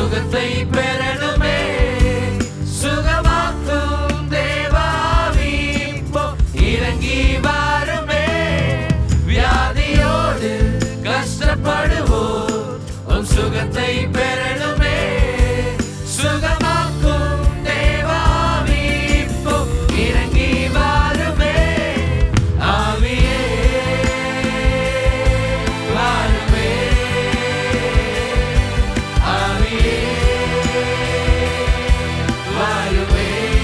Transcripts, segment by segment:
சுகத்தை பெறணுமே சுகமாக்கும் தேவாவி இப்போ இறங்கி வாருமே வியாதியோடு கஷ்டப்படுவோம் உன் சுகத்தை பெறணுமே சுகமாக்கும் தேவாவி இப்போ இறங்கி வாருமே ஆவியே வாருமே ஆவியே வாருமே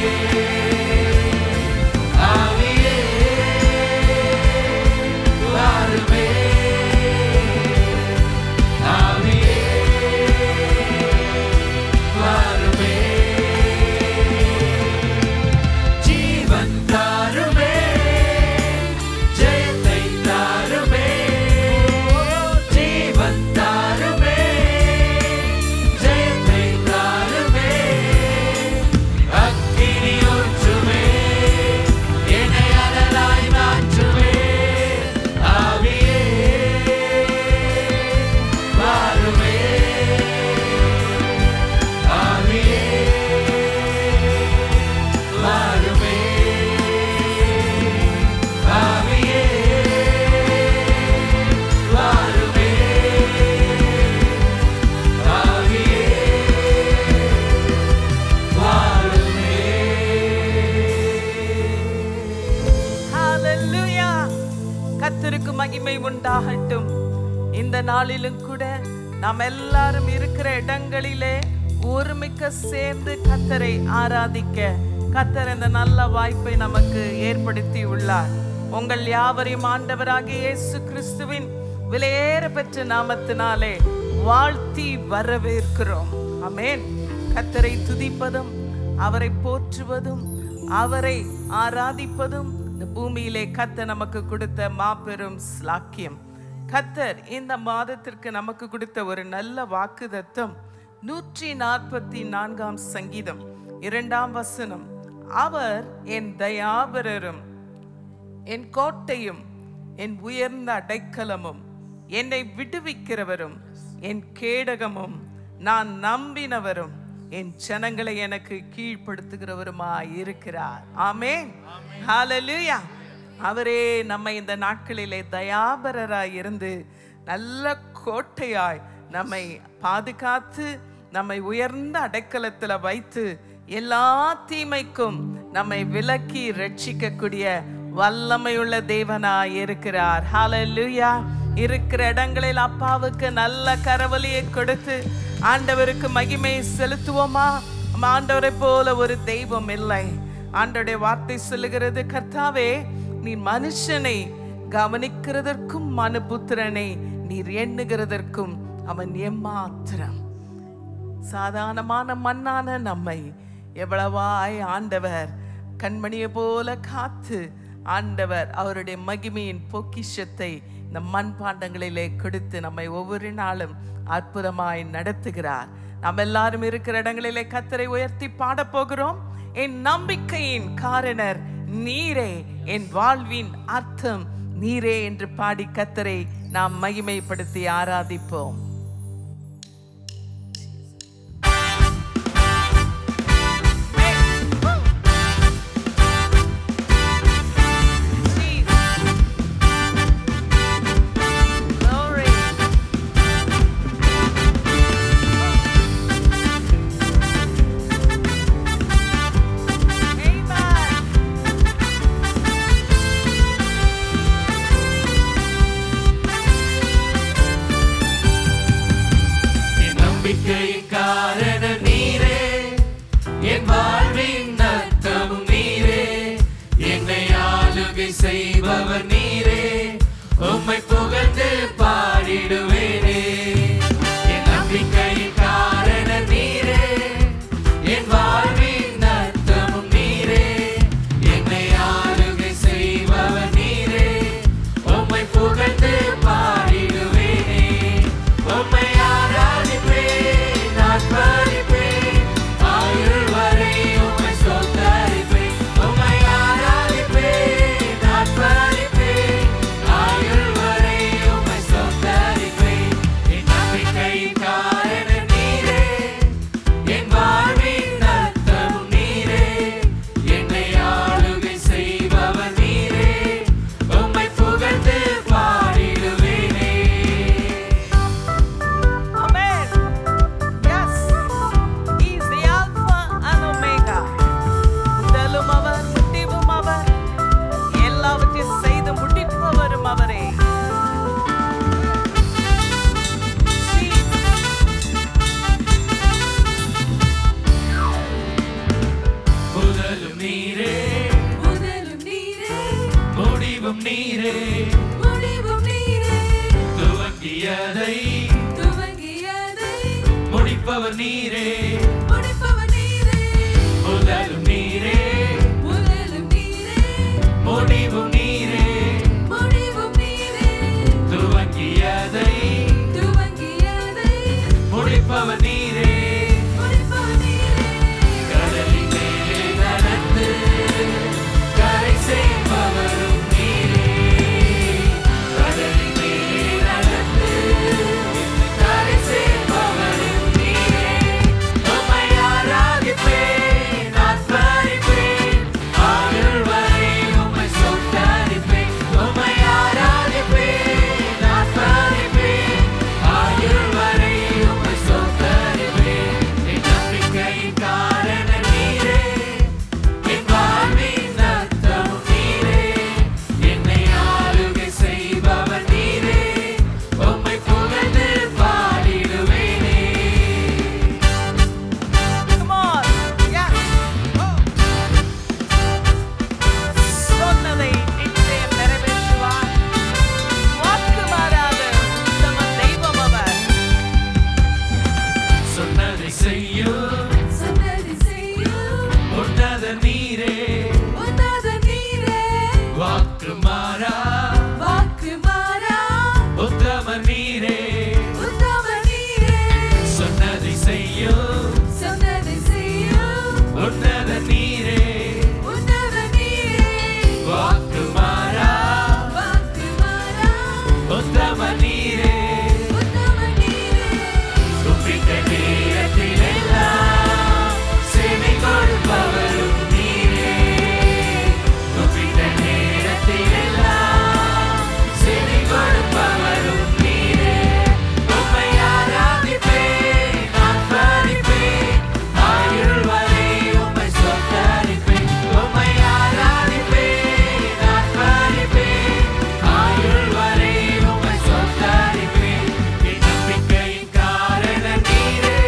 ஆவியே வாருமே ஆவியே வாருமே ஜீவன் தாருமே ஜெயத்தை தாருமே ஜீவன் தாருமே ஜெயத்தை தாருமே அக்கினி ஊற்றுமே என்னை அனலாய் மாற்றுமே ஆவியே வாருமே ஆவியே வாருமே ஆவியே வாருமே ஆவியே ஹalleluya கர்த்தருக்கு மகிமை உண்டாகட்டும் இந்த நாளிலும் கூட நாம் எல்லாரும் இருக்கிற இடங்களிலே ஒருமிக்க சேர்ந்து கத்தரை ஆராதிக்க கத்தர் இந்த நல்ல வாய்ப்பை நமக்கு ஏற்படுத்தி உள்ளார் உங்கள் யாவரையும் ஆண்டவராகிய இயேசு கிறிஸ்துவின் விலையேற பெற்ற நாமத்தினாலே வாழ்த்தி வரவேற்கிறோம் ஆமென் கத்தரை துதிப்பதும் அவரை போற்றுவதும் அவரை ஆராதிப்பதும் இந்த பூமியிலே கத்தர் நமக்கு கொடுத்த மாபெரும் ஸ்லாக்கியம் கத்தர் இந்த மாதத்திற்கு நமக்கு கொடுத்த ஒரு நல்ல வாக்குதத்தம் நூற்றி நாற்பத்தி நான்காம் சங்கீதம் இரண்டாம் வசனம் அவர் என் தயாபரரும் என் கோட்டையும் என் உயர்ந்த அடைக்கலமும் என்னை விடுவிக்கிறவரும் என் கேடகமும் நான் நம்பினவரும் என் ஜனங்களை எனக்கு கீழ்ப்படுத்துகிறவருமாய் இருக்கிறார் ஆமென் ஹalleluya அவரே நம்மை இந்த நாட்களிலே தயாபரராய் இருந்து நல்ல கோட்டையாய் நம்மை பாதுகாத்து நம்மை உயர்ந்த அடைக்கலத்துல வைத்து எல்லா தீமைக்கும் நம்மை விலக்கி ரட்சிக்கக்கூடிய வல்லமையுள்ள தேவனாய் இருக்கிறார் ஹalleluya இருக்கிற இடங்களில் அப்பாவுக்கு நல்ல கரவலியை கொடுத்து ஆண்டவருக்கு மகிமை செலுத்துவோமா நம்ம ஆண்டவரை போல ஒரு தெய்வம் இல்லை ஆண்டவருடைய வார்த்தை சொல்லுகிறது கர்த்தாவே நீ மனுஷனை கவனிக்கிறதற்கும் மனுபுத்திரனை நீர் எண்ணுகிறதற்கும் அவன் எம்மாத்திரம் சாதாரணமான மண்ணான நம்மை எவ்வளவாய் ஆண்டவர் கண்மணியை போல காத்து ஆண்டவர் அவருடைய மகிமையின் பொக்கிஷத்தை இந்த மண் பாண்டங்களிலே கொடுத்து நம்மை ஒவ்வொரு நாளும் அற்புதமாய் நடத்துகிறார் நாம் எல்லாரும் இருக்கிற இடங்களிலே கத்தரை உயர்த்தி பாடப் போகிறோம் என் நம்பிக்கையின் காரணர் நீரே என் வாழ்வின் அர்த்தம் நீரே என்று பாடி கத்தரை நாம் மகிமைப்படுத்தி ஆராதிப்போம் Glory. Amen. முடிப்பவர் நீரே முடிப்பவர் நீரே முதலும் நீரே முதலும் நீரே முடிவும் நீரே முடிவும் நீரே துவங்கியதை துவங்கியதை முடிப்பவர் நீரே முடிப்பவர் நீரே கடலின் மேலே நடந்து கரை சேர்ப்பவரும் நீரே கடலின் மேலே நடந்து கரை சேர்ப்பவரும் நீரே உம்மை ஆராதிப்பேன் நான் பறிப்பேன் ஆயுள் வரை உம்மை சொந்தரிப்பேன் உம்மை ஆராதிப்பேன் நான் பறிப்பேன் ஆயுள் வரை உம்மை சொந்தரிப்பேன் என் நம்பிக்கையின் காரணம் நீரே என் வாழ்வின் அர்த்தம் நீரே என்னை ஆளுகை செய்பவர் நீரே உம்மை புகழ்ந்து பாடிடுவேனே Come on. Yes. சொன்னதை நிச்சயம் நிறைவேற்றுவார். வாக்கு மாறாத உத்தம தெய்வம் அவர். சொன்னதை செய்யும் சொன்னதை செய்யும் உன்னத நீரே உன்னத நீரே வாக்கு மாறா வாக்கு மாறா உத்தம நீரே உத்தம நீரே சொன்னதை செய்யும் சொன்னதை செய்யும் உன்னத நீரே உன்னத நீரே வாக்கு மாறா வாக்கு மாறா உத்தம நீரே உத்தம நீரே கூப்பிட்ட நேரத்திலெல்லாம் செவி கொடுப்பவரும் நீரே கூப்பிட்ட நேரத்திலெல்லாம் செவி கொடுப்பவரும் நீரே உம்மை ஆராதிப்பேன் நான் பறிப்பேன் ஆயுள் வரை உம்மை சொத்தரிப்பேன் உம்மை ஆராதிப்பேன் நான் பறிப்பேன் ஆயுள் வரை உம்மை சொத்தரிப்பேன் என் நம்பிக்கையின் காரணம் நீரே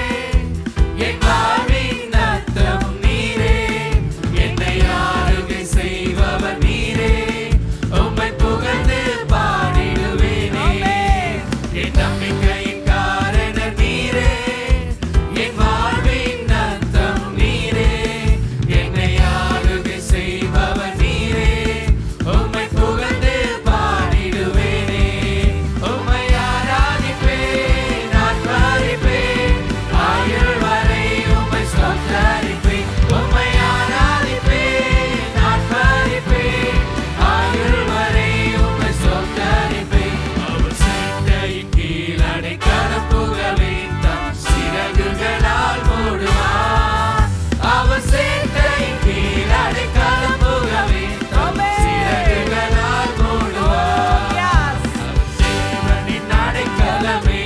என் வாழ்வின் அர்த்தம் நீரே என்னை ஆளுகை செய்பவர் நீரே உம்மை புகழ்ந்து பாடிடுவேனே என் நம்பிக்கையின் காரணம் நீரே என் வாழ்வின் அர்த்தம் நீரே என்னை ஆளுகை செய்பவர் நீரே உம்மை புகழ்ந்து பாடிடுவேனே உம்மை ஆராதிப்பேன் நான் பறிப்பேன் ஆயுள் வரை உம்மை சொத்தரிப்பேன் உம்மை ஆராதிப்பேன் நான் பறிப்பேன் ஆயுள் வரை உம்மை சொத்தரிப்பேன் அவர் சேட்டையின் கீழ் அடைக்கலம் புகவே தம் சிறகுகளால் மூடுவார் அவர் சேட்டையின் கீழ் அடைக்கலம் புகவே தம் சிறகுகளால் மூடுவார் Yes. தேவனின் அடைக்கலமே,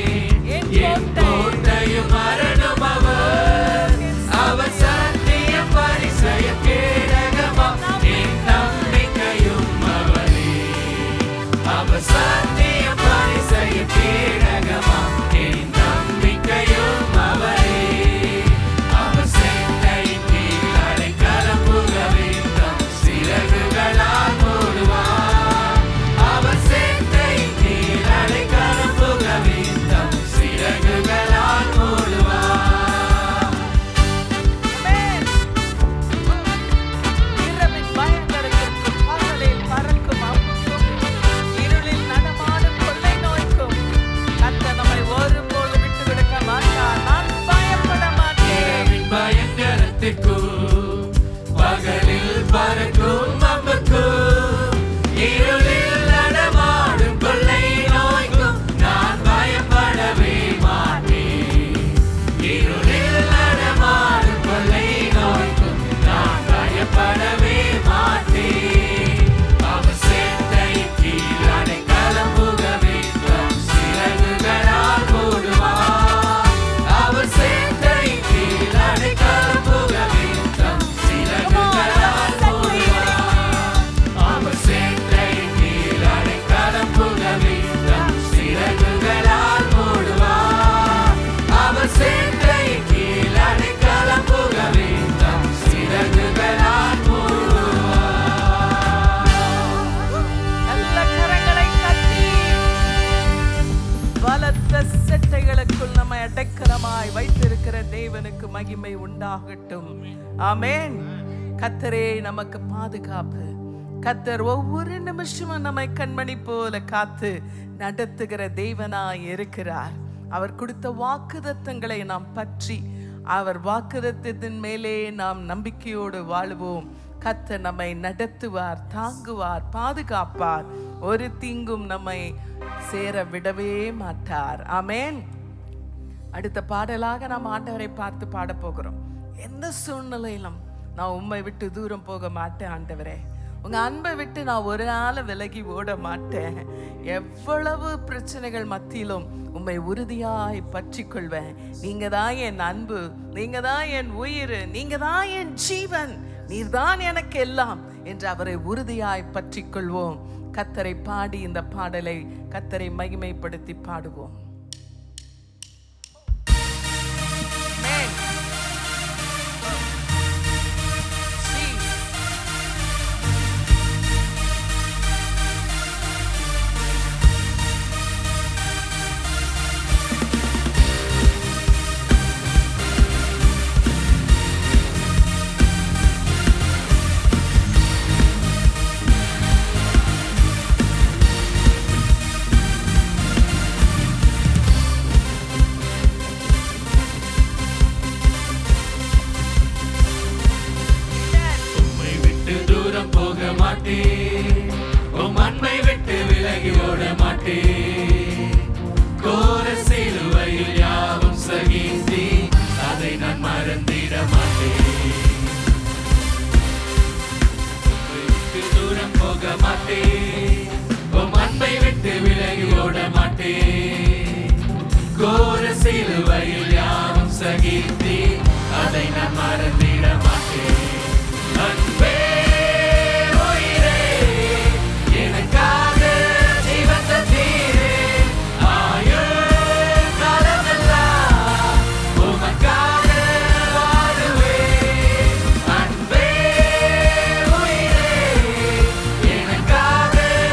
என் கோட்டையும் மரணம் அவர். அவர் சத்தியம் பரிசயம் கேடகமாம், என் நம்பிக்கையும் அவரே. அவர் சத்தியம் பரிசயம் கேடகமாம், என் நம்பிக்கையும் அவரே. அவர் சேட்டையின் கீழ் அடைக்கலம் புகவே தம் சிறகுகளால் மூடுவார். அவர் சேட்டையின் கீழ் அடைக்கலம் புகவே தம் சிறகுகளால் மூடுவார். Amen. இரவின் பயங்கரத்திற்கும் பகலில் பறக்கும் அம்புக்கும் இருளில் நடமாடும் கொள்ளை நோய்க்கும் கர்த்தர் நம்மை ஒருபோது விட்டு விடுக்க மாட்டார் நான் பயப்பட மாட்டேன் இரவின் பயங்கரத்திற்கும் பகலில் பறக்கும் அம்புக்கும் இருளில் நடமாடும் கொள்ளை நோய்க்கும் நான் பயப்படவே மாட்டேன் இருளில் நடமாடும் கொள்ளை நோய்க்கும் நான் பயப்படவே மாட்டேன் அவர் சேட்டை கீழ் அடைக்கலம் புகவே தம் சிறகுகளால் மூடுவார் அவர் சேட்டை கீழ் அடைக்கலம் புகவே தம் சிறகுகளால் மூடுவார் அவர் சேட்டை கீழ் அடைக்கலம் புகவே தம் சிறகுகளால் மூடுவார் அவர் சேட்டை கீழ் அடைக்கலம் புகவே தம் சிறகுகளால் மூடுவார் நல்ல கரங்களை தட்டி பலத்த செட்டைகளுக்குள் நம்மை அடைக்கலமாய் வைத்திருக்கிற தேவனுக்கு மகிமை உண்டாகட்டும் ஆமென் கத்தரே நமக்கு பாதுகாப்பு கத்தர் ஒவ்வொரு நிமிஷமும் நம்மை கண்மணி போல காத்து நடத்துகிற தேவனாய் இருக்கிறார் அவர் கொடுத்த வாக்குதத்தங்களை நாம் பற்றி அவர் வாக்குதத்தத்தின் மேலே நாம் நம்பிக்கையோடு வாழுவோம் கத்தர் நம்மை நடத்துவார் தாங்குவார் பாதுகாப்பார் ஒரு தீங்கும் நம்மை சேர விடவே மாட்டார் ஆமென் அடுத்த பாடலாக நாம் ஆண்டவரை பார்த்து பாட போகிறோம் எந்த சூழ்நிலையிலும் நான் உம்மை விட்டு தூரம் போக மாட்டேன் ஆண்டவரே உங்க அன்பை விட்டு நான் ஒரு நாள் விலகி ஓட மாட்டேன் எவ்வளவு பிரச்சனைகள் மத்தியிலும் உம்மை உறுதியாய் பற்றி கொள்வேன் நீங்க தான் என் அன்பு நீங்க தான் என் உயிர் நீங்க தான் என் ஜீவன் நீர்தான் எனக்கு எல்லாம் என்று அவரை உறுதியாய் பற்றி கொள்வோம் கத்தரை பாடி இந்த பாடலை கத்தரை மகிமைப்படுத்தி பாடுவோம் Amen. Jesus. உம்மை விட்டு தூரம் போக மாட்டேன் உம் அன்பை விட்டு விலகி ஓட மாட்டேன் கோர சிலுவையில் யாவும் சகித்தே அதை நான் மறந்திட மாட்டேன் உம்மை விட்டு தூரம் போக மாட்டேன் உம் அன்பை விட்டு விலகி ஓட மாட்டேன் கோர சிலுவையில் யாவும் சகித்தே அதை நான் மறந்திட மாட்டேன் அன்பே உயிரே எனக்காக ஜீவன் தந்தீரே ஆயுள் காலமெல்லாம் உமக்காக வாழுவேன் அன்பே உயிரே எனக்காக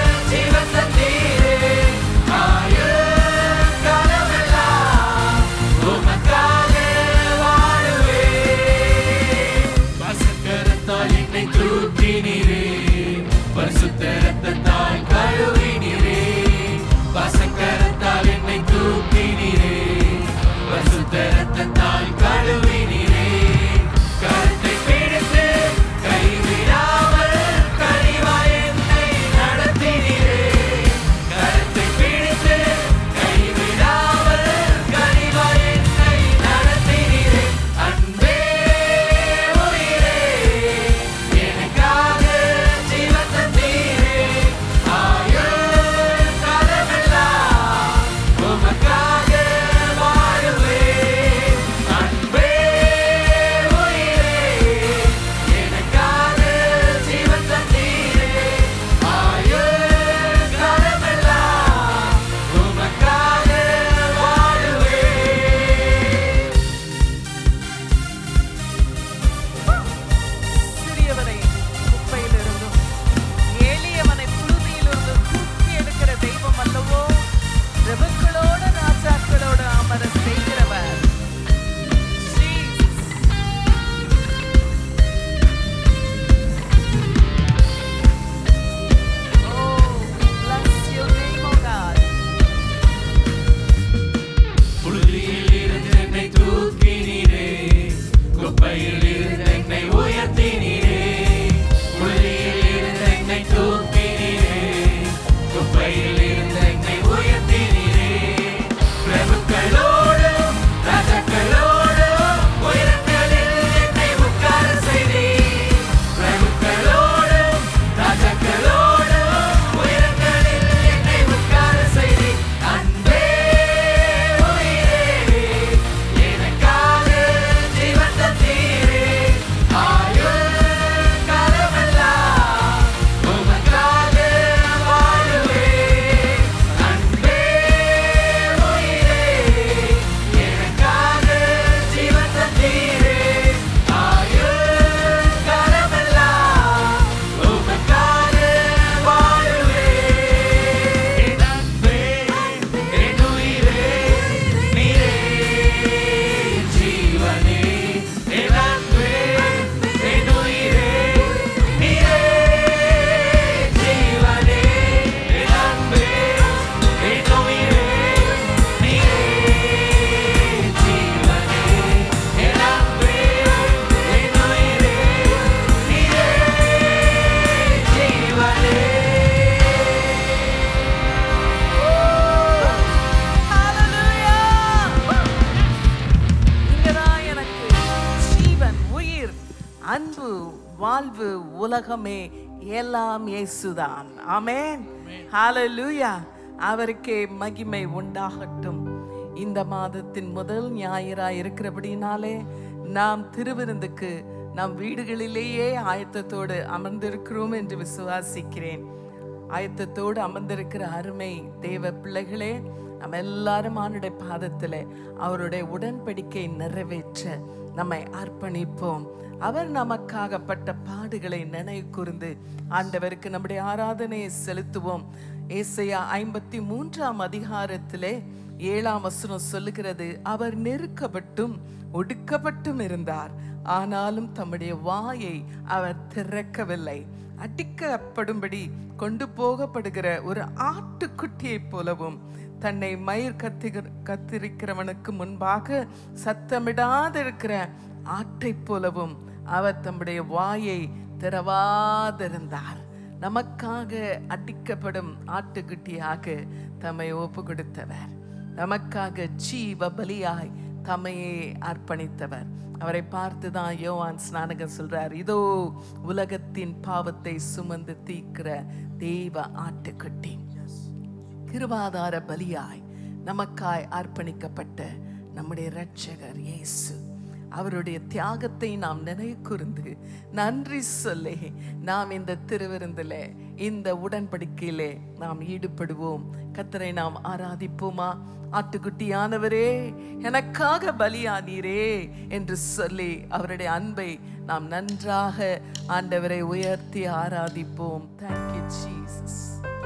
வாழ்வு உலகமே எல்லாம் இயேசுதான் ஆமென் ஹalleluya அவருக்கே மகிமை உண்டாகட்டும் இந்த மாதத்தின் முதல் ஞாயிறாய் இருக்கிறபடினாலே நாம் திருவிருந்துக்கு நம் வீடுகளிலேயே ஆயத்தத்தோடு அமர்ந்திருக்கிறோம் என்று விசுவாசிக்கிறேன் ஆயத்தத்தோடு அமர்ந்திருக்கிற அருமை தேவ பிள்ளைகளே நம்ம எல்லாரும் ஆண்டுடைய பாதத்தில் அவருடைய உடன்படிக்கை நிறைவேற்ற நம்மை அர்ப்பணிப்போம் அவர் நமக்காகப்பட்ட பாடுகளை நினைவு கூர்ந்து ஆண்டவருக்கு நம்முடைய ஆராதனையை செலுத்துவோம் ஏசையா ஐம்பத்தி மூன்றாம் அதிகாரத்திலே ஏழாம் வசனம் சொல்லுகிறது அவர் நெருக்கப்பட்டும் ஒடுக்கப்பட்டும் இருந்தார் ஆனாலும் தம்முடைய வாயை அவர் திறக்கவில்லை அடிக்கப்படும்படி கொண்டு போகப்படுகிற ஒரு ஆட்டுக்குட்டியைப் போலவும் தன்னை மயிர் கத்தி கத்திரிக்கிறவனுக்கு முன்பாக சத்தமிடாதிருக்கிற ஆட்டைப் போலவும் அவர் தம்முடைய வாயை திறவாதிருந்தார் நமக்காக அடிக்கப்படும் ஆட்டுக்குட்டியாக தம்மை ஒப்பு கொடுத்தவர் நமக்காக ஜீவ பலியாய் தம்மையே அர்ப்பணித்தவர் அவரை பார்த்து தான் யோவான் ஸ்நானகன் சொல்றார் இதோ உலகத்தின் பாவத்தை சுமந்து தீக்கிற தெய்வ ஆட்டுக்குட்டி கிருபாதார பலியாய் நமக்காய் அர்ப்பணிக்கப்பட்ட நம்முடைய இரட்சகர் இயேசு அவருடைய தியாகத்தை நாம் நினைவு கூர்ந்து நன்றி சொல்லி நாம் இந்த திருவிருந்தில் இந்த உடன்படிக்கையிலே நாம் ஈடுபடுவோம் கத்தரை நாம் ஆராதிப்போமா ஆட்டுக்குட்டியானவரே எனக்காக பலியானீரே என்று சொல்லி அவருடைய அன்பை நாம் நன்றாக ஆண்டவரை உயர்த்தி ஆராதிப்போம் thank you Jesus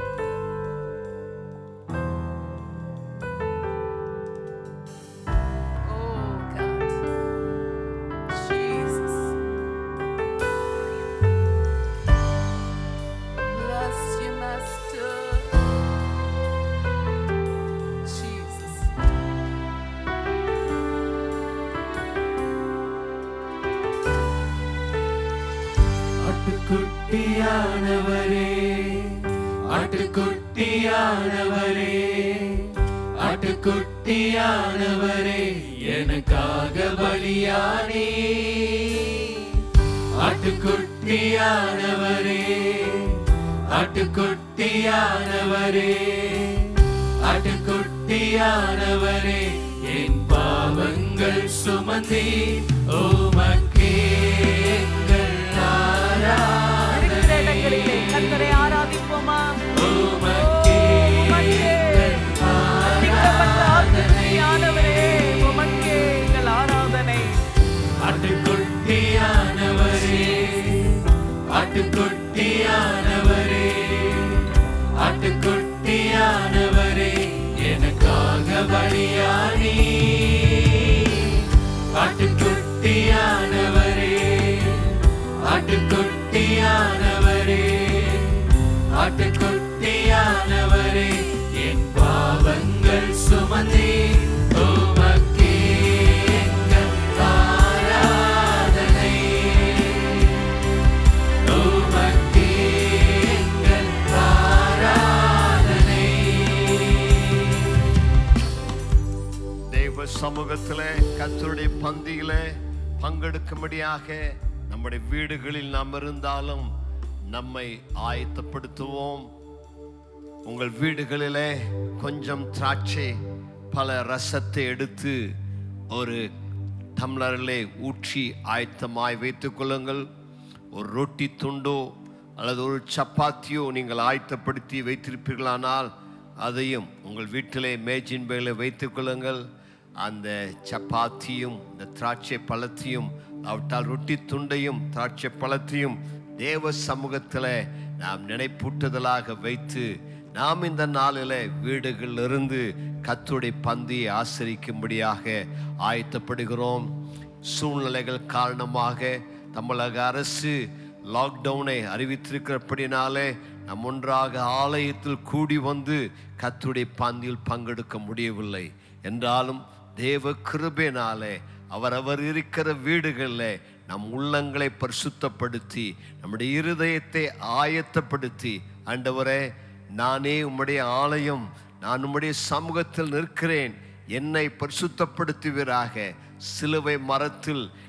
Oh God. Jesus. Bless you, Master. Jesus. ஆட்டுக்குட்டியானவரே ஆட்டுக்குட்டியானவரே ஆட்டுக்குட்டியானவரே எனக்காக பலியானே ஆட்டுக்குட்டியானவரே ஆட்டுக்குட்டியானவரே ஆட்டுக்குட்டியானவரே என் பாவங்கள் சுமந்தே உமக்கே எங்கள் இருக்கிற ஆராதனை இடங்களிலே கத்தரை ஆராதிப்போமா உமக்கே உமக்கே அடிக்கப்பட்ட ஆட்டுக்குட்டியானவரே, உமக்கே எங்கள் ஆராதனை ஆட்டுக்குட்டியானவரே ஆட்டுக்குட்டியானவரே ஆட்டுக்குட்டியானவரே எனக்காக பலியானி ஆட்டுக்குட்டியானவரே ஆட்டுக்குட்டியானவரே ஆட்டுக்குட்டியானவரே என் பாவங்கள் சுமந்தே உமக்கே எங்கள் ஆராதனை உமக்கே எங்கள் ஆராதனை தேவ சமூகத்திலே கர்த்தருடைய பந்தியிலே பங்கெடுக்கும்படியாக நம்முடைய வீடுகளில் நாம் இருந்தாலும் நம்மை ஆயத்தப்படுத்துவோம் உங்கள் வீடுகளிலே கொஞ்சம் திராட்சை பல ரசத்தை எடுத்து ஒரு டம்ளரிலே ஊற்றி ஆயத்தமாய் வைத்துக் கொள்ளுங்கள் ஒரு ரொட்டி துண்டோ அல்லது ஒரு சப்பாத்தியோ நீங்கள் ஆயத்தப்படுத்தி வைத்திருப்பீர்களானால் அதையும் உங்கள் வீட்டிலே மேஜின் மேலே வைத்துக் கொள்ளுங்கள் அந்த சப்பாத்தியும் இந்த திராட்சை பழத்தையும் அவட்டால் ரொட்டி துண்டையும் திராட்சை பழத்தையும் தேவ சமூகத்தில் நாம் நினைப்பூட்டுதலாக வைத்து நாம் இந்த நாளில் வீடுகளில் இருந்து கத்துடைய பந்தியை ஆசரிக்கும்படியாக ஆயத்தப்படுகிறோம் சூழ்நிலைகள் காரணமாக தமிழக அரசு லாக்டவுனை அறிவித்திருக்கிறபடினாலே நம் ஒன்றாக ஆலயத்தில் கூடி வந்து கத்துடைய பந்தியில் பங்கெடுக்க முடியவில்லை என்றாலும் தேவ கிருபையினாலே அவரவர் இருக்கிற வீடுகளில் நம் உள்ளங்களை பரிசுத்தப்படுத்தி நம்முடைய இருதயத்தை ஆயத்தப்படுத்தி ஆண்டவரே நானே உம்முடைய ஆலயம் நான் உம்முடைய சமூகத்தில் நிற்கிறேன் என்னை பரிசுத்தப்படுத்துவீராக சிலுவை மரத்தில்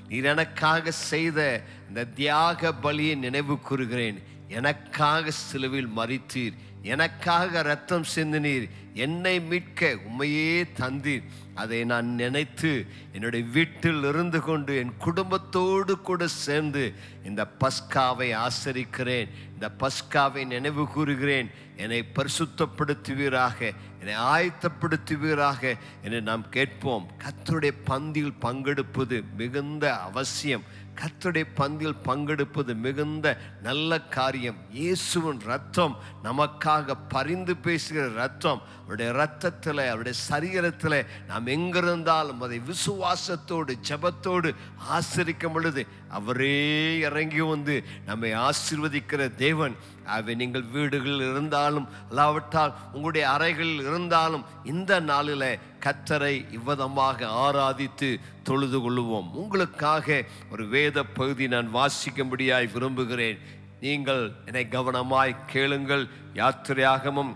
நீர் எனக்காக செய்த இந்த தியாக பலியை நினைவு கூறுகிறேன் எனக்காக சிலுவையில் மறித்தீர் எனக்காக ரத்தம் சிந்தினீர் என்னை மீட்க உண்மையே தந்தீர் அதை நான் நினைத்து என்னுடைய வீட்டில் இருந்து கொண்டு என் குடும்பத்தோடு கூட சேர்ந்து இந்த பஸ்காவை ஆசரிக்கிறேன் இந்த பஸ்காவை நினைவு கூறுகிறேன் என்னை பரிசுத்தப்படுத்துவீராக என்னை ஆயத்தப்படுத்துவீராக என்று நாம் கேட்போம் கர்த்தருடைய பந்தியில் பங்கெடுப்பது மிகுந்த அவசியம் கர்த்தருடைய பந்தியில் பங்கெடுப்பது மிகுந்த நல்ல காரியம் இயேசுவின் ரத்தம் நமக்காக பரிந்து பேசுகிற ரத்தம் அவருடைய ரத்தத்தில் அவருடைய சரீரத்தில் நாம் எங்கிருந்தாலும் அதை விசுவாசத்தோடு ஜெபத்தோடு ஆசரிக்கும் பொழுது அவரே இறங்கி வந்து நம்மை ஆசீர்வதிக்கிற தேவன் அவை நீங்கள் வீடுகளில் இருந்தாலும் அல்லாவிட்டால் உங்களுடைய அறைகளில் இருந்தாலும் இந்த நாளில் கத்தரை இவ்விதமாக ஆராதித்து தொழுது கொள்ளுவோம் உங்களுக்காக ஒரு வேத பகுதி நான் வாசிக்கும்படியாய் விரும்புகிறேன் நீங்கள் என்னை கவனமாய் கேளுங்கள் யாத்திரையாகமும்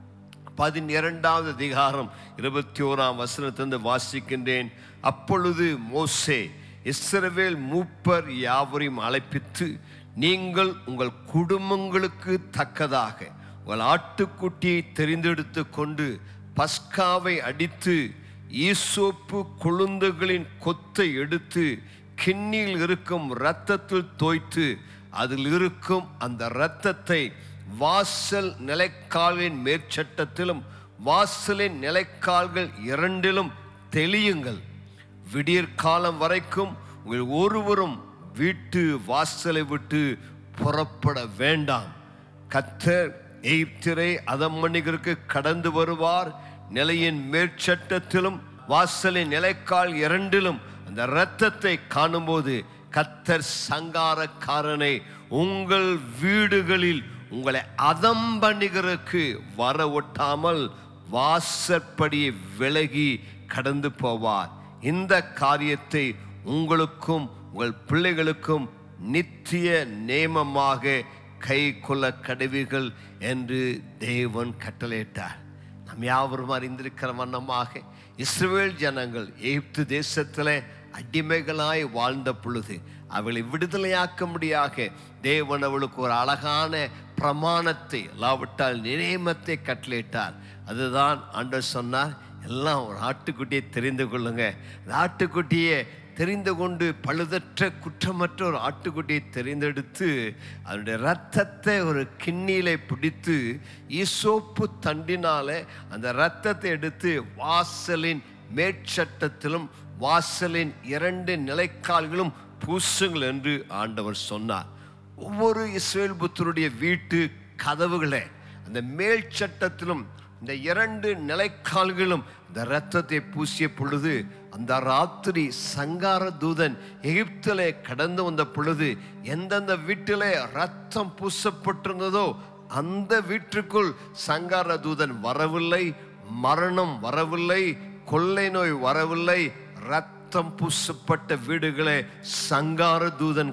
பதினிரண்டாவது அதிகாரம் இருபத்தி ஓராம் வசனத்திலிருந்து வாசிக்கின்றேன் அப்பொழுது மோசே இஸ்ரவேல் மூப்பர் யாவரையும் அழைப்பித்து நீங்கள் உங்கள் குடும்பங்களுக்கு தக்கதாக உங்கள் ஆட்டுக்குட்டியை தெரிந்தெடுத்து கொண்டு பஸ்காவை அடித்து ஈசோப்பு கொழுந்துகளின் கொத்தை எடுத்து கிண்ணியில் இருக்கும் இரத்தத்தில் தோய்த்து அதில் இருக்கும் அந்த இரத்தத்தை வாசல் நிலைக்கால்களின் மேற்சட்டத்திலும் வாசலின் நிலைக்கால்கள் இரண்டிலும் தெளியுங்கள் விடியற் காலம் வரைக்கும் உங்கள் ஒருவரும் வீட்டு வாசலை விட்டு புறப்பட வேண்டாம் கத்தர் எய்த்திரை அதம்மணிகருக்கு கடந்து வருவார் நிலையின் மேற்சட்டத்திலும் வாசலின் நிலைக்கால் இரண்டிலும் அந்த இரத்தத்தை காணும்போது கத்தர் சங்காரக்காரனை உங்கள் வீடுகளில் உங்களை அதம்பணிகருக்கு வர ஒட்டாமல் வாசற்படியை விலகி கடந்து போவார் இந்த காரியத்தை உங்களுக்கும் உங்கள் பிள்ளைகளுக்கும் நித்திய நேமமாக கை கொள்ள கடவீர்கள் என்று தேவன் கட்டளையிட்டார் நாம் யாவரும் அறிந்திருக்கிற வண்ணமாக இஸ்ரவேல் ஜனங்கள் எகிப்து தேசத்தில் அடிமைகளாய் வாழ்ந்த பொழுது அவளை விடுதலையாக்கும்படியாக தேவன் அவளுக்கு ஒரு அழகான பிரமாணத்தை இல்லாவிட்டால் நினைமத்தை கட்டளையிட்டார் அதுதான் ஆண்டவர் சொன்னார் எல்லாம் ஒரு ஆட்டுக்குட்டியை தெரிந்து கொள்ளுங்க அந்த ஆட்டுக்குட்டியை தெரிந்து கொண்டு பழுதற்ற குற்றமற்ற ஒரு ஆட்டுக்குட்டியை தெரிந்தெடுத்து அதனுடைய ரத்தத்தை ஒரு கிண்ணியிலே பிடித்து ஈசோப்பு தண்டினால அந்த ரத்தத்தை எடுத்து வாசலின் மேற்சட்டத்திலும் வாசலின் இரண்டு நிலைக்கால்களும் பூசுங்கள் என்று ஆண்டவர் சொன்னார் ஒவ்வொரு இஸ்ரேல் புத்தருடைய வீட்டு கதவுகளை அந்த மேல் சட்டத்திலும் இந்த இரண்டு நிலைக்கால்களும் இந்த இரத்தத்தை பூசிய பொழுது அந்த ராத்திரி சங்கார தூதன் எகிப்திலே கடந்து வந்த பொழுது எந்தெந்த வீட்டிலே ரத்தம் பூசப்பட்டிருந்ததோ அந்த வீட்டுக்குள் சங்கார தூதன் வரவில்லை மரணம் வரவில்லை கொள்ளை நோய் வரவில்லை ரத்தம் பூசப்பட்ட வீடுகளே சங்கார தூதன்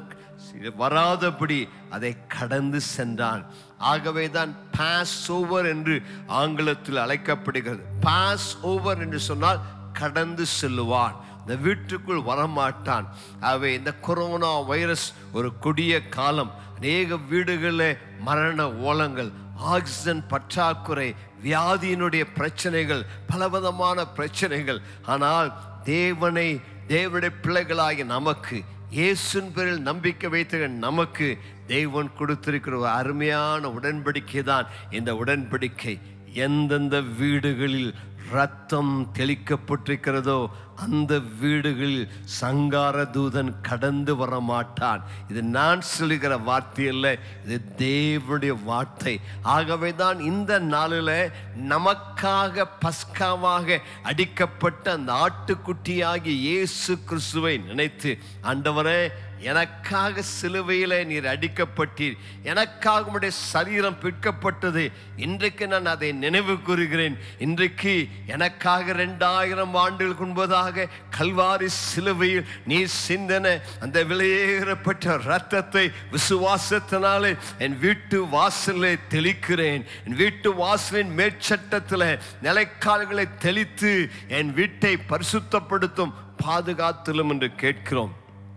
வராதபடி அதை கடந்து சென்றான் ஆகவே தான் பாஸ் ஓவர் என்று ஆங்கிலத்தில் அழைக்கப்படுகிறது பாஸ் ஓவர் என்று சொன்னால் கடந்து செல்லுவான் இந்த வீட்டுக்குள் வரமாட்டான் ஆகவே இந்த கொரோனா வைரஸ் ஒரு கொடிய காலம் அநேக வீடுகளில் மரண ஓலங்கள் ஆக்சிஜன் பற்றாக்குறை வியாதியினுடைய பிரச்சனைகள் பலவிதமான பிரச்சனைகள் ஆனால் தேவனை தேவனுடைய பிள்ளைகளாகிய நமக்கு இயேசுவின் பேரில் நம்பிக்கை வைத்த நமக்கு தேவன் கொடுத்திருக்கிற ஒரு அருமையான உடன்படிக்கை தான் இந்த உடன்படிக்கை எந்தெந்த வீடுகளில் ரத்தம் தெளிக்கப்பட்டிருக்கிறதோ அந்த வீடுகளில் சங்கார தூதன் கடந்து வர மாட்டான் இது நான் சொல்லுகிற வார்த்தை அல்ல இது தேவனுடைய வார்த்தை ஆகவே தான் இந்த நாளில் நமக்காக பஸ்காவாக அடிக்கப்பட்ட அந்த ஆட்டுக்குட்டியாகிய இயேசு கிறிஸ்துவை நினைத்து ஆண்டவரே எனக்காக சிலுவையில் நீர் அடிக்கப்பட்டீர் எனக்காக உடைய சரீரம் பிற்கப்பட்டது இன்றைக்கு நான் அதை நினைவு கூறுகிறேன் இன்றைக்கு எனக்காக ரெண்டாயிரம் ஆண்டுகளுக்கு முன்பதாக கல்வாரி சிலுவையில் நீ சிந்தன அந்த விலையேறப்பட்ட ரத்தத்தை விசுவாசத்தினாலே என் வீட்டு வாசலில் தெளிக்கிறேன் என் வீட்டு வாசலின் மேற்சட்டத்தில் நிலைக்கால்களை தெளித்து என் வீட்டை பரிசுத்தப்படுத்தும் பாதுகாத்திலும் என்று கேட்கிறோம்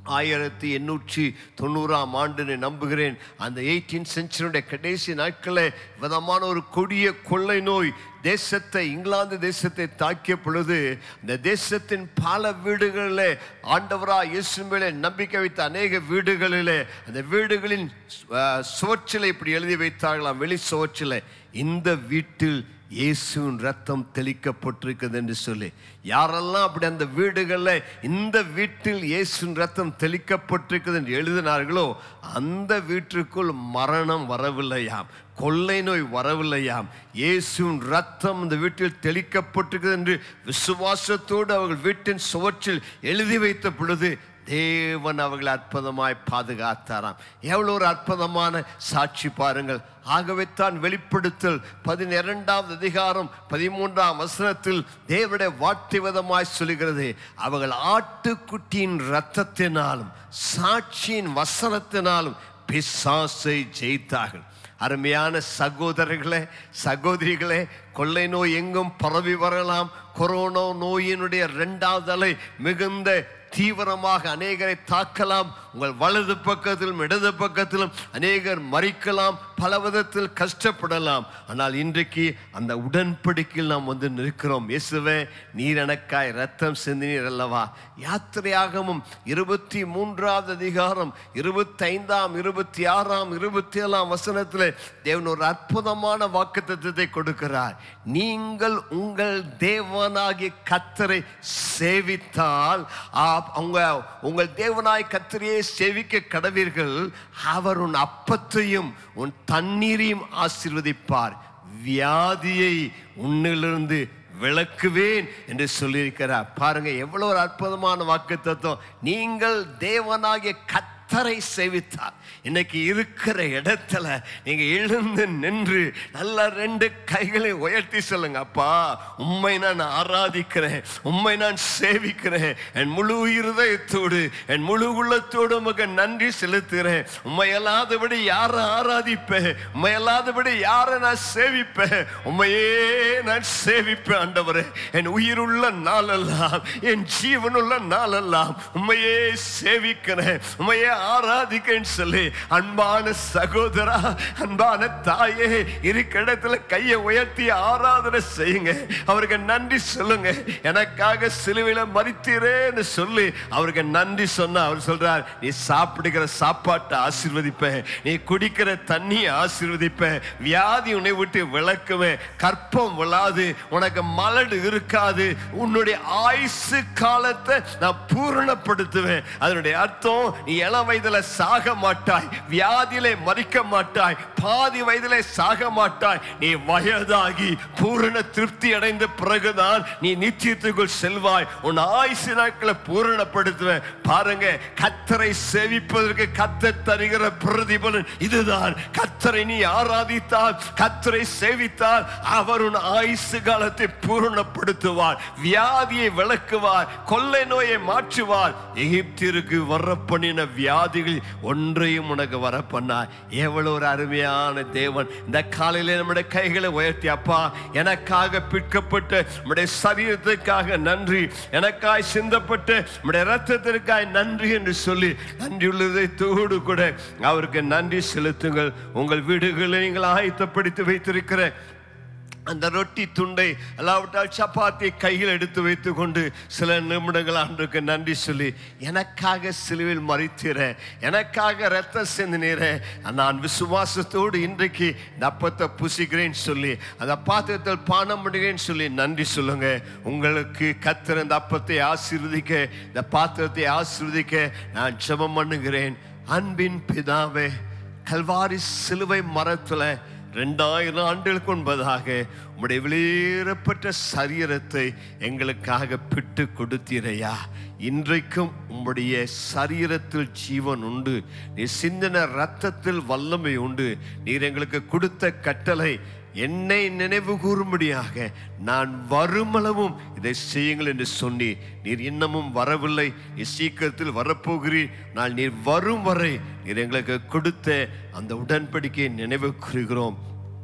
ஆயிரத்தி எண்ணூற்றி தொண்ணூறாம் ஆண்டு நம்புகிறேன் அந்த எயிட்டீன் செஞ்சுரியுடைய கடைசி நாட்களில் விதமான ஒரு கொடிய கொள்ளை நோய் தேசத்தை இங்கிலாந்து தேசத்தை தாக்கிய பொழுது இந்த தேசத்தின் பல வீடுகளில் ஆண்டவரா இயேசு மேலே நம்பிக்கை வைத்த அநேக வீடுகளிலே அந்த வீடுகளின் அஹ், சுவற்றில் இப்படி எழுதி வைத்தார்களாம் வெளி சுவற்றில் இந்த வீட்டில் இயேசுவின் ரத்தம் தெளிக்கப்பட்டிருக்குது என்று சொல்லி யாரெல்லாம் அப்படி அந்த வீடுகளில் இந்த வீட்டில் இயேசுவின் ரத்தம் தெளிக்கப்பட்டிருக்குது என்று எழுதினார்களோ அந்த வீட்டிற்குள் மரணம் வரவில்லையாம் கொள்ளை நோய் வரவில்லையாம் இயேசுவின் ரத்தம் இந்த வீட்டில் தெளிக்கப்பட்டிருக்குது என்று விசுவாசத்தோடு அவர்கள் வீட்டின் சுவற்றில் எழுதி வைத்த பொழுது தேவன் அவர்களை அற்புதமாய் பாதுகாத்தாராம் எவ்வளோ ஒரு அற்புதமான சாட்சி பாருங்கள் ஆகவே தான் வெளிப்படுத்தல் பதினிரண்டாவது அதிகாரம் பதிமூன்றாம் வசனத்தில் தேவனுடைய வார்த்தை விதமாய் சொல்லுகிறது அவர்கள் ஆட்டுக்குட்டியின் இரத்தத்தினாலும் சாட்சியின் வசனத்தினாலும் பிசாசை ஜெயித்தார்கள் அருமையான சகோதரர்களே சகோதரிகளே கொள்ளை நோய் எங்கும் பரவி வரலாம் கொரோனா நோயினுடைய இரண்டாவது அலை மிகுந்த தீவிரமாக அநேகரை தாக்கலாம் உங்கள் வலது பக்கத்திலும் இடது பக்கத்திலும் அநேகர் மறிக்கலாம் பல விதத்தில் கஷ்டப்படலாம் ஆனால் இன்றைக்கு அந்த உடன்படிக்கையில் நாம் வந்து நிற்கிறோம் இயேசுவே நீர் எனக்காய் ரத்தம் சிந்தினீர் அல்லவா யாத்திரையாகமும் இருபத்தி மூன்றாவது அதிகாரம் இருபத்தைந்தாம் இருபத்தி ஆறாம் இருபத்தி ஏழாம் வசனத்தில் தேவன் ஒரு அற்புதமான வாக்குத்தத்தத்தை கொடுக்கிறார் நீங்கள் உங்கள் தேவனாகிய கத்தரை சேவித்தால் ஆ- அவங்க உங்கள் தேவனாய் கத்தரையே சேவிக்க கடவீர்கள் அவர் உன் அப்பத்தையும் உன் தண்ணீரையும் ஆசீர்வதிப்பார் வியாதியை உன்னிலிருந்து விளக்குவேன் என்று சொல்லியிருக்கிறார் பாருங்க எவ்வளவு ஒரு அற்புதமான வாக்கு தத்துவம் நீங்கள் தேவனாகிய கத்தரை சேவித்தார் இன்னைக்கு இருக்கிற இடத்துல நீங்க எழுந்து நின்று நல்லா ரெண்டு கைகளை உயர்த்தி சொல்லுங்க அப்பா உம்மை நான் ஆராதிக்கிறேன் உம்மை நான் சேவிக்கிறேன் என் முழு இருதயத்தோடு என் முழு உள்ளத்தோடு உமக்கு நன்றி செலுத்துகிறேன் உம்மை அல்லாதபடி யாரை ஆராதிப்பேன் உம்மை அல்லாதபடி யாரை நான் சேவிப்பேன் உம்மையே நான் சேவிப்பேன் ஆண்டவரே என் உயிருள்ள நாளெல்லாம் என் ஜீவனுள்ள நாளெல்லாம் உம்மையே சேவிக்கிறேன் உம்மையே ஆராதிக்கிறேன்னு சொல்லி அன்பான சகோதரா அன்பான தாயே இருக்க இடத்துல கையை உயர்த்தி ஆராதனை செய்யுங்க அவருக்கு நன்றி சொல்லுங்க எனக்காக சிலுவையில மறித்தீரேன்னு சொல்லி அவருக்கு நன்றி சொன்னா அவர் சொல்றார் நீ சாப்பிடுகிற சாப்பாட்டை ஆசீர்வதிப்பேன் நீ குடிக்கிற தண்ணியை ஆசீர்வதிப்பேன் வியாதி உன்னை விட்டு விளக்குவேன் கற்பம் விழாது உனக்கு மலடு இருக்காது உன்னுடைய ஆயுசு காலத்தை நான் பூரணப்படுத்துவேன் அதனுடைய அர்த்தம் நீ இள வயதுல சாக மாட்டாய் வியாதியிலே மறிக்க மாட்டாய் பாதி வயதிலே சாக மாட்டாய் நீ வயதாகி பூரண திருப்தி அடைந்த பிறகுதான் நீ நிச்சயத்துக்குள் செல்வாய் உன் ஆயுசு நாட்களை பூரணப்படுத்துவேன் பாருங்க கத்தரை சேவிப்பதற்கு கத்த தருகிற பிரதிபலன் இதுதான் கத்தரை நீ ஆராதித்தால் கத்தரை சேவித்தால் அவர் உன் ஆயுசு காலத்தை பூரணப்படுத்துவார் வியாதியை விளக்குவார் கொள்ளை நோயை மாற்றுவார் எகிப்திற்கு வர பண்ணின வியாதிகள் ஒன்றையும் உனக்கு வர பண்ணார் எவ்வளவு ஒரு அருமையான தேவன் இந்த காலையில நம்முடைய கைகளை உயர்த்தி அப்பா எனக்காக பிற்கப்பட்ட நம்முடைய சரீரத்துக்காக நன்றி எனக்காய் சிந்தப்பட்ட நம்முடைய ரத்தத்திற்காய் நன்றி என்று சொல்லி நன்றியுள்ளதோடு கூட அவருக்கு நன்றி செலுத்துங்கள் உங்கள் வீடுகளை நீங்கள் ஆயத்தப்படுத்தி வைத்திருக்கிற அந்த ரொட்டி துண்டை அல்லாவிட்டால் சப்பாத்தி கையில் எடுத்து வைத்துக்கொண்டு சில நிமிடங்கள் ஆண்டுக்கு நன்றி சொல்லி எனக்காக சிலுவில் மறித்தீர எனக்காக ரத்த சிந்தினீர நான் விசுவாசத்தோடு இன்றைக்கு இந்த அப்பத்தை புசிக்கிறேன்னு சொல்லி அந்த பாத்திரத்தில் பானம் பண்ணுகிறேன்னு சொல்லி நன்றி சொல்லுங்க உங்களுக்கு கத்திர இந்த அப்பத்தை ஆசீர்வதிக்க இந்த பாத்திரத்தை ஆசீர்வதிக்க நான் ஜெபம் பண்ணுகிறேன் அன்பின் பிதாவே கல்வாரி சிலுவை மரத்துல ரெண்டாயிரம் ஆண்டுகளுக்கு முன்பதாக உம்முடைய வெளியேறப்பட்ட சரீரத்தை எங்களுக்காக பிட்டு கொடுத்தீரையா இன்றைக்கும் உம்முடைய சரீரத்தில் ஜீவன் உண்டு நீ சிந்தின ரத்தத்தில் வல்லமை உண்டு நீர் எங்களுக்கு கொடுத்த கட்டளை என்னை நினைவு கூறும்படியாக நான் வருமளவும் இதை செய்யுங்கள் என்று சொன்னி நீர் இன்னமும் வரவில்லை நீ சீக்கிரத்தில் வரப்போகிறீர் நான் நீர் வரும் வரை நீர் எங்களுக்கு கொடுத்த அந்த உடன்படிக்கையை நினைவு கூறுகிறோம்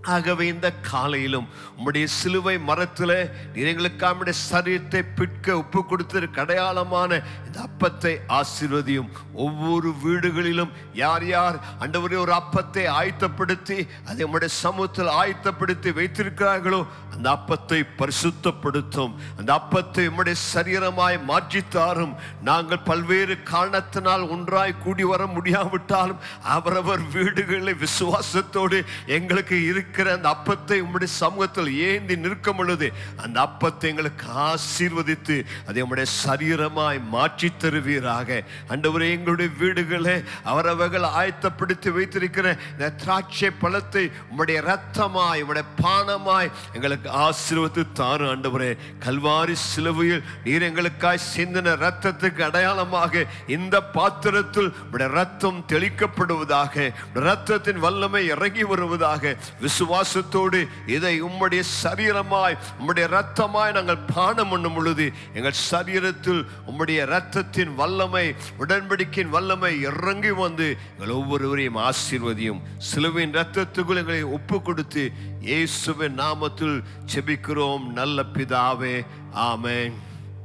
ஆகவே இந்த காலையிலும் உம்முடைய சிலுவை மரத்தில் நீர் எங்களுக்காக உம்முடைய சரீரத்தை பிற்க ஒப்பு கொடுத்திருக்க அடையாளமான இந்த அப்பத்தை ஆசீர்வதியும் ஒவ்வொரு வீடுகளிலும் யார் யார் ஆண்டவரே ஒரு அப்பத்தை ஆயத்தப்படுத்தி அதை உம்முடைய சமூகத்தில் ஆயத்தப்படுத்தி வைத்திருக்கிறார்களோ அந்த அப்பத்தை பரிசுத்தப்படுத்தும் அந்த அப்பத்தை உம்முடைய சரீரமாய் மாற்றித்தாரும் நாங்கள் பல்வேறு காரணத்தினால் ஒன்றாய் கூடி வர முடியாவிட்டாலும் அவரவர் வீடுகளில் விசுவாசத்தோடு எங்களுக்கு இருக்கிற அந்த அப்பத்தை உம்முடைய சமூகத்தில் ஏந்தி நிற்கும் பொழுது அந்த அப்பத்தை எங்களுக்கு ஆசீர்வதித்து அதை உம்முடைய சரீரமாய் மாற்றி தருவீராக ஆண்டவரே எங்களுடைய வீடுகளை அவரவர்கள் ஆயத்தப்படுத்தி வைத்திருக்கிற இந்த திராட்சை பழத்தை உம்முடைய ரத்தமாய் உம்முடைய பானமாய் எங்களுக்கு ஆசீர்வதித்து தாரு ஆண்டவரே கல்வாரி சிலுவையில் நீர் எங்களுக்காய் சிந்தின ரத்தத்துக்கு அடையாளமாக இந்த பாத்திரத்தில் உம்முடைய ரத்தம் தெளிக்கப்படுவதாக உம்முடைய ரத்தத்தின் வல்லமை இறங்கி வருவதாக விசுவாசத்தோடு இதை உம்முடைய சரீரமாய் உம்முடைய ரத்தமாய் நாங்கள் பானம் பண்ணும் பொழுது எங்கள் சரீரத்தில் உம்முடைய ரத்தத்தின் வல்லமை உடன்படிக்கையின் வல்லமை இறங்கி வந்து எங்கள் ஒவ்வொருவரையும் ஆசீர்வதியும் சிலுவையின் ரத்தத்துக்குள் எங்களை ஒப்பு கொடுத்து இயேசுவின் நாமத்தில் செபிக்கிறோம் நல்ல பிதாவே ஆமென்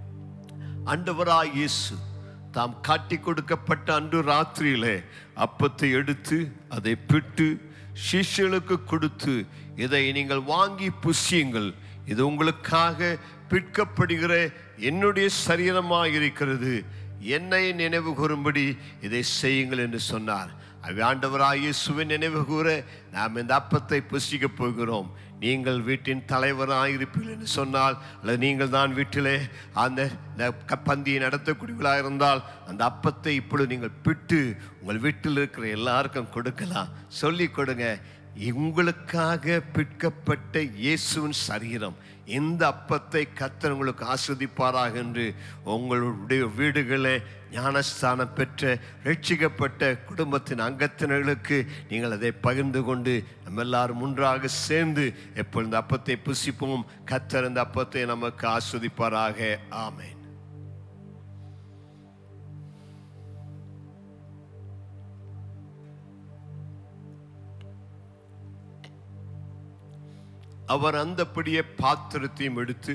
ஆண்டவராய் இயேசு தாம் காட்டி கொடுக்கப்பட்ட அன்று ராத்திரியிலே அப்பத்தை எடுத்து அதை பிட்டு சிஷ்யர்களுக்கு கொடுத்து இதை நீங்கள் வாங்கி புசியுங்கள் இது உங்களுக்காக பிற்கப்படுகிற என்னுடைய சரீரமாக இருக்கிறது என்னை நினைவு கூறும்படி இதை செய்யுங்கள் என்று சொன்னார் அவை ஆண்டவராய் இயேசுவை நினைவு கூற நாம் இந்த அப்பத்தை புசிக்க போகிறோம் நீங்கள் வீட்டின் தலைவராக இருப்பீர்கள் என்று சொன்னால் அல்லது நீங்கள் தான் வீட்டிலே அந்த இந்த க- பந்தியை நடத்தக்கூடியவர்களாக இருந்தால் அந்த அப்பத்தை இப்பொழுது நீங்கள் பிட்டு உங்கள் வீட்டில் இருக்கிற எல்லாருக்கும் கொடுக்கலாம் சொல்லி கொடுங்க உங்களுக்காக பிற்கப்பட்ட இயேசுவின் சரீரம் இந்த அப்பத்தை கர்த்தர் உங்களுக்கு ஆஸ்வதிப்பாராக என்று உங்களுடைய வீடுகளே ஞானஸ்தானம் பெற்ற ரட்சிக்கப்பட்ட குடும்பத்தின் அங்கத்தினர்களுக்கு நீங்கள் அதை பகிர்ந்து கொண்டு நம்ம எல்லாரும் ஒன்றாக சேர்ந்து எப்பொழுது இந்த அப்பத்தை புசிப்போம் கர்த்தர் இந்த அப்பத்தை நமக்கு ஆஸ்வதிப்பாராக ஆமென் அவர் அந்தப்படியே பாத்திரத்தையும் எடுத்து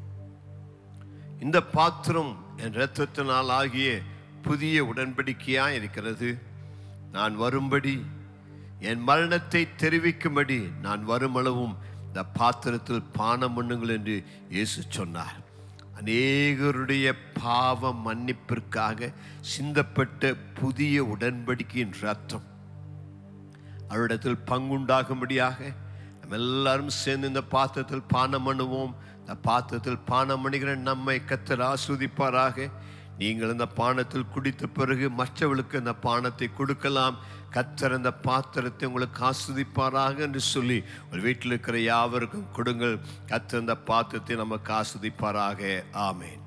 இந்த பாத்திரம் என் இரத்தத்தினால் ஆகிய புதிய உடன்படிக்கையா இருக்கிறது நான் வரும்படி என் மரணத்தை தெரிவிக்கும்படி நான் வருமளவும் இந்த பாத்திரத்தில் பானம் பண்ணுங்கள் என்று இயேசு சொன்னார் அநேகருடைய பாவ மன்னிப்பிற்காக சிந்தப்பட்ட புதிய உடன்படிக்கையின் ரத்தம் அவரிடத்தில் பங்குண்டாகும்படியாக நம்ம எல்லாரும் சேர்ந்து இந்த பாத்திரத்தில் பானம் பண்ணுவோம் இந்த பாத்திரத்தில் பானம் பண்ணுகிற நம்மை கத்தர் ஆஸ்வதிப்பாராக நீங்கள் இந்த பானத்தில் குடித்த பிறகு மற்றவர்களுக்கு இந்த பானத்தை கொடுக்கலாம் கத்தர் இந்த பாத்திரத்தை உங்களுக்கு ஆஸ்வதிப்பாராக என்று சொல்லி உங்கள் வீட்டில் இருக்கிற யாவருக்கும் கொடுங்கள் கத்தர் இந்த பாத்திரத்தை நமக்கு ஆஸ்வதிப்பாராக ஆமேன்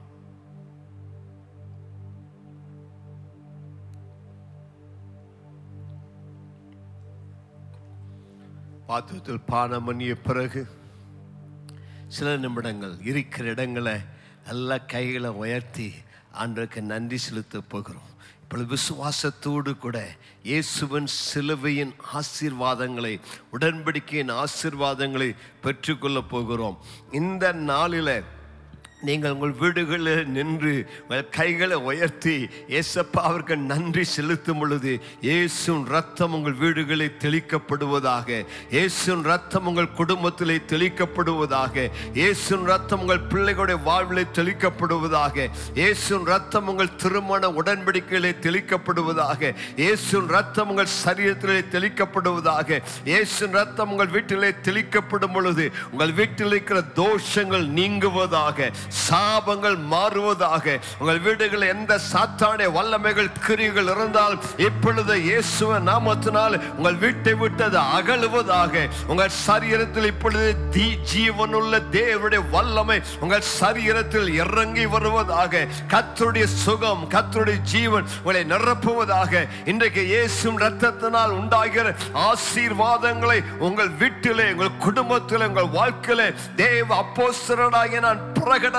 பாத்திரத்தில் பானம் பண்ணிய பிறகு சில நிமிடங்கள் இருக்கிற இடங்களை நல்லா கைகளை உயர்த்தி ஆண்டருக்கு நன்றி செலுத்த போகிறோம் இப்பொழுது விசுவாசத்தோடு கூட இயேசுவின் சிலுவையின் ஆசீர்வாதங்களை உடன்படிக்கையின் ஆசீர்வாதங்களை பெற்றுக்கொள்ளப் போகிறோம் இந்த நாளில் நீங்கள் உங்கள் வீடுகளில் நின்று உங்கள் கைகளை உயர்த்தி ஏசப்பா அவருக்கு நன்றி செலுத்தும் பொழுது இயேசுவின் ரத்தம் உங்கள் வீடுகளில் தெளிக்கப்படுவதாக இயேசுவின் ரத்தம் உங்கள் குடும்பத்திலே தெளிக்கப்படுவதாக இயேசுவின் ரத்தம் உங்கள் பிள்ளைகளுடைய வாழ்விலே தெளிக்கப்படுவதாக இயேசுவின் ரத்தம் உங்கள் திருமண உடன்படிக்கையிலே தெளிக்கப்படுவதாக இயேசுவின் ரத்தம் உங்கள் சரீரத்திலே தெளிக்கப்படுவதாக இயேசுவின் ரத்தம் உங்கள் வீட்டிலே தெளிக்கப்படும் பொழுது உங்கள் வீட்டில் இருக்கிற தோஷங்கள் நீங்குவதாக சாபங்கள் மாறுவதாக உங்கள் வீடுகளில் எந்த சாத்தானுடைய வல்லமைகள் கிரிகள் இருந்தால் இப்பொழுது இயேசுவ நாமத்தினால் உங்கள் வீட்டை விட்டது அகலுவதாக உங்கள் சரீரத்தில் இப்பொழுது தீ ஜீவனுள்ள தேவனுடைய வல்லமை உங்கள் சரீரத்தில் இறங்கி வருவதாக கத்தருடைய சுகம் கத்தருடைய ஜீவன் உங்களை நிரப்புவதாக இன்றைக்கு இயேசுவின் ரத்தத்தினால் உண்டாகிற ஆசீர்வாதங்களை உங்கள் வீட்டிலே உங்கள் குடும்பத்திலே உங்கள் வாழ்க்கையிலே தேவ அப்போஸ்தலனாகிய நான் பிரகடனம்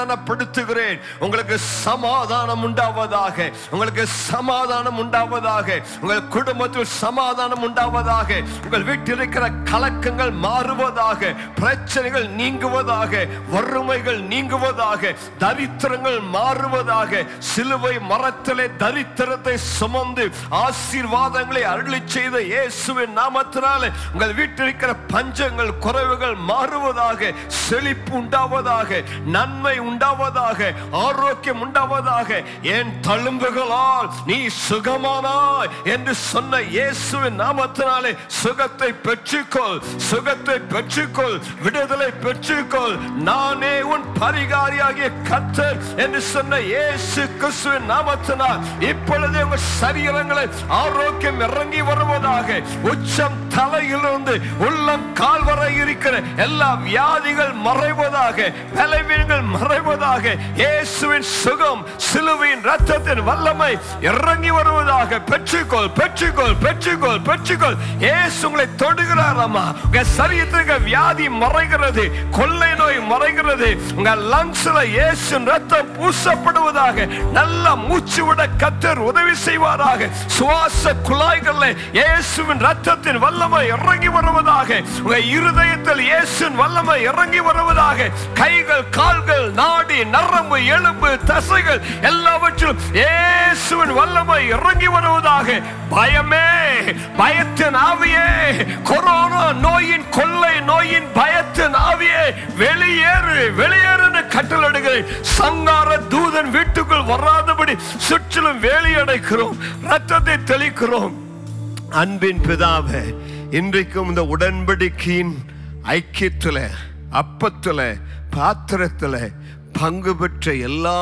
பிரகடனப்படுத்துகிறேன் உங்களுக்கு சமாதானம் உண்டாவதாக உங்களுக்கு சமாதானம் உண்டாவதாக உங்கள் குடும்பத்தில் சமாதானம் உண்டாவதாக உங்கள் வீட்டில் இருக்கிற கலக்கங்கள் மாறுவதாக பிரச்சனைகள் நீங்குவதாக வறுமைகள் நீங்குவதாக தரித்திரங்கள் மாறுவதாக சிலுவை மரத்திலே தரித்திரத்தை சுமந்து ஆசீர்வாதங்களை அருளி செய்த இயேசுவின் நாமத்தினாலே உங்கள் வீட்டில் இருக்கிற பஞ்சங்கள் குறைவுகள் மாறுவதாக செழிப்பு உண்டாவதாக நன்மை உண்டாவதாக ஆரோக்கியம் உண்டாவதாக என் தழும்புகளால் நீ சுகமானாய் என்று சொன்ன இயேசுவின் நாமத்தினாலே சுகத்தை பெற்றுக்கொள் சுகத்தை பெற்றுக்கொள் விடுதலை பெற்றுக்கொள் நானே உன் பரிகாரியாகிய கத்தர் என்று சொன்ன இயேசு கிறிஸ்துவின் நாமத்தினால் இப்பொழுது உங்கள் சரீரங்களை ஆரோக்கியம் இறங்கி வருவதாக உச்சம் தலையிலிருந்து உள்ளம் கால் வரை இருக்கிற எல்லா வியாதிகள் மறைவதாக பலவீனங்கள் மறைவதாக இயேசுவின் சுகம் சிலுவையின் ரத்தத்தின் வல்லமை இறங்கி வருவதாக பெற்றுக்கொள் பெற்றுக்கொள் பெற்றுக்கொள் பெற்றுக்கொள் இயேசு உங்களை தொடுகிறார் அம்மா உங்க சரீரத்துக்கு வியாதி மறைகிறது கொள்ளை நோய் மறைகிறது உங்க லங்ஸ்ல இயேசு ரத்தம் பூசப்படுவதாக நல்ல மூச்சு விட கத்தர் உதவி செய்வாராக சுவாச குழாய்கள்ல இயேசுவின் ரத்தத்தின் வல்லமை இறங்கி வருவதாக உங்க இருதயத்தில் இயேசுவின் வல்லமை இறங்கி வருவதாக கைகள் கால்கள் நாடி நரம்பு எலும்பு தசைகள் எல்லாவற்றிலும் இயேசுவின் வல்லமை இறங்கி வருவதாக பயமே பயத்தின் ஆவியே கொரோனா நோயின் கொள்ளை நோயின் பயத்தின் ஆவியே வெளியேறு வெளியேறு கட்டளிடுகிறேன் சங்கார தூதன் வீட்டுக்குள் வராதபடி சுற்றிலும் வேலி அடைக்கிறோம் ரத்தத்தை தெளிக்கிறோம் அன்பின் பிதாவே இன்றைக்கும் இந்த உடன்படிக்கையின் ஐக்கியத்துல அப்பத்துல பாத்திரத்துல பங்கு பெற்ற எல்லா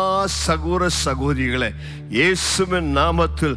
சகோர சகோதரிகளை இயேசுவின் நாமத்தில்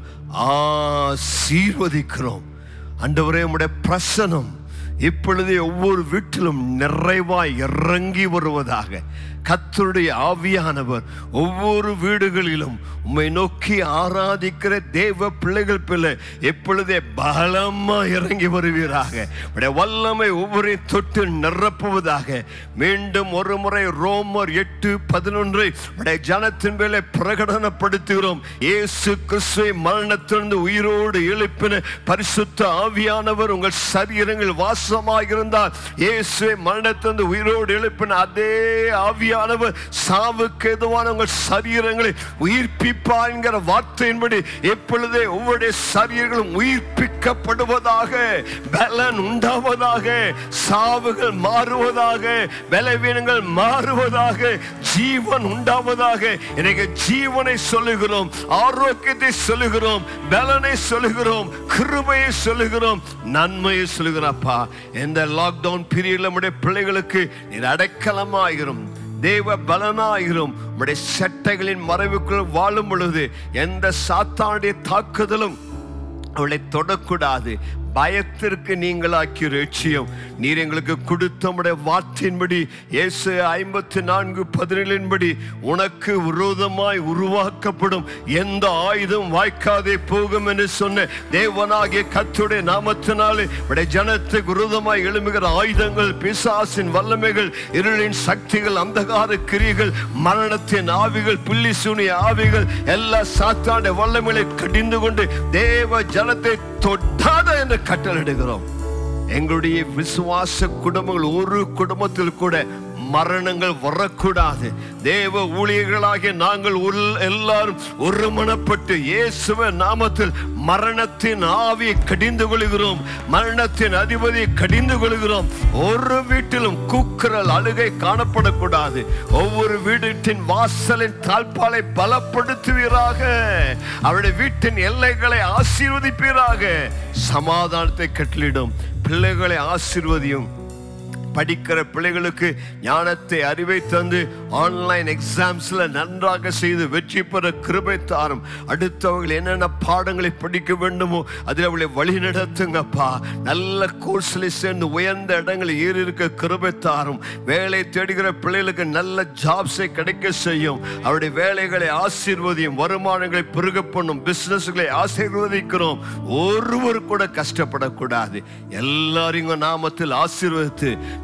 ஆசீர்வதிக்கிறோம் ஆண்டவரே உம்முடைய பிரசனம் இப்பொழுது ஒவ்வொரு வீட்டிலும் நிறைவாய் இறங்கி வருவதாக கத்தருடைய ஆவியானவர் ஒவ்வொரு வீடுகளிலும் உம்மை நோக்கி ஆராதிக்கிற தேவ பிள்ளைகள் பிள்ளை எப்பொழுதே பலமா இறங்கி வருவீராக உடைய வல்லமை ஒவ்வொரு தொட்டு நிரப்புவதாக மீண்டும் ஒரு முறை ரோமர் எட்டு பதினொன்றை உடைய ஜனத்தின் மேலே பிரகடனப்படுத்துகிறோம் இயேசு கிறிஸ்துவை மரணத்திலிருந்து உயிரோடு எழுப்பின பரிசுத்த ஆவியானவர் உங்கள் சரீரங்கள் வாசமாயிருந்தால் இயேசுவை மரணத்திலிருந்து உயிரோடு எழுப்பின அதே ஆவியானவர் சாவுக்கு எதுவான உங்கள் சரீரங்களை உயிர்ப்பிப்பா என்கிற வார்த்தையின்படி எப்பொழுதே ஒவ்வொரு சரீரங்களும் உயிர்ப்பிக்கப்படுவதாக பலன் உண்டாவதாக சாவுகள் மாறுவதாக பலவீனங்கள் மாறுவதாக ஜீவன் உண்டாவதாக எனக்கு ஜீவனை சொல்லுகிறோம் ஆரோக்கியத்தை சொல்லுகிறோம் பலனை சொல்லுகிறோம் கிருபையை சொல்லுகிறோம் நன்மையை சொல்லுகிறப்பா இந்த லாக்டவுன் பீரியட்ல நம்முடைய பிள்ளைகளுக்கு நீர் அடைக்கலமாயிரும் தேவ பலனாயிரும் உடைய சட்டைகளின் மறைவுக்குள் வாழும் பொழுது எந்த சாத்தானுடைய தாக்குதலும் அவளை தொடக்கூடாது பயத்திற்கு நீங்களாக்கி ரட்சியம் நீர் எங்களுக்கு கொடுத்த உடைய வார்த்தையின்படி இயேசு ஐம்பத்தி நான்கு பதினேழின்படி உனக்கு விரோதமாய் உருவாக்கப்படும் எந்த ஆயுதம் வாய்க்காதே போகும் என்று சொன்ன தேவனாகிய கத்துடைய நாமத்தினாலே உடைய ஜனத்துக்கு விரோதமாய் எழும்புகிற ஆயுதங்கள் பிசாசின் வல்லமைகள் இருளின் சக்திகள் அந்தகார கிரிகள் மரணத்தின் ஆவிகள் புள்ளி சூனிய ஆவிகள் எல்லா சாத்தான வல்லமைகளை கடிந்து கொண்டு தேவ ஜனத்தை தொட்டாத என்று கட்டளிடுகிறோம் எங்களுடைய விசுவாச குடும்பங்கள் ஒரு குடும்பத்தில் கூட மரணங்கள் வரக்கூடாது தேவ ஊழியர்களாகிய நாங்கள் உள்- எல்லாரும் ஒருமனப்பட்டு இயேசுவ நாமத்தில் மரணத்தின் ஆவியை கடிந்து கொள்கிறோம் மரணத்தின் அதிபதியை கடிந்து கொள்கிறோம் ஒரு வீட்டிலும் கூக்குரல் அழுகை காணப்படக்கூடாது ஒவ்வொரு வீட்டின் வாசலின் தாழ்பாலை பலப்படுத்துவீராக அவருடைய வீட்டின் எல்லைகளை ஆசீர்வதிப்பீராக சமாதானத்தை கட்டளிடும் பிள்ளைகளை ஆசீர்வதியும் படிக்கிற பிள்ளைகளுக்கு ஞானத்தை அறிவை தந்து ஆன்லைன் எக்ஸாம்ஸ்ல நன்றாக செய்து வெற்றி பெற கிருபை தாரும் அடுத்தவங்க என்னென்ன பாடங்களை படிக்க வேண்டுமோ அதில் அவளை வழி நடத்துங்கப்பா நல்ல கோர்ஸ்ல சேர்ந்து உயர்ந்த இடங்களில் ஏறி இருக்க கிருபை தாரும் வேலை தேடுகிற பிள்ளைகளுக்கு நல்ல ஜாப்ஸை கிடைக்க செய்யும் அவருடைய வேலைகளை ஆசீர்வதியும் வருமானங்களை பெருக பண்ணும் பிசினஸ்களை ஆசீர்வதிக்கிறோம் ஒருவர் கூட கஷ்டப்படக்கூடாது எல்லாரையும் உங்க நாமத்தில் ஆசீர்வதித்து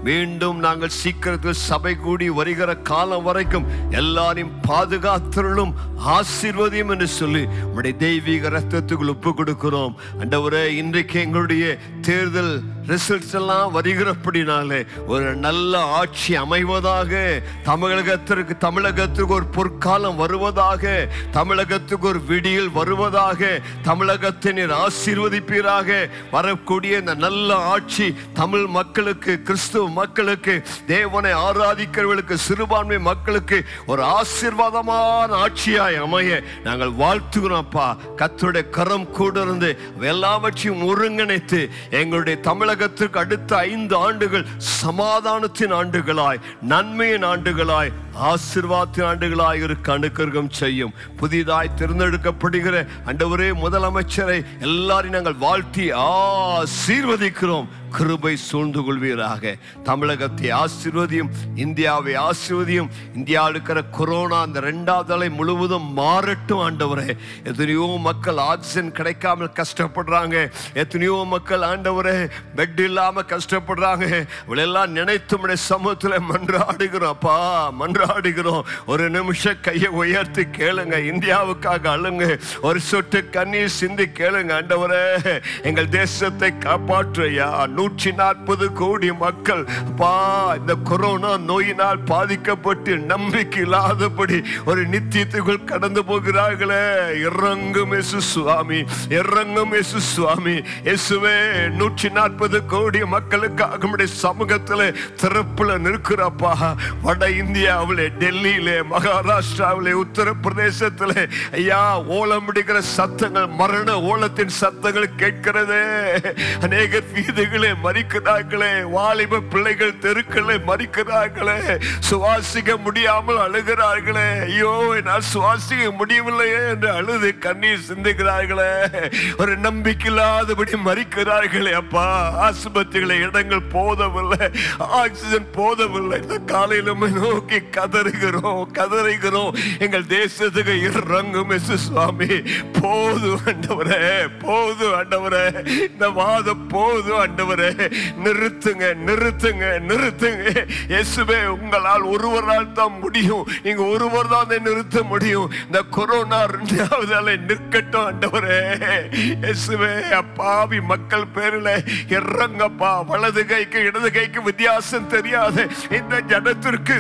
மீண்டும் நாங்கள் சீக்கிரத்தில் சபை கூடி வருகிற காலம் வரைக்கும் எல்லாரையும் பாதுகாத்தருளும் ஆசீர்வதியும் என்று சொல்லி உடைய தெய்வீக ரத்தத்துக்குள் ஒப்பு கொடுக்கிறோம் அண்டவரே இன்றைக்கு எங்களுடைய தேர்தல் ரிசல்ட்ஸ் எல்லாம் வருகிறபடினாலே ஒரு நல்ல ஆட்சி அமைவதாக தமிழகத்திற்கு தமிழகத்திற்கு ஒரு பொற்காலம் வருவதாக தமிழகத்துக்கு ஒரு விடியல் வருவதாக தமிழகத்தை நீர் ஆசீர்வதிப்பீராக வரக்கூடிய இந்த நல்ல ஆட்சி தமிழ் மக்களுக்கு கிறிஸ்துவ மக்களுக்கு தேவனை ஆராதிக்கிறவர்களுக்கு சிறுபான்மை மக்களுக்கு ஒரு ஆசீர்வாதமான ஆட்சியாய் அமைய நாங்கள் வாழ்த்துகிறோம்ப்பா கத்தருடைய கரம் கூட இருந்து எல்லாவற்றையும் ஒருங்கிணைத்து எங்களுடைய தமிழகத்துக்கு அடுத்த ஐந்து ஆண்டுகள் சமாதானத்தின் ஆண்டுகளாய் நன்மையின் ஆண்டுகளாய் ஆசீர்வாதத்தின் ஆண்டுகளாய் இருக்க அனுக்கிரகம் செய்யும் புதிதாய் தேர்ந்தெடுக்கப்படுகிற அண்டவரே முதலமைச்சரை எல்லாரையும் நாங்கள் வாழ்த்தி ஆசீர்வதிக்கிறோம் கிருபை சூழ்ந்து கொள்வீராக தமிழகத்தை ஆசீர்வதியும் இந்தியாவை ஆசீர்வதியும் இந்தியாவில் இருக்கிற கொரோனா அந்த ரெண்டாவது அலை முழுவதும் மாறட்டும் ஆண்டவரே எத்தனையோ மக்கள் ஆக்சிஜன் கிடைக்காமல் கஷ்டப்படுறாங்க எத்தனையோ மக்கள் ஆண்டவரே பெட் இல்லாம கஷ்டப்படுறாங்க இவளெல்லாம் நினைத்து உடைய சமூகத்தில் மன்றாடுகிறோம் அப்பா மன்றாடுகிறோம் ஒரு நிமிஷம் கையை உயர்த்தி கேளுங்க இந்தியாவுக்காக அழுங்க ஒரு சொட்டு கண்ணீர் சிந்தி கேளுங்க ஆண்டவரே எங்கள் தேசத்தை காப்பாற்றையா நூற்றி நாற்பது கோடி மக்கள் பா இந்த கொரோனா நோயினால் பாதிக்கப்பட்டு நம்பிக்கை இல்லாதபடி ஒரு நித்தியத்துக்குள் கடந்து போகிறார்களே இறங்கும் இயேசு சுவாமி இறங்கும் இயேசு சுவாமி இயேசுவே நூற்றி நாற்பது கோடி மக்களுக்காக உம்முடைய சமூகத்தில் திறப்புல நிற்கிறப்பா வட இந்தியாவிலே டெல்லியிலே மகாராஷ்டிராவிலே உத்தரப்பிரதேசத்திலே ஐயா ஓலம் பிடிக்கிற சத்தங்கள் மரண ஓலத்தின் சத்தங்கள் கேட்கிறதே அநேகர் வீதிகளே மறிக்கிறார்களே வாலிப பிள்ளைகள் தெருக்களே மறிக்கிறார்களே சுவாசிக்க முடியாமல் அழுகிறார்களே ஐயோ என்னால் சுவாசிக்க முடியவில்லையே என்று அழுது கண்ணீர் சிந்துகிறார்களே ஒரு நம்பிக்கை இல்லாதபடி மறிக்கிறார்களே அப்பா ஆஸ்பத்திரிகளை இடங்கள் போதவில்லை ஆக்சிஜன் போதவில்லை இந்த காலையில உம்மை நோக்கி கதறுகிறோம் கதறுகிறோம் எங்கள் தேசத்துக்கு இறங்கும் இயேசு சுவாமி போது ஆண்டவரே போது ஆண்டவரே இந்த வாதம் போது ஆண்டவரே நிறுத்துங்க நிறுத்துங்க நிறுத்துங்க இயேசுவே உங்களால் ஒருவரால் தான் முடியும் நீங்க ஒருவர் தான் அதை நிறுத்த முடியும் இந்த கொரோனா ரெண்டாவது அலை நிற்கட்டும் ஆண்டவரே இயேசுவே அப்பாவி மக்கள் பேரில் இறங்கப்பா வலது கைக்கு இடது கைக்கு வித்தியாசம் தெரியாத இந்த ஜனத்திற்கு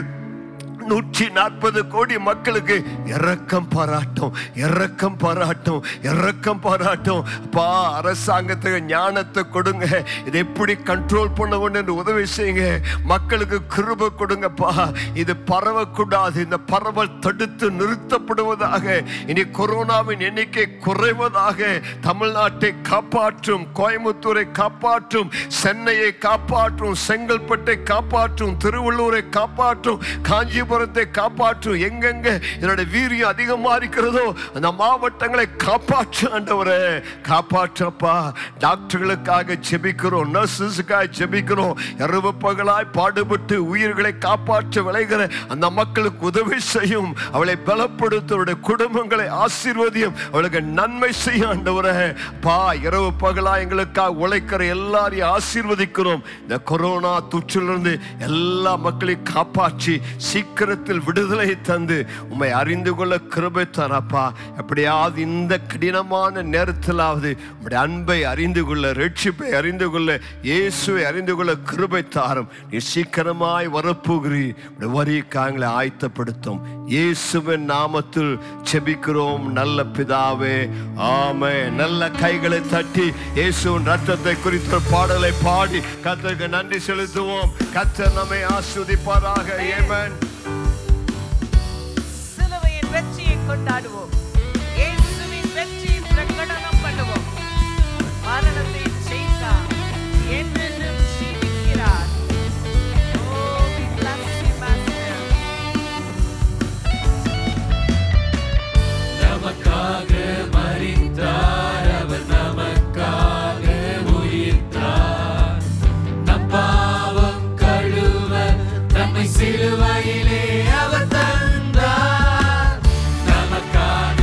நூற்றி நாற்பது கோடி மக்களுக்கு இரக்கம் பாராட்டும் இரக்கம் பாராட்டும் இரக்கம் பாராட்டும் பா அரசாங்கத்துக்கு ஞானத்தை கொடுங்க இதை எப்படி கண்ட்ரோல் பண்ணணும் என்று உதவி செய்யுங்க மக்களுக்கு கிருபை கொடுங்கப்பா இது பரவக்கூடாது இந்த பரவல் தடுத்து நிறுத்தப்படுவதாக இனி கொரோனாவின் எண்ணிக்கை குறைவதாக தமிழ்நாட்டை காப்பாற்றும் கோயம்புத்தூரை காப்பாற்றும் சென்னையை காப்பாற்றும் செங்கல்பட்டை காப்பாற்றும் திருவள்ளூரை காப்பாற்றும் காஞ்சிபுரத்தை காப்பாற்றும் எங்கெங்க இதனுடைய வீரியம் அதிகமா இருக்கிறதோ அந்த மாவட்டங்களை காப்பாற்று ஆண்டவரே காப்பாற்றப்பா டாக்டர்களுக்காக ஜெபிக்கிறோம் நர்சஸுக்காக ஜெபிக்கிறோம் இரவு பகலாய் பாடுபட்டு உயிர்களை காப்பாற்ற விளைகிற அந்த மக்களுக்கு உதவி செய்யும் அவளை பலப்படுத்த அவருடைய குடும்பங்களை ஆசீர்வதியும் அவளுக்கு நன்மை செய்யும் ஆண்டவரே பா இரவு பகலா எங்களுக்காக உழைக்கிற எல்லாரையும் ஆசீர்வதிக்கிறோம் இந்த கொரோனா தொற்றிலிருந்து எல்லா மக்களையும் காப்பாற்றி சீக்கிரத்தில் விடுதலை தந்து உம்மை அறிந்து கொள்ள கிருபை தரப்பா எப்படியாவது இந்த கடினமான நேரத்திலாவது உம்முடைய அன்பை அறிந்து கொள்ள ரட்சிப்பை அறிந்து கொள்ள இயேசுவை அறிந்து கொள்ள கிருபை தாரும் நீ சீக்கிரமாய் வரப்போகிறீ உம்முடைய வரிக்காங்களை ஆயத்தப்படுத்தும் இயேசுவின் நாமத்தில் செபிக்கிறோம் நல்ல பிதாவே ஆமே நல்ல கைகளை தட்டி இயேசுவின் ரத்தத்தை குறித்த ஒரு பாடலை பாடி கத்தருக்கு நன்றி செலுத்துவோம் கத்தர் நம்மை ஆஸ்வதிப்பாராக ஏமன் சிலுவையின் வெற்றியை கொண்டாடுவோம் இயேசுவின் வெற்றியை பிரகடனம் பண்ணுவோம் மரணத்தை ஜெயித்தார் என்றென்றும் ஜீவிக்கிறார் Oh, we bless you, Master. நமக்காக மரித்தார் அவர் நமக்காக உயிர்த்தார் நம் பாவம் கழுவ நம்மை சிலுவையிலே அவர் தந்தார் நமக்காக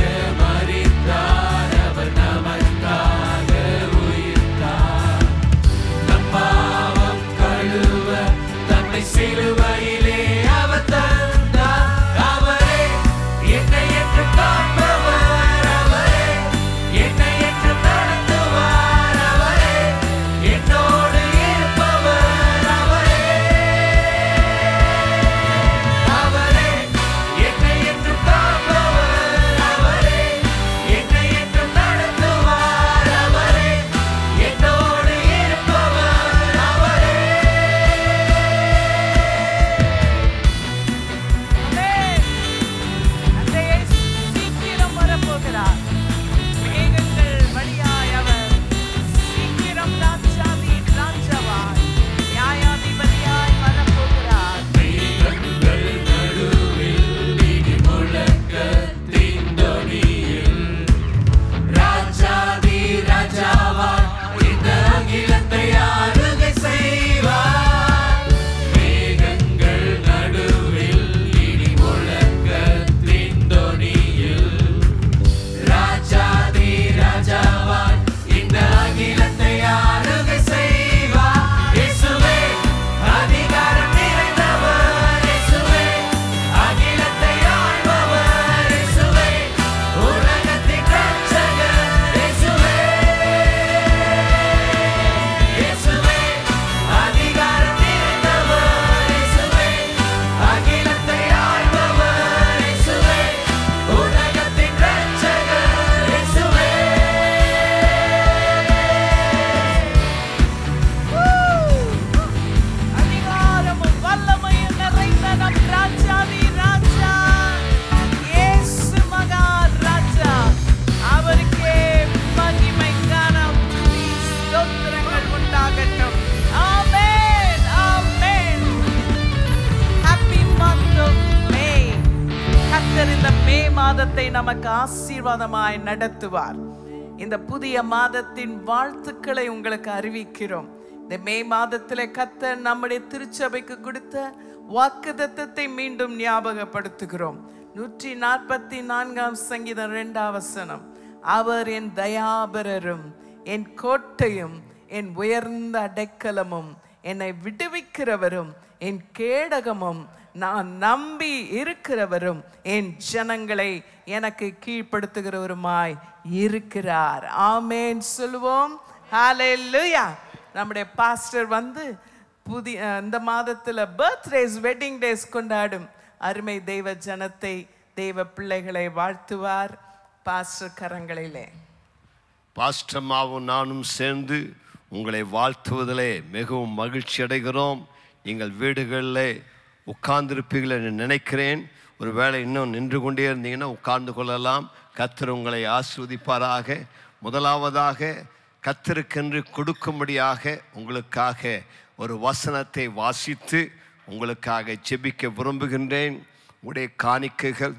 இந்த மே மாதத்தை நமக்கு ஆசீர்வாதமாய் நடத்துவார் இந்த புதிய மாதத்தின் வாழ்த்துக்களை உங்களுக்கு அறிவிக்கிறோம் இந்த மே மாதத்திலே கத்தர் நம்முடைய திருச்சபைக்கு கொடுத்த வாக்குத்தத்தத்தை மீண்டும் ஞாபகப்படுத்துகிறோம் நூற்றி நாற்பத்தி நான்காம் சங்கீதம் இரண்டாம் வசனம் அவர் என் தயாபரரும் என் கோட்டையும் என் உயர்ந்த அடைக்கலமும் என்னை விடுவிக்கிறவரும் என் கேடகமும் நான் நம்பி இருக்கிறவரும் என் ஜனங்களை எனக்கு கீழ்ப்படுத்துகிறவருமாய் இருக்கிறார் ஆமேன் சொல்லுவோம் ஹalleluya நம்முடைய பாஸ்டர் வந்து புதிய இந்த மாதத்துல பர்த்டேஸ் வெட்டிங் டேஸ் கொண்டாடும் அருமை தெய்வ ஜனத்தை தெய்வ பிள்ளைகளை வாழ்த்துவார் பாஸ்டர் கரங்களிலே பாஸ்டம்மாவும் நானும் சேர்ந்து உங்களை வாழ்த்துவதிலே மிகவும் மகிழ்ச்சி அடைகிறோம் நீங்கள் வீடுகளில் உட்கார்ந்திருப்பீர்கள் என்று நினைக்கிறேன் ஒருவேளை இன்னும் நின்று கொண்டே இருந்தீங்கன்னா உட்கார்ந்து கொள்ளலாம் கத்தர் உங்களை ஆஸ்வதிப்பாராக முதலாவதாக கத்தருக்கென்று கொடுக்கும்படியாக உங்களுக்காக ஒரு வசனத்தை வாசித்து உங்களுக்காக ஜெபிக்க விரும்புகின்றேன் உங்களுடைய காணிக்கைகள்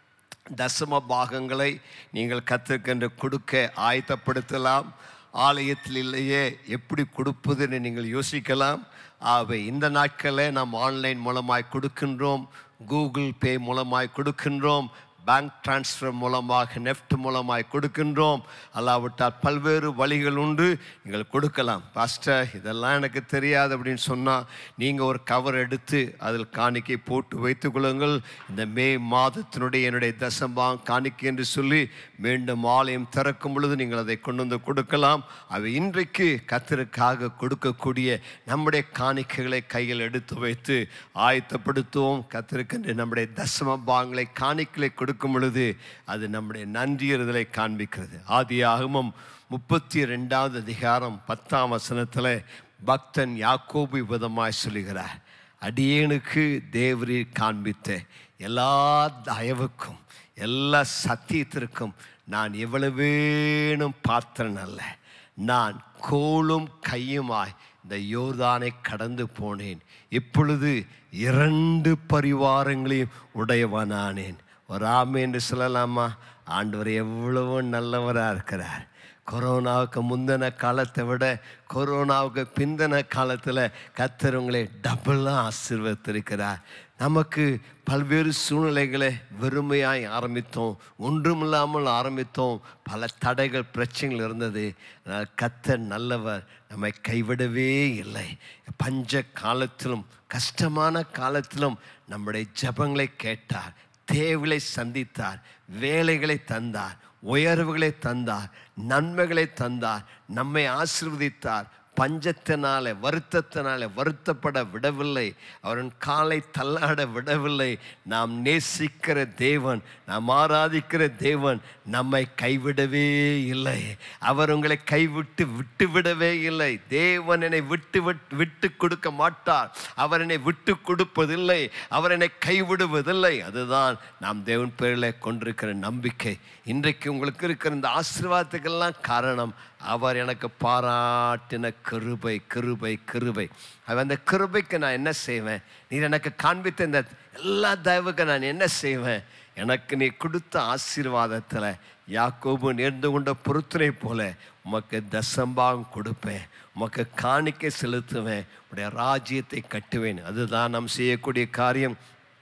தசம பாகங்களை நீங்கள் கத்திருக்கின்ற கொடுக்க ஆயத்தப்படுத்தலாம் ஆலயத்தில் இல்லையே எப்படி கொடுப்பதுன்னு நீங்கள் யோசிக்கலாம் ஆகவே இந்த நாட்களில் நாம் ஆன்லைன் மூலமாய் கொடுக்கின்றோம் கூகுள் பே மூலமாய் கொடுக்கின்றோம் பேங்க் டிரான்ஸ்ஃபர் மூலமாக நெஃப்ட் மூலமாய் கொடுக்கின்றோம் அல்லாவிட்டால் பல்வேறு வழிகள் உண்டு நீங்கள் கொடுக்கலாம் பாஸ்டர் இதெல்லாம் எனக்கு தெரியாது அப்படின்னு சொன்னால் நீங்கள் ஒரு கவர் எடுத்து அதில் காணிக்கை போட்டு வைத்துக் கொள்ளுங்கள் இந்த மே மாதத்தினுடைய என்னுடைய தசம்பாங் காணிக்கை என்று சொல்லி மீண்டும் ஆலயம் திறக்கும் பொழுது நீங்கள் அதை கொண்டு வந்து கொடுக்கலாம் அவை இன்றைக்கு கத்தருக்காக கொடுக்கக்கூடிய நம்முடைய காணிக்கைகளை கையில் எடுத்து வைத்து ஆயத்தப்படுத்துவோம் கத்திருக்கின்ற நம்முடைய தசம பாகங்களை காணிக்கைகளை கொடுக்கும் பொழுது அது நம்முடைய நன்றியறுதலை காண்பிக்கிறது ஆதி ஆகமம் முப்பத்தி ரெண்டாவது அதிகாரம் பத்தாம் வசனத்தில் பக்தன் யாக்கோபு விதமாய் சொல்லுகிறார் அடியேனுக்கு தேவரீர் காண்பித்த எல்லா தயவுக்கும் எல்லா சத்தியத்திற்கும் நான் எவ்வளவேனும் பாத்திரன் அல்ல நான் கோலும் கையுமாய் இந்த யோர்தானை கடந்து போனேன் இப்பொழுது இரண்டு பரிவாரங்களையும் உடையவனானேன் ஒரு ஆமை என்று சொல்லலாமா ஆண்டவர் எவ்வளவோ நல்லவராக இருக்கிறார் கொரோனாவுக்கு முந்தின காலத்தை விட கொரோனாவுக்கு பிந்தின காலத்தில் கத்தர் உங்களை டபுளாக ஆசீர்வதித்திருக்கிறார் நமக்கு பல்வேறு சூழ்நிலைகளை வெறுமையாய் ஆரம்பித்தோம் ஒன்றுமில்லாமல் ஆரம்பித்தோம் பல தடைகள் பிரச்சனைகள் இருந்தது ஆனால் கத்தர் நல்லவர் நம்மை கைவிடவே இல்லை பஞ்ச காலத்திலும் கஷ்டமான காலத்திலும் நம்முடைய ஜெபங்களை கேட்டார் தேவைகளை சந்தித்தார் வேலைகளை தந்தார் உயர்வுகளை தந்தார் நன்மைகளை தந்தார் நம்மை ஆசீர்வதித்தார் பஞ்சத்தினால வருத்தத்தினால வருத்தப்பட விடவில்லை அவரின் காலை தள்ளாட விடவில்லை நாம் நேசிக்கிற தேவன் நாம் ஆராதிக்கிற தேவன் நம்மை கைவிடவே இல்லை அவர் உங்களை கைவிட்டு விட்டு விடவே இல்லை தேவன் என்னை விட்டு விட்டு விட்டு கொடுக்க மாட்டார் அவர் என்னை விட்டு கொடுப்பதில்லை அவர் என்னை கைவிடுவதில்லை அதுதான் நாம் தேவன் பேரில் கொண்டிருக்கிற நம்பிக்கை இன்றைக்கு உங்களுக்கு இருக்கிற இந்த ஆசீர்வாதத்துக்கெல்லாம் காரணம் அவர் எனக்கு பாராட்டின கிருபை கிருபை கிருபை அவன் அந்த கிருபைக்கு நான் என்ன செய்வேன் நீர் எனக்கு காண்பித்த இந்த எல்லா தயவுக்கு நான் என்ன செய்வேன் எனக்கு நீ கொடுத்த ஆசீர்வாதத்தில் யாக்கோபு நேர்ந்து கொண்ட பொருத்தனை போல உமக்கு தசம்பாகம் கொடுப்பேன் உமக்கு காணிக்கை செலுத்துவேன் உடைய ராஜ்யத்தை கட்டுவேன் அதுதான் நாம் செய்யக்கூடிய காரியம்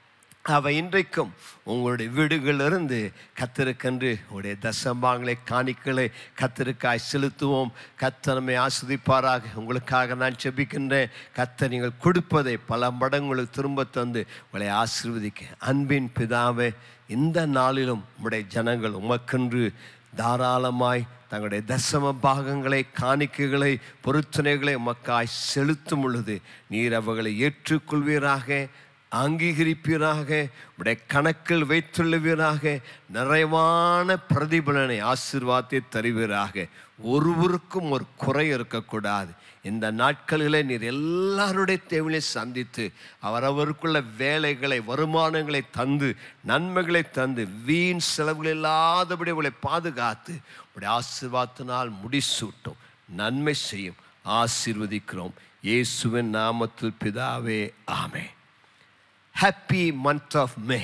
அவ இன்றைக்கும் உங்களுடைய வீடுகளிலிருந்து கத்தருக்கென்று உடைய தசம்பாங்களை காணிக்களை கத்தருக்காய் செலுத்துவோம் கத்தர் நம்மை ஆஸ்வதிப்பாராக உங்களுக்காக நான் செபிக்கின்றேன் கத்தர் நீங்கள் கொடுப்பதை பல மடங்கு உங்களுக்கு திரும்ப தந்து உங்களை ஆசீர்வதிக்க அன்பின் பிதாவே இந்த நாளிலும் உம்முடைய ஜனங்கள் உமக்கென்று தாராளமாய் தங்களுடைய தசம பாகங்களை காணிக்கைகளை பொருத்தனைகளை உமக்காய் செலுத்தும் பொழுது நீர் அவர்களை ஏற்றுக்கொள்வீராக அங்கீகரிப்பீராக உடைய கணக்கில் வைத்துள்ளவீராக நிறைவான பிரதிபலனை ஆசீர்வாதத்தை தருவீராக ஒருவருக்கும் ஒரு குறை இருக்கக்கூடாது இந்த நாட்களில் நீர் எல்லாருடைய தேவையை சந்தித்து அவரவருக்குள்ள வேலைகளை வருமானங்களை தந்து நன்மைகளை தந்து வீண் செலவுகள் இல்லாதபடி உங்களை பாதுகாத்து உடைய ஆசீர்வாதத்தினால் முடிசூட்டும் நன்மை செய்யும் ஆசீர்வதிக்கிறோம் இயேசுவின் நாமத்தில் பிதாவே ஆமே ஹாப்பி மந்த் ஆஃப் மே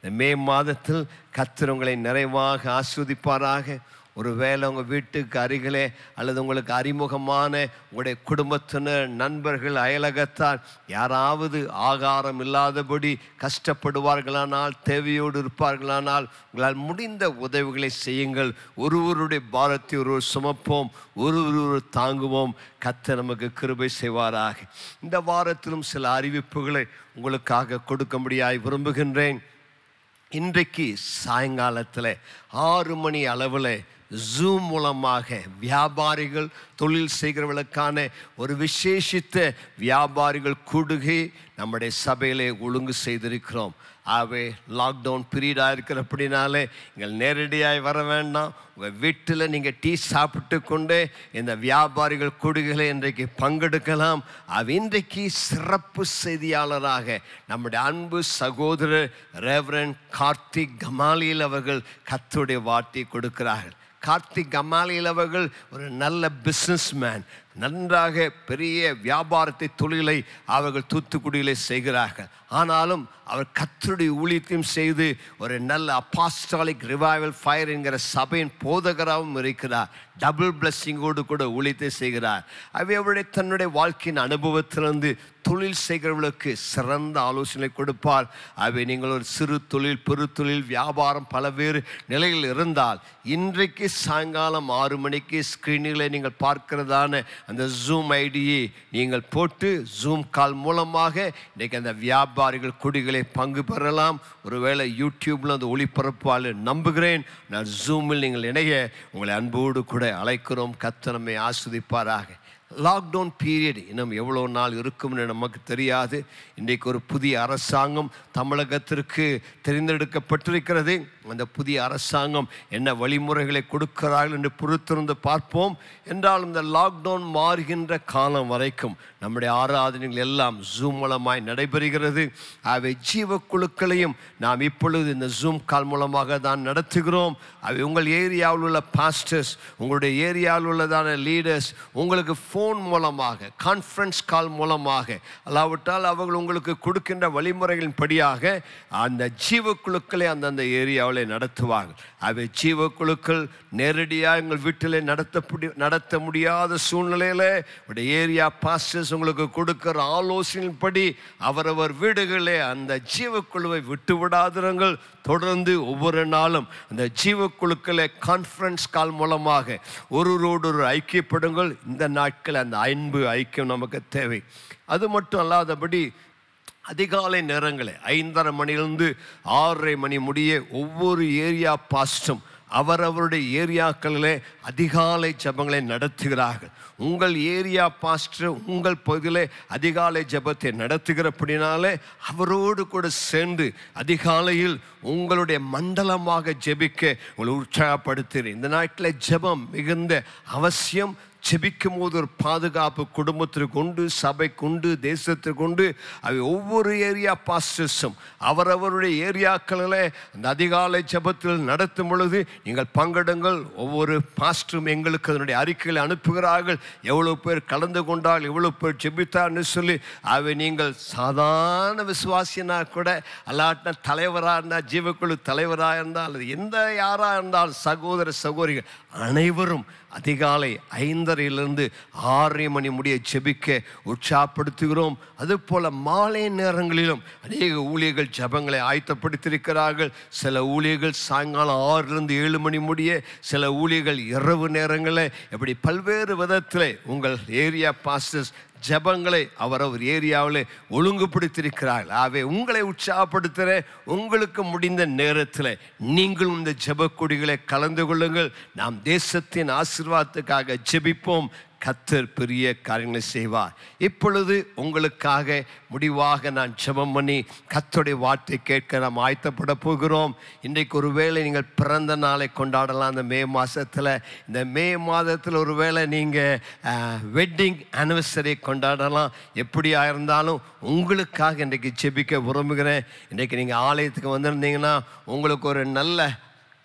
இந்த மே மாதத்தில் கர்த்தர் உங்களை நிறைவாக ஆஸ்வதிப்பாராக ஒருவேளை உங்கள் வீட்டுக்கு அருகிலே அல்லது உங்களுக்கு அறிமுகமான உங்களுடைய குடும்பத்தினர் நண்பர்கள் அயலகத்தார் யாராவது ஆகாரம் இல்லாதபடி கஷ்டப்படுவார்களானால் தேவையோடு இருப்பார்களானால் உங்களால் முடிந்த உதவிகளை செய்யுங்கள் ஒருவருடைய பாரத்தை ஒருவர் சுமப்போம் ஒருவர் ஒருவர் தாங்குவோம் கத்த நமக்கு கிருபை செய்வாராக இந்த வாரத்திலும் சில அறிவிப்புகளை உங்களுக்காக கொடுக்கும்படியாய் விரும்புகின்றேன் இன்றைக்கு சாயங்காலத்தில் ஆறு மணி அளவில் ஜூம் மூலமாக வியாபாரிகள் தொழில் செய்கிறவர்களுக்கான ஒரு விசேஷித்த வியாபாரிகள் கூடுகை நம்முடைய சபையிலே ஒழுங்கு செய்திருக்கிறோம் ஆகவே லாக்டவுன் பீரியடாக இருக்கிறபடினாலே நீங்கள் நேரடியாய் வர வேண்டாம் உங்கள் வீட்டில் நீங்கள் டீ சாப்பிட்டு கொண்டே இந்த வியாபாரிகள் கூடுகளை இன்றைக்கு பங்கெடுக்கலாம் அவ இன்றைக்கு சிறப்பு செய்தியாளராக நம்முடைய அன்பு சகோதரர் ரேவரன் கார்த்திக் கமாலியில் அவர்கள் கத்துடைய வார்த்தை கொடுக்கிறார்கள் கார்த்திக் கமாலியில் அவர்கள் ஒரு நல்ல பிஸ்னஸ் மேன் நன்றாக பெரிய வியாபாரத்தை தொழிலை அவர்கள் தூத்துக்குடியிலே செய்கிறார்கள் ஆனாலும் அவர் கத்தருடைய ஊழியத்தையும் செய்து ஒரு நல்ல அப்பாஸ்டாலிக் ரிவைவல் ஃபயர் என்கிற சபையின் போதகராகவும் இருக்கிறார் டபுள் பிளஸ்ஸிங்கோடு கூட ஊழியத்தை செய்கிறார் அவை அவருடைய தன்னுடைய வாழ்க்கையின் அனுபவத்திலிருந்து தொழில் செய்கிறவர்களுக்கு சிறந்த ஆலோசனை கொடுப்பார் அவை நீங்கள் ஒரு சிறு தொழில் பெரு தொழில் வியாபாரம் பலவேறு நிலையில் இருந்தால் இன்றைக்கு சாயங்காலம் ஆறு மணிக்கு ஸ்க்ரீனில் நீங்கள் பார்க்கிறதான அந்த ஜூம் ஐடியை நீங்கள் போட்டு ஜூம் கால் மூலமாக இன்றைக்கு அந்த வியாபாரிகள் கொடிகளை பங்கு பெறலாம் ஒருவேளை யூடியூப்ல அந்த ஒளிபரப்பால் நம்புகிறேன் நான் ஜூமில் நீங்கள் இணைய உங்களை அன்போடு கூட அழைக்கிறோம் கத்த நம்மை ஆஸ்வதிப்பாராக லாக்டவுன் பீரியட் இன்னும் எவ்வளோ நாள் இருக்கும்னு நமக்கு தெரியாது இன்றைக்கு ஒரு புதிய அரசாங்கம் தமிழகத்திற்கு தெரிந்தெடுக்கப்பட்டிருக்கிறது அந்த புதிய அரசாங்கம் என்ன வழிமுறைகளை கொடுக்கிறார்கள் என்று பொறுத்திருந்து பார்ப்போம் என்றாலும் இந்த லாக்டவுன் மாறுகின்ற காலம் வரைக்கும் நம்முடைய ஆராதனைகள் எல்லாம் ஜூம் மூலமாய் நடைபெறுகிறது அவை ஜீவ குழுக்களையும் நாம் இப்பொழுது இந்த ஜூம் கால் மூலமாக தான் நடத்துகிறோம் அவை உங்கள் ஏரியாவில் உள்ள பாஸ்டர்ஸ் உங்களுடைய ஏரியாவில் உள்ளதான லீடர்ஸ் உங்களுக்கு ஃபோன் மூலமாக கான்ஃபரன்ஸ் கால் மூலமாக அல்லாவிட்டால் அவர்கள் உங்களுக்கு கொடுக்கின்ற வழிமுறைகளின் படியாக அந்த ஜீவ குழுக்களை அந்தந்த ஏரியாவில் நடத்துவாங்க அவை ஜீவ குழுக்கள் நேரடியாக எங்கள் வீட்டில் நடத்த நடத்த முடியாத சூழ்நிலையில் உடைய ஏரியா பாஸ்டர்ஸ் உங்களுக்கு கொடுக்கிற ஆலோசனையின்படி அவரவர் வீடுகளே அந்த ஜீவக்குழுவை விட்டு விடாதிருங்கள் தொடர்ந்து ஒவ்வொரு நாளும் அந்த ஜீவக்குழுக்களை கான்ஃபரன்ஸ் கால் மூலமாக ஒருவரோடு ஒரு ஐக்கியப்படுங்கள் இந்த நாட்கள் அந்த அன்பு ஐக்கியம் நமக்கு தேவை அது மட்டும் அல்லாதபடி அதிகாலை நேரங்களில் ஐந்தரை மணிலிருந்து ஆறரை மணி முடிய ஒவ்வொரு ஏரியா பாஸ்டும் அவரவருடைய ஏரியாக்களிலே அதிகாலை ஜெபங்களை நடத்துகிறார்கள் உங்கள் ஏரியா பாஸ்டர் உங்கள் பகுதியிலே அதிகாலை ஜெபத்தை நடத்துகிறபடினாலே அவரோடு கூட சேர்ந்து அதிகாலையில் உங்களுடைய மண்டலமாக ஜெபிக்க உங்களை உற்சாகப்படுத்துகிறேன் இந்த நாட்டில் ஜெபம் மிகுந்த அவசியம் ஜெபிக்கும் போது ஒரு பாதுகாப்பு குடும்பத்திற்கு உண்டு சபைக்கு உண்டு தேசத்திற்கு உண்டு அவை ஒவ்வொரு ஏரியா பாஸ்டர்ஸும் அவரவருடைய ஏரியாக்களில் அந்த அதிகாலை ஜெபத்தில் நடத்தும் பொழுது நீங்கள் பங்கெடுங்கள் ஒவ்வொரு பாஸ்டரும் எங்களுக்கு அதனுடைய அறிக்கைகளை அனுப்புகிறார்கள் எவ்வளோ பேர் கலந்து கொண்டால் எவ்வளோ பேர் ஜெபித்தார்னு சொல்லி அவை நீங்கள் சாதாரண விசுவாசினா கூட அல்லாட்டின தலைவராக இருந்தால் ஜீவக்குழு தலைவராக இருந்தால் அல்லது எந்த யாராக இருந்தால் சகோதர சகோதரிகள் அனைவரும் அதிகாலை ஐந்தரையிலிருந்து ஆறரை மணி முடிய ஜெபிக்க உற்சாகப்படுத்துகிறோம் அதுபோல மாலை நேரங்களிலும் அநேக ஊழியர்கள் ஜெபங்களை ஆயத்தப்படுத்தியிருக்கிறார்கள் சில ஊழியர்கள் சாயங்காலம் ஆறிலிருந்து ஏழு மணி முடிய சில ஊழியர்கள் இரவு நேரங்களில் இப்படி பல்வேறு விதத்தில் உங்கள் ஏரியா பாஸ்டர்ஸ் ஜெபங்களை அவரவர் ஏரியாவில் ஒழுங்குபடுத்தியிருக்கிறார்கள் ஆகவே உங்களை உற்சாகப்படுத்துகிற உங்களுக்கு முடிந்த நேரத்தில் நீங்களும் இந்த ஜெப கொடிகளை கலந்து கொள்ளுங்கள் நாம் தேசத்தின் ஆசீர்வாதத்துக்காக ஜெபிப்போம் கத்தர் பெரிய காரியங்களை செய்வார் இப்பொழுது உங்களுக்காக முடிவாக நான் ஜெபம் பண்ணி கத்தருடைய வார்த்தை கேட்க நாம் ஆயத்தப்பட போகிறோம் இன்றைக்கு ஒருவேளை நீங்கள் பிறந்த நாளை கொண்டாடலாம் இந்த மே மாதத்தில் இந்த மே மாதத்தில் ஒருவேளை நீங்கள் வெட்டிங் ஆனிவர்சரி கொண்டாடலாம் எப்படியா இருந்தாலும் உங்களுக்காக இன்றைக்கு ஜெபிக்க விரும்புகிறேன் இன்றைக்கு நீங்கள் ஆலயத்துக்கு வந்திருந்தீங்கன்னா உங்களுக்கு ஒரு நல்ல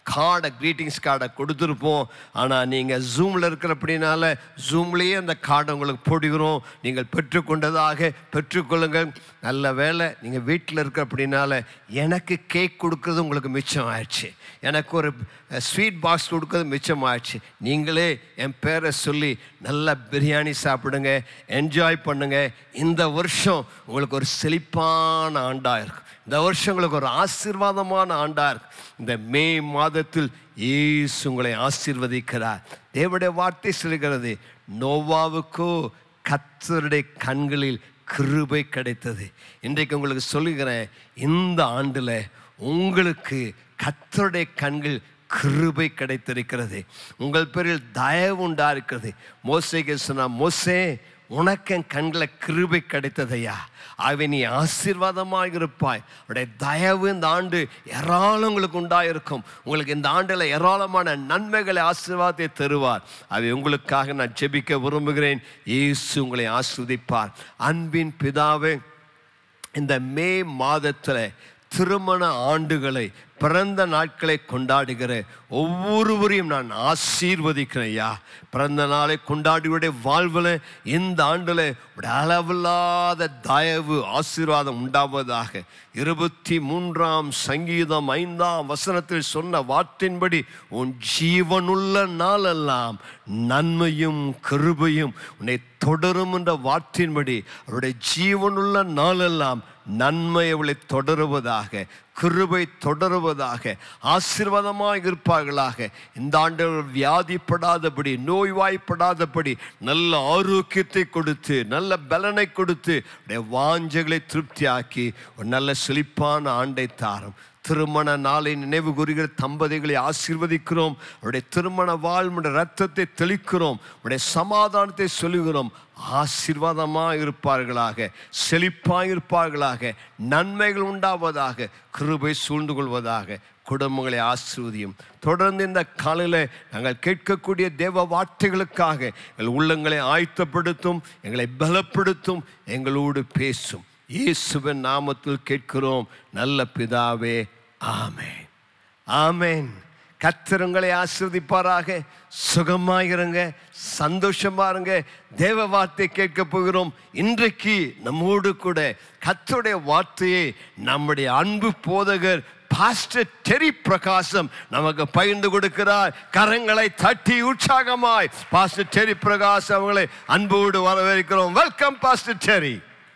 கார்டை க்ரீட்டிங்ஸ் கார்டை கொடுத்துருப்போம் ஆனால் நீங்கள் ஜூமில் இருக்கிறப்படினால ஜூம்லேயே அந்த கார்டை உங்களுக்கு போடுகிறோம் நீங்கள் பெற்றுக்கொண்டதாக பெற்றுக்கொள்ளுங்கள் நல்ல வேலை நீங்கள் வீட்டில் இருக்க அப்படின்னால எனக்கு கேக் கொடுக்கறது உங்களுக்கு மிச்சம் ஆயிடுச்சு எனக்கு ஒரு ஸ்வீட் பாக்ஸ் கொடுக்கறது மிச்சம் ஆயிடுச்சு நீங்களே என் பேரை சொல்லி நல்ல பிரியாணி சாப்பிடுங்க என்ஜாய் பண்ணுங்க இந்த வருஷம் உங்களுக்கு ஒரு செழிப்பான ஆண்டாக இருக்கும் இந்த வருஷம் உங்களுக்கு ஒரு ஆசீர்வாதமான ஆண்டாக இருக்கும் இந்த மே மாதத்தில் இயேசு உங்களை ஆசீர்வதிக்கிறார் தேவனுடைய வார்த்தை சொல்கிறது நோவாவுக்கோ கத்தருடைய கண்களில் கிருபை கிடைத்தது இன்றைக்கு உங்களுக்கு சொல்லுகிறேன் இந்த ஆண்டில் உங்களுக்கு கத்தருடைய கண்கள் கிருபை கிடைத்திருக்கிறது உங்கள் பேரில் தயவு உண்டா இருக்கிறது மோசைக்கு சொன்னா மோசே உனக்கு என் கண்களில் கிருபை கிடைத்ததையா ஆகவே நீ ஆசீர்வாதமாக இருப்பாய் உடைய தயவு இந்த ஆண்டு ஏராளம் உங்களுக்கு உண்டாயிருக்கும் உங்களுக்கு இந்த ஆண்டில் ஏராளமான நன்மைகளை ஆசீர்வாதத்தை தருவார் அவை உங்களுக்காக நான் ஜெபிக்க விரும்புகிறேன் இயேசு உங்களை ஆஸ்வதிப்பார் அன்பின் பிதாவே இந்த மே மாதத்தில் திருமண ஆண்டுகளை பிறந்த நாட்களை கொண்டாடுகிற ஒவ்வொருவரையும் நான் ஆசீர்வதிக்கிறேன் ஐயா பிறந்த நாளை கொண்டாடியுடைய வாழ்வில் இந்த ஆண்டில் ஒரு அளவில்லாத தயவு ஆசீர்வாதம் உண்டாவதாக இருபத்தி மூன்றாம் சங்கீதம் ஐந்தாம் வசனத்தில் சொன்ன வார்த்தையின்படி உன் ஜீவனுள்ள நாளெல்லாம் நன்மையும் கிருபையும் உன்னை தொடரும் என்ற வார்த்தையின்படி அவருடைய ஜீவனுள்ள நாளெல்லாம் நன்மை அவளை தொடருவதாக கிருபை தொடருவதாக ஆசீர்வாதமாக இருப்பார்களாக இந்த ஆண்டு அவர்கள் வியாதிப்படாதபடி நோய்வாய்ப்படாதபடி நல்ல ஆரோக்கியத்தை கொடுத்து நல்ல பலனை கொடுத்து உடைய வாஞ்சைகளை திருப்தியாக்கி ஒரு நல்ல செழிப்பான ஆண்டை தாரும் திருமண நாளை நினைவு கூறுகிற தம்பதிகளை ஆசீர்வதிக்கிறோம் அவருடைய திருமண வாழ்முடைய ரத்தத்தை தெளிக்கிறோம் உடைய சமாதானத்தை சொல்லுகிறோம் ஆசீர்வாதமாக இருப்பார்களாக செழிப்பாக இருப்பார்களாக நன்மைகள் உண்டாவதாக கிருபை சூழ்ந்து கொள்வதாக குடும்பங்களை ஆசிர்வதியும் தொடர்ந்து இந்த காலையில் நாங்கள் கேட்கக்கூடிய தேவ வார்த்தைகளுக்காக எங்கள் உள்ளங்களை ஆயத்தப்படுத்தும் எங்களை பலப்படுத்தும் எங்களோடு பேசும் இயேசுவின் நாமத்தில் கேட்கிறோம் நல்ல பிதாவே ஆமென் ஆமென் கர்த்தர் உங்களை ஆசிர்வதிப்பாராக சுகமாயிருங்க சந்தோஷமா இருங்க தேவ வார்த்தை கேட்க போகிறோம் இன்றைக்கு நம்மோடு கூட கர்த்தருடைய வார்த்தையை நம்முடைய அன்பு போதகர் பாஸ்டர் டெரி பிரகாசம் நமக்கு பகிர்ந்து கொடுக்கிறார் கரங்களை தட்டி உற்சாகமாய் பாஸ்டர் டெரி பிரகாசம் அவங்களை அன்போடு வரவேற்கிறோம் வெல்கம் பாஸ்டர் டெரி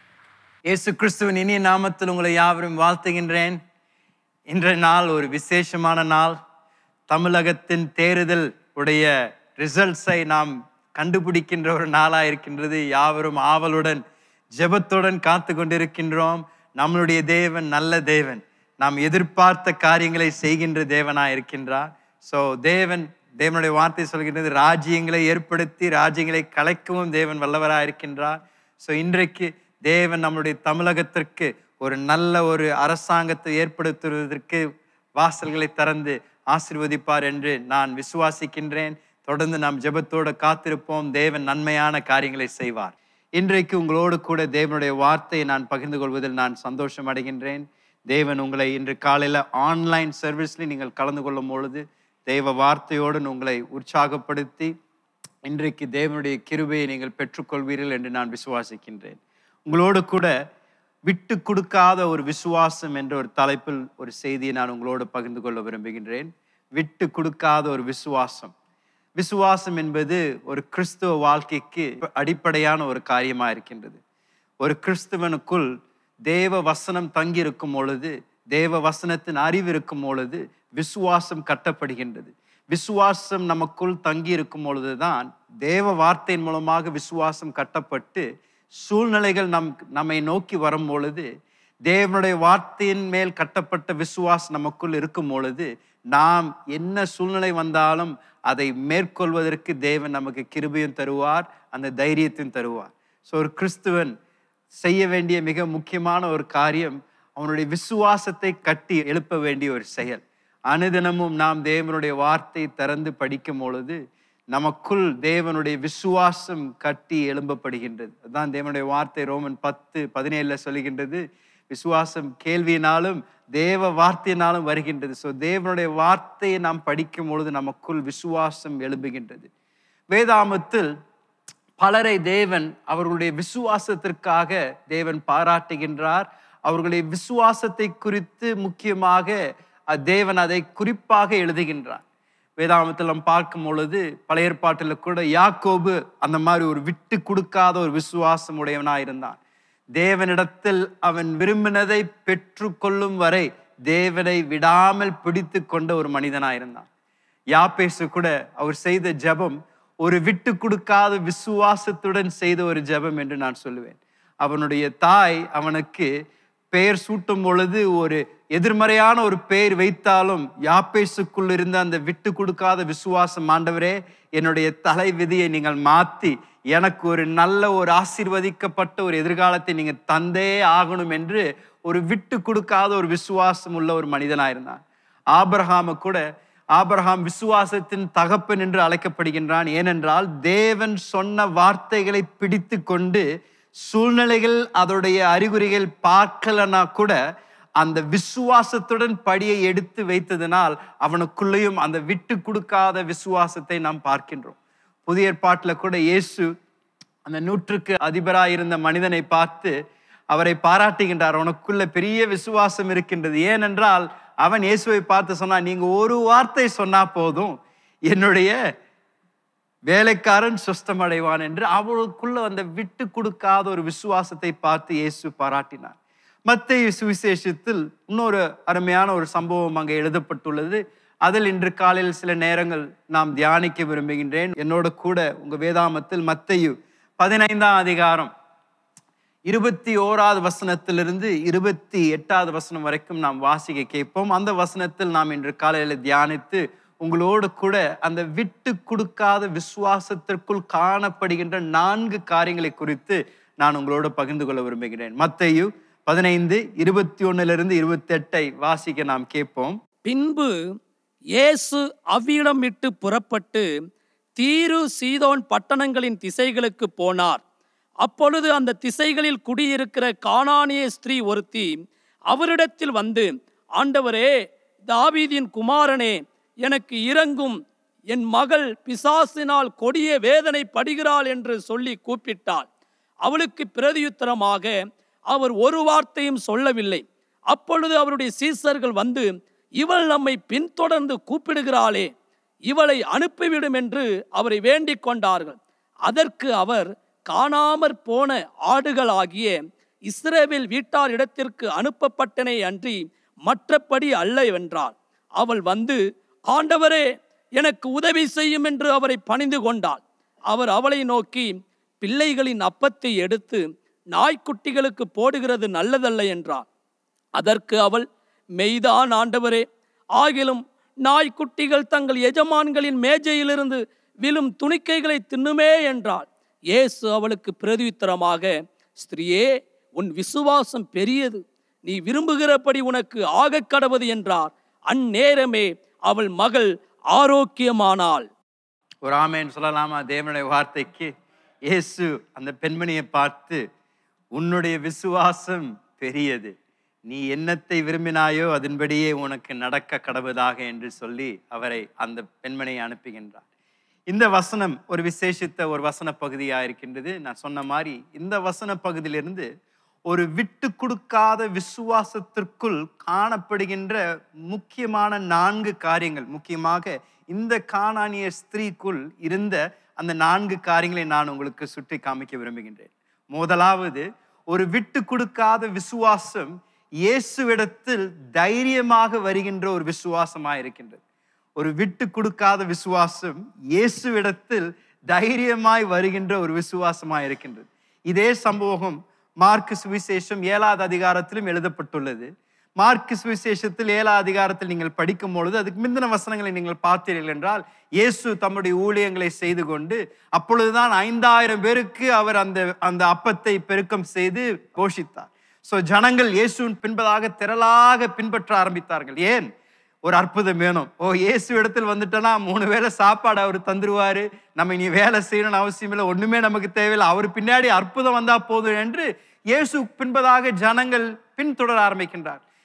இயேசு கிறிஸ்துவின் இனிய நாமத்தில் உங்களை யாவரும் வாழ்த்துகின்றேன் இன்றைய நாள் ஒரு விசேஷமான நாள் தமிழகத்தின் தேர்தல் உடைய ரிசல்ட்ஸை நாம் கண்டுபிடிக்கின்ற ஒரு நாளாக இருக்கின்றது யாவரும் ஆவலுடன் ஜெபத்துடன் காத்து கொண்டிருக்கின்றோம் நம்மளுடைய தேவன் நல்ல தேவன் நாம் எதிர்பார்த்த காரியங்களை செய்கின்ற தேவனாக இருக்கின்றார் ஸோ தேவன் தேவனுடைய வார்த்தை சொல்கின்றது ராஜ்யங்களை ஏற்படுத்தி ராஜ்யங்களை கலைக்கவும் தேவன் வல்லவராக இருக்கின்றார் ஸோ இன்றைக்கு தேவன் நம்முடைய தமிழகத்திற்கு ஒரு நல்ல ஒரு அரசாங்கத்தை ஏற்படுத்துவதற்கு வாசல்களை திறந்து ஆசீர்வதிப்பார் என்று நான் விசுவாசிக்கின்றேன் தொடர்ந்து நாம் ஜெபத்தோடு காத்திருப்போம் தேவன் நன்மையான காரியங்களை செய்வார் இன்றைக்கு உங்களோடு கூட தேவனுடைய வார்த்தையை நான் பகிர்ந்து கொள்வதில் நான் சந்தோஷம் அடைகின்றேன் தேவன் உங்களை இன்று காலையில் ஆன்லைன் சர்வீஸ்ல நீங்கள் கலந்து கொள்ளும் பொழுது தெய்வ வார்த்தையோடு உங்களை உற்சாகப்படுத்தி இன்றைக்கு தேவனுடைய கிருபையை நீங்கள் பெற்றுக்கொள்வீர்கள் என்று நான் விசுவாசிக்கின்றேன் உங்களோடு கூட விட்டு கொடுக்காத ஒரு விசுவாசம் என்ற ஒரு தலைப்பில் ஒரு செய்தியை நான் உங்களோடு பகிர்ந்து கொள்ள விரும்புகின்றேன் விட்டு கொடுக்காத ஒரு விசுவாசம் விசுவாசம் என்பது ஒரு கிறிஸ்துவ வாழ்க்கைக்கு அடிப்படையான ஒரு காரியமா இருக்கின்றது ஒரு கிறிஸ்துவனுக்குள் தேவ வசனம் தங்கி இருக்கும் பொழுது தேவ வசனத்தின் அறிவு இருக்கும் பொழுது விசுவாசம் கட்டப்படுகின்றது விசுவாசம் நமக்குள் தங்கி இருக்கும் பொழுதுதான் தேவ வார்த்தையின் மூலமாக விசுவாசம் கட்டப்பட்டு சூழ்நிலைகள் நம் நம்மை நோக்கி வரும் பொழுது தேவனுடைய வார்த்தையின் மேல் கட்டப்பட்ட விசுவாசம் நமக்குள் இருக்கும் பொழுது நாம் என்ன சூழ்நிலை வந்தாலும் அதை மேற்கொள்வதற்கு தேவன் நமக்கு கிருபையும் தருவார் அந்த தைரியத்தையும் தருவார் ஸோ ஒரு கிறிஸ்துவன் செய்ய வேண்டிய மிக முக்கியமான ஒரு காரியம் அவனுடைய விசுவாசத்தை கட்டி எழுப்ப வேண்டிய ஒரு செயல் அனுதினமும் நாம் தேவனுடைய வார்த்தை திறந்து படிக்கும் பொழுது நமக்குள் தேவனுடைய விசுவாசம் கட்டி எழும்பப்படுகின்றது அதுதான் தேவனுடைய வார்த்தை ரோமன் பத்து பதினேழுல சொல்லுகின்றது விசுவாசம் கேள்வியினாலும் தேவ வார்த்தையினாலும் வருகின்றது ஸோ தேவனுடைய வார்த்தையை நாம் படிக்கும் பொழுது நமக்குள் விசுவாசம் எழும்புகின்றது வேதாமத்தில் பலரை தேவன் அவர்களுடைய விசுவாசத்திற்காக தேவன் பாராட்டுகின்றார் அவர்களுடைய விசுவாசத்தை குறித்து முக்கியமாக அஹ், தேவன் அதை குறிப்பாக எழுதுகின்றார் வேதாமத்தில் நாம் பார்க்கும் பொழுது பழைய ஏற்பாட்டில் கூட யாக்கோபு அந்த மாதிரி ஒரு விட்டு கொடுக்காத ஒரு விசுவாசம் உடையவனாக இருந்தான் தேவனிடத்தில் அவன் விரும்பினதை பெற்றுக்கொள்ளும் வரை தேவனை விடாமல் பிடித்து கொண்ட ஒரு மனிதனாக இருந்தான் யாப்பேசு கூட அவர் செய்த ஜெபம் ஒரு விட்டு கொடுக்காத விசுவாசத்துடன் செய்த ஒரு ஜெபம் என்று நான் சொல்லுவேன் அவனுடைய தாய் அவனுக்கு பெயர் சூட்டும் பொழுது ஒரு எதிர்மறையான ஒரு பெயர் வைத்தாலும் யாப்பேசுக்குள் இருந்த அந்த விட்டு கொடுக்காத விசுவாசம் ஆண்டவரே என்னுடைய தலை விதியை நீங்கள் மாத்தி எனக்கு ஒரு நல்ல ஒரு ஆசீர்வதிக்கப்பட்ட ஒரு எதிர்காலத்தை நீங்க தந்தே ஆகணும் என்று ஒரு விட்டு கொடுக்காத ஒரு விசுவாசம் உள்ள ஒரு மனிதனாயிருந்தான் ஆபிரகாம கூட ஆபிரகாம் விசுவாசத்தின் தகப்பன் என்று அழைக்கப்படுகின்றான் ஏனென்றால் தேவன் சொன்ன வார்த்தைகளை பிடித்து கொண்டு சூழ்நிலைகள் அதோடைய அறிகுறிகள் பார்க்கலனா கூட அந்த விசுவாசத்துடன் படியை எடுத்து வைத்ததினால் அவனுக்குள்ளேயும் அந்த விட்டு கொடுக்காத விசுவாசத்தை நாம் பார்க்கின்றோம் புதிய ஏற்பாட்டில் கூட இயேசு அந்த நூற்றுக்கு அதிபராய் இருந்த மனிதனை பார்த்து அவரை பாராட்டுகின்றார் உனக்குள்ள பெரிய விசுவாசம் இருக்கின்றது ஏனென்றால் அவன் இயேசுவை பார்த்து சொன்னான் நீங்க ஒரு வார்த்தை சொன்னா போதும் என்னுடைய வேலைக்காரன் சுஸ்தமடைவான் என்று அவளுக்குள்ள அந்த விட்டு கொடுக்காத ஒரு விசுவாசத்தை பார்த்து இயேசு பாராட்டினார் மத்திய சுவிசேஷத்தில் இன்னொரு அருமையான ஒரு சம்பவம் அங்கே எழுதப்பட்டுள்ளது அதில் இன்று காலையில் சில நேரங்கள் நாம் தியானிக்க விரும்புகின்றேன் என்னோட கூட உங்க வேதாமத்தில் மத்தையு பதினைந்தாம் அதிகாரம் இருபத்தி ஓராவது வசனத்திலிருந்து இருபத்தி எட்டாவது வசனம் வரைக்கும் நாம் வாசிக்க கேட்போம் அந்த வசனத்தில் நாம் இன்று காலையில் தியானித்து உங்களோடு கூட அந்த விட்டு கொடுக்காத விசுவாசத்திற்குள் காணப்படுகின்ற நான்கு காரியங்களை குறித்து நான் உங்களோடு பகிர்ந்து கொள்ள விரும்புகிறேன் மத்தையு பதினைந்து இருபத்தி ஒன்னிலிருந்து இருபத்தி எட்டை வாசிக்க நாம் கேட்போம் பின்பு இயேசு அவ்விடம் விட்டு புறப்பட்டு தீரு சீதோன் பட்டணங்களின் திசைகளுக்கு போனார் அப்பொழுது அந்த திசைகளில் குடியிருக்கிற கானானிய ஸ்திரீ ஒருத்தி அவரிடத்தில் வந்து ஆண்டவரே தாவீதின் குமாரனே எனக்கு இறங்கும் என் மகள் பிசாசினால் கொடிய வேதனை படுகிறாள் என்று சொல்லி கூப்பிட்டாள் அவளுக்கு பிரதியுத்தரமாக அவர் ஒரு வார்த்தையும் சொல்லவில்லை அப்பொழுது அவருடைய சீசர்கள் வந்து இவள் நம்மை பின்தொடர்ந்து கூப்பிடுகிறாளே இவளை அனுப்பிவிடும் என்று அவரை வேண்டிக் கொண்டார்கள் அதற்கு அவர் காணாமற் போன ஆடுகளாகிய இஸ்ரவேல் வீட்டார் இடத்திற்கு அனுப்பப்பட்டனே அன்றி மற்றபடி அல்ல வென்றாள் அவள் வந்து ஆண்டவரே எனக்கு உதவி செய்யும் என்று அவரை பணிந்து கொண்டாள் அவர் அவளை நோக்கி பிள்ளைகளின் அப்பத்தை எடுத்து நாய்க்குட்டிகளுக்கு போடுகிறது நல்லதல்ல என்றார் அதற்கு அவள் மெய்தான் ஆண்டவரே ஆகிலும் நாய்க்குட்டிகள் தங்கள் எஜமான்களின் மேஜையிலிருந்து விழும் துணிக்கைகளை தின்னுமே என்றாள் இயேசு அவளுக்கு பிரதியுத்தரமாக ஸ்திரியே உன் விசுவாசம் பெரியது நீ விரும்புகிறபடி உனக்கு ஆகக் கடவது என்றார் அந்நேரமே அவள் மகள் ஆரோக்கியமானாள் ஒரு ஆமேன்னு சொல்லலாமா தேவனுடைய வார்த்தைக்கு இயேசு அந்த பெண்மணியை பார்த்து உன்னுடைய விசுவாசம் பெரியது நீ என்னத்தை விரும்பினாயோ அதன்படியே உனக்கு நடக்க கடவுதாக என்று சொல்லி அவரை அந்த பெண்மணியை அனுப்புகின்றார் இந்த வசனம் ஒரு விசேஷித்த ஒரு வசன பகுதியாக இருக்கின்றது நான் சொன்ன மாதிரி இந்த வசன பகுதியிலிருந்து ஒரு விட்டு கொடுக்காத விசுவாசத்திற்குள் காணப்படுகின்ற முக்கியமான நான்கு காரியங்கள் முக்கியமாக இந்த காணானிய ஸ்திரீக்குள் இருந்த அந்த நான்கு காரியங்களை நான் உங்களுக்கு சுட்டி காமிக்க விரும்புகின்றேன் முதலாவது ஒரு விட்டு கொடுக்காத விசுவாசம் இயேசுவிடத்தில் தைரியமாக வருகின்ற ஒரு விசுவாசமாக இருக்கின்றது ஒரு விட்டு கொடுக்காத விசுவாசம் இயேசுவிடத்தில் தைரியமாய் வருகின்ற ஒரு விசுவாசமாய் இருக்கின்றது இதே சம்பவம் மார்க்கு சுவிசேஷம் ஏழாவது அதிகாரத்திலும் எழுதப்பட்டுள்ளது மார்க்கு சுவிசேஷத்தில் ஏழாவது அதிகாரத்தில் நீங்கள் படிக்கும் பொழுது அதுக்கு முந்தின வசனங்களை நீங்கள் பார்த்தீர்கள் என்றால் இயேசு தம்முடைய ஊழியங்களை செய்து கொண்டு அப்பொழுதுதான் ஐந்தாயிரம் பேருக்கு அவர் அந்த அந்த அப்பத்தை பெருக்கம் செய்து போஷித்தார் ஸோ ஜனங்கள் இயேசுவின் பின்பதாக திரளாக பின்பற்ற ஆரம்பித்தார்கள் ஏன் ஒரு அற்புதம் வேணும் ஓ இயேசு இடத்தில் வந்துட்டோன்னா மூணு வேளை சாப்பாடு அவர் தந்துருவாரு நம்ம இனி வேலை செய்யணும்னு அவசியம் இல்லை ஒண்ணுமே நமக்கு தேவையில்லை அவர் பின்னாடி அற்புதம் வந்தா போதும் என்று இயேசு பின்பதாக ஜனங்கள் பின்தொடர ஆரம்பிக்கின்றார்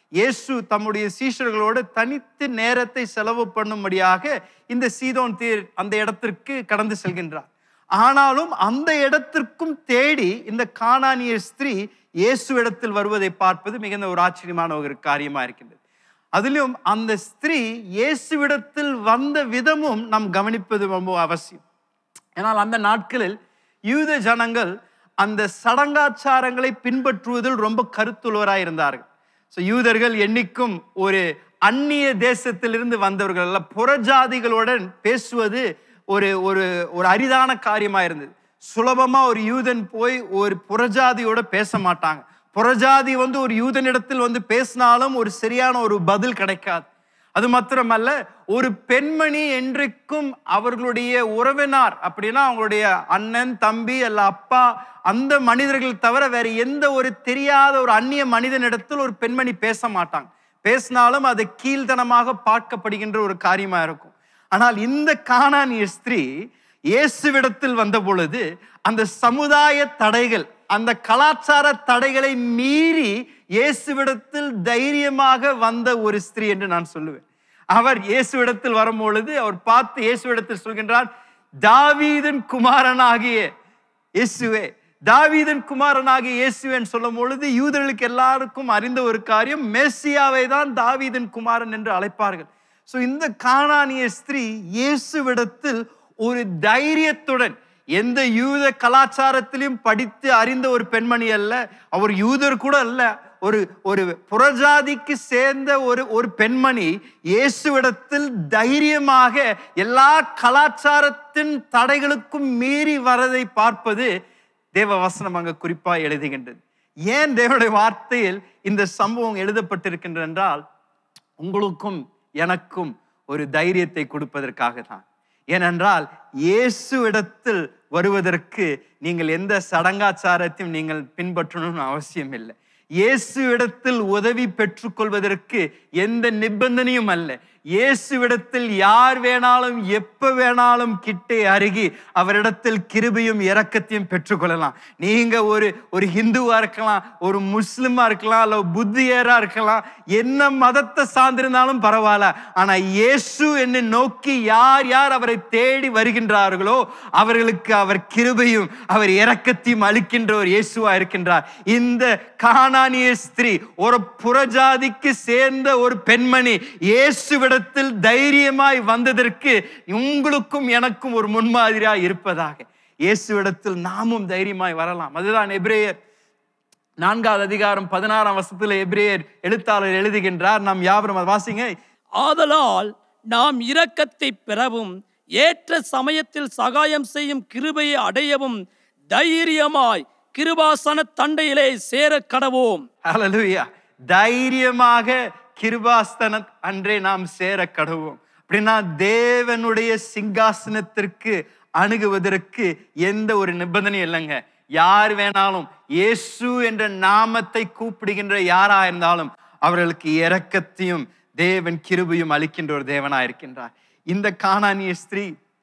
இயேசு தம்முடைய சீஷர்களோடு தனித்து நேரத்தை செலவு பண்ணும்படியாக இந்த சீதோன் தீர் அந்த இடத்திற்கு கடந்து செல்கின்றார் ஆனாலும் அந்த இடத்திற்கும் தேடி இந்த கானானிய ஸ்திரீ இயேசு இடத்தில் வருவதை பார்ப்பது மிகுந்த ஒரு ஆச்சரியமான ஒரு காரியமா இருக்கின்றது அதிலும் அந்த ஸ்திரீ இயேசுவிடத்தில் வந்த விதமும் நாம் கவனிப்பது ரொம்ப அவசியம் ஏனால் அந்த நாட்களில் யூத ஜனங்கள் அந்த சடங்காச்சாரங்களை பின்பற்றுவதில் ரொம்ப கருத்துள்ளவராய் இருந்தார்கள் ஸோ யூதர்கள் என்னைக்கும் ஒரு அந்நிய தேசத்திலிருந்து வந்தவர்கள் அல்ல புறஜாதிகளுடன் பேசுவது ஒரு ஒரு ஒரு அரிதான காரியமா இருந்தது சுலபமா ஒரு யூதன் போய் ஒரு புறஜாதியோட பேச மாட்டாங்க புறஜாதி வந்து ஒரு யூதனிடத்தில் வந்து பேசினாலும் ஒரு சரியான ஒரு பதில் கிடைக்காது அது மாத்திரமல்ல ஒரு பெண்மணி என்றைக்கும் அவர்களுடைய உறவினார் அப்படின்னா அவங்களுடைய அண்ணன் தம்பி அல்ல அப்பா அந்த மனிதர்கள் தவிர வேற எந்த ஒரு தெரியாத ஒரு அந்நிய மனிதனிடத்தில் ஒரு பெண்மணி பேச மாட்டாங்க பேசினாலும் அது கீழ்த்தனமாக பார்க்கப்படுகின்ற ஒரு காரியமா இருக்கும் ஆனால் இந்த காணானிய ஸ்திரீ இயேசுவிடத்தில் வந்த பொழுது அந்த சமுதாய தடைகள் அந்த கலாச்சார தடைகளை மீறி இயேசுவிடத்தில் தைரியமாக வந்த ஒரு ஸ்திரீ என்று நான் சொல்லுவேன் அவர் இயேசுவிடத்தில் வரும்பொழுது அவர் பார்த்து இயேசுவிடத்தில் சொல்கின்றார் தாவீதின் குமாரனாகிய இயேசுவே தாவீதன் குமாரனாகிய இயேசுவேன் சொல்லும் பொழுது யூதர்களுக்கு எல்லாருக்கும் அறிந்த ஒரு காரியம் மேசியாவை தான் தாவீதன் குமாரன் என்று அழைப்பார்கள் ஸோ இந்த காணானிய ஸ்திரீ இயேசுவிடத்தில் ஒரு தைரியத்துடன் எந்த யூத கலாச்சாரத்திலும் படித்து அறிந்த ஒரு பெண்மணி அல்ல அவர் யூதர் கூட அல்ல ஒரு ஒரு புறஜாதிக்கு சேர்ந்த ஒரு ஒரு பெண்மணி இயேசுவிடத்தில் தைரியமாக எல்லா கலாச்சாரத்தின் தடைகளுக்கும் மீறி வரதை பார்ப்பது தேவ வசனம் அங்க குறிப்பா எழுதுகின்றது ஏன் தேவனுடைய வார்த்தையில் இந்த சம்பவம் எழுதப்பட்டிருக்கின்றது என்றால் உங்களுக்கும் எனக்கும் ஒரு தைரியத்தை கொடுப்பதற்காக தான் ஏனென்றால் இயேசு இடத்தில் வருவதற்கு நீங்கள் எந்த சடங்காச்சாரத்தையும் நீங்கள் பின்பற்றணும்னு அவசியம் இல்லை இயேசு இடத்தில் உதவி பெற்றுக்கொள்வதற்கு எந்த நிபந்தனையும் அல்ல இயேசுவிடத்தில் யார் வேணாலும் எப்ப வேணாலும் கிட்டே அருகி அவரிடத்தில் கிருபையும் இரக்கத்தையும் பெற்றுக்கொள்ளலாம் நீங்க ஒரு ஒரு ஹிந்துவா இருக்கலாம் ஒரு முஸ்லிமா இருக்கலாம் இல்ல புத்தியரா இருக்கலாம் என்ன மதத்தை சார்ந்திருந்தாலும் பரவாயில்ல ஆனா இயேசு என்னை நோக்கி யார் யார் அவரை தேடி வருகின்றார்களோ அவர்களுக்கு அவர் கிருபையும் அவர் இரக்கத்தையும் அளிக்கின்ற ஒரு இயேசுவா இருக்கின்றார் இந்த கானானிய ஸ்திரீ ஒரு புறஜாதிக்கு சேர்ந்த ஒரு பெண்மணி இயேசுவிடத்தில் தைரியமாய் வந்ததற்கு உங்களுக்கும் எனக்கும் ஒரு முன்மாதிரியாய் இருப்பதாக இயேசுவிடத்தில் நாமும் தைரியமாய் வரலாம் அதுதான் எபிரேயர் நான்காவது அதிகாரம் பதினாறாம் வருஷத்துல எபிரேயர் எழுத்தாளர் எழுதுகின்றார் நாம் யாவரும் அதை வாசிங்க ஆதலால் நாம் இரக்கத்தை பெறவும் ஏற்ற சமயத்தில் சகாயம் செய்யும் கிருபையை அடையவும் தைரியமாய் கிருபாசன தண்டையிலே சேர கடவோம் ஹalleluya தைரியமாக கிருபாஸ்தன அன்றே நாம் சேர கடவோம் அப்படின்னா தேவனுடைய சிங்காசனத்திற்கு அணுகுவதற்கு எந்த ஒரு நிபந்தனையும் இல்லைங்க யார் வேணாலும் இயேசு என்ற நாமத்தை கூப்பிடுகின்ற யாரா இருந்தாலும் அவர்களுக்கு இரக்கத்தையும் தேவன் கிருபையும் அளிக்கின்ற ஒரு தேவனா இருக்கின்றார் இந்த காணானிய ஸ்திரீ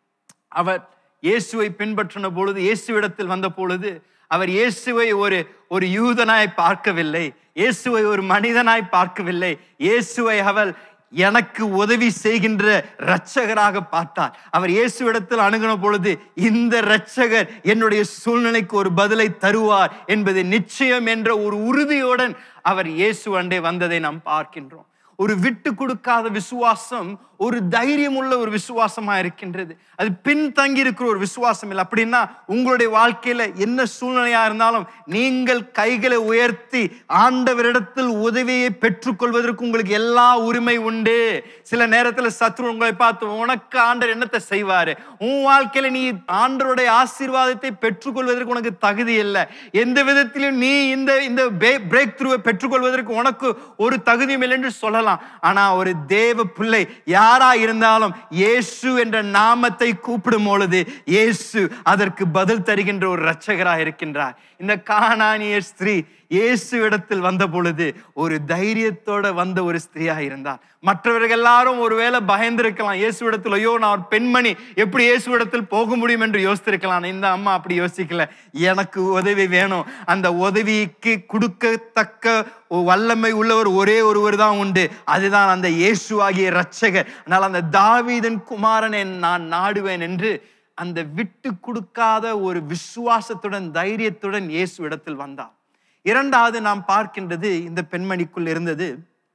அவர் இயேசுவை பின்பற்றின பொழுது இயேசுவிடத்தில் வந்த பொழுது அவர் இயேசுவை ஒரு ஒரு யூதனாய் பார்க்கவில்லை இயேசுவை ஒரு மனிதனாய் பார்க்கவில்லை இயேசுவை அவள் எனக்கு உதவி செய்கின்ற இரட்சகராக பார்த்தார் அவர் இயேசுவிடத்தில் அணுகின பொழுது இந்த இரட்சகர் என்னுடைய சூழ்நிலைக்கு ஒரு பதிலை தருவார் என்பது நிச்சயம் என்ற ஒரு உறுதியுடன் அவர் இயேசு அண்டே வந்ததை நாம் பார்க்கின்றோம் ஒரு விட்டு கொடுக்காத விசுவாசம் ஒரு தைரியம் உள்ள ஒரு விசுவாசமா இருக்கின்றது அது பின்தங்கி இருக்கிற ஒரு விசுவாசம் இல்லை அப்படின்னா உங்களுடைய வாழ்க்கையில என்ன சூழ்நிலையா இருந்தாலும் நீங்கள் கைகளை உயர்த்தி ஆண்டவரிடத்தில் உதவியை பெற்றுக்கொள்வதற்கு உங்களுக்கு எல்லா உரிமை உண்டு சில நேரத்துல சத்ரு உங்களை பார்த்து உனக்கு ஆண்டர் என்னத்தை செய்வாரு உன் வாழ்க்கையில நீ ஆண்டருடைய ஆசீர்வாதத்தை பெற்றுக்கொள்வதற்கு உனக்கு தகுதி இல்லை எந்த விதத்திலும் நீ இந்த இந்த பிரேக் த்ரூவை பெற்றுக்கொள்வதற்கு உனக்கு ஒரு தகுதியும் இல்லை என்று சொல்லலாம் ஆனா ஒரு தேவ பிள்ளை யாரா இருந்தாலும் இயேசு என்ற நாமத்தை கூப்பிடும் பொழுது இயேசு அதற்கு பதில் தருகின்ற ஒரு இரட்சகராக இருக்கின்றார் இந்த காணானிய ஸ்திரீ இயேசு இடத்தில் வந்த பொழுது ஒரு தைரியத்தோட வந்த ஒரு ஸ்திரீயா இருந்தார் மற்றவர்கள் எல்லாரும் ஒருவேளை பயந்திருக்கலாம் இயேசுவிடத்தில் ஐயோ நான் ஒரு பெண்மணி எப்படி இயேசுவிடத்தில் போக முடியும் என்று யோசித்திருக்கலாம் இந்த அம்மா அப்படி யோசிக்கல எனக்கு உதவி வேணும் அந்த உதவிக்கு கொடுக்கத்தக்க ஒரு வல்லமை உள்ளவர் ஒரே ஒருவர் தான் உண்டு அதுதான் அந்த இயேசு ஆகிய ரட்சகர் அதனால் அந்த தாவீதன் குமாரனை நான் நாடுவேன் என்று அந்த விட்டு கொடுக்காத ஒரு விசுவாசத்துடன் தைரியத்துடன் இயேசு இடத்தில் வந்தார் இரண்டாவது நாம் பார்க்கின்றது இந்த பெண்மணிக்குள் இருந்தது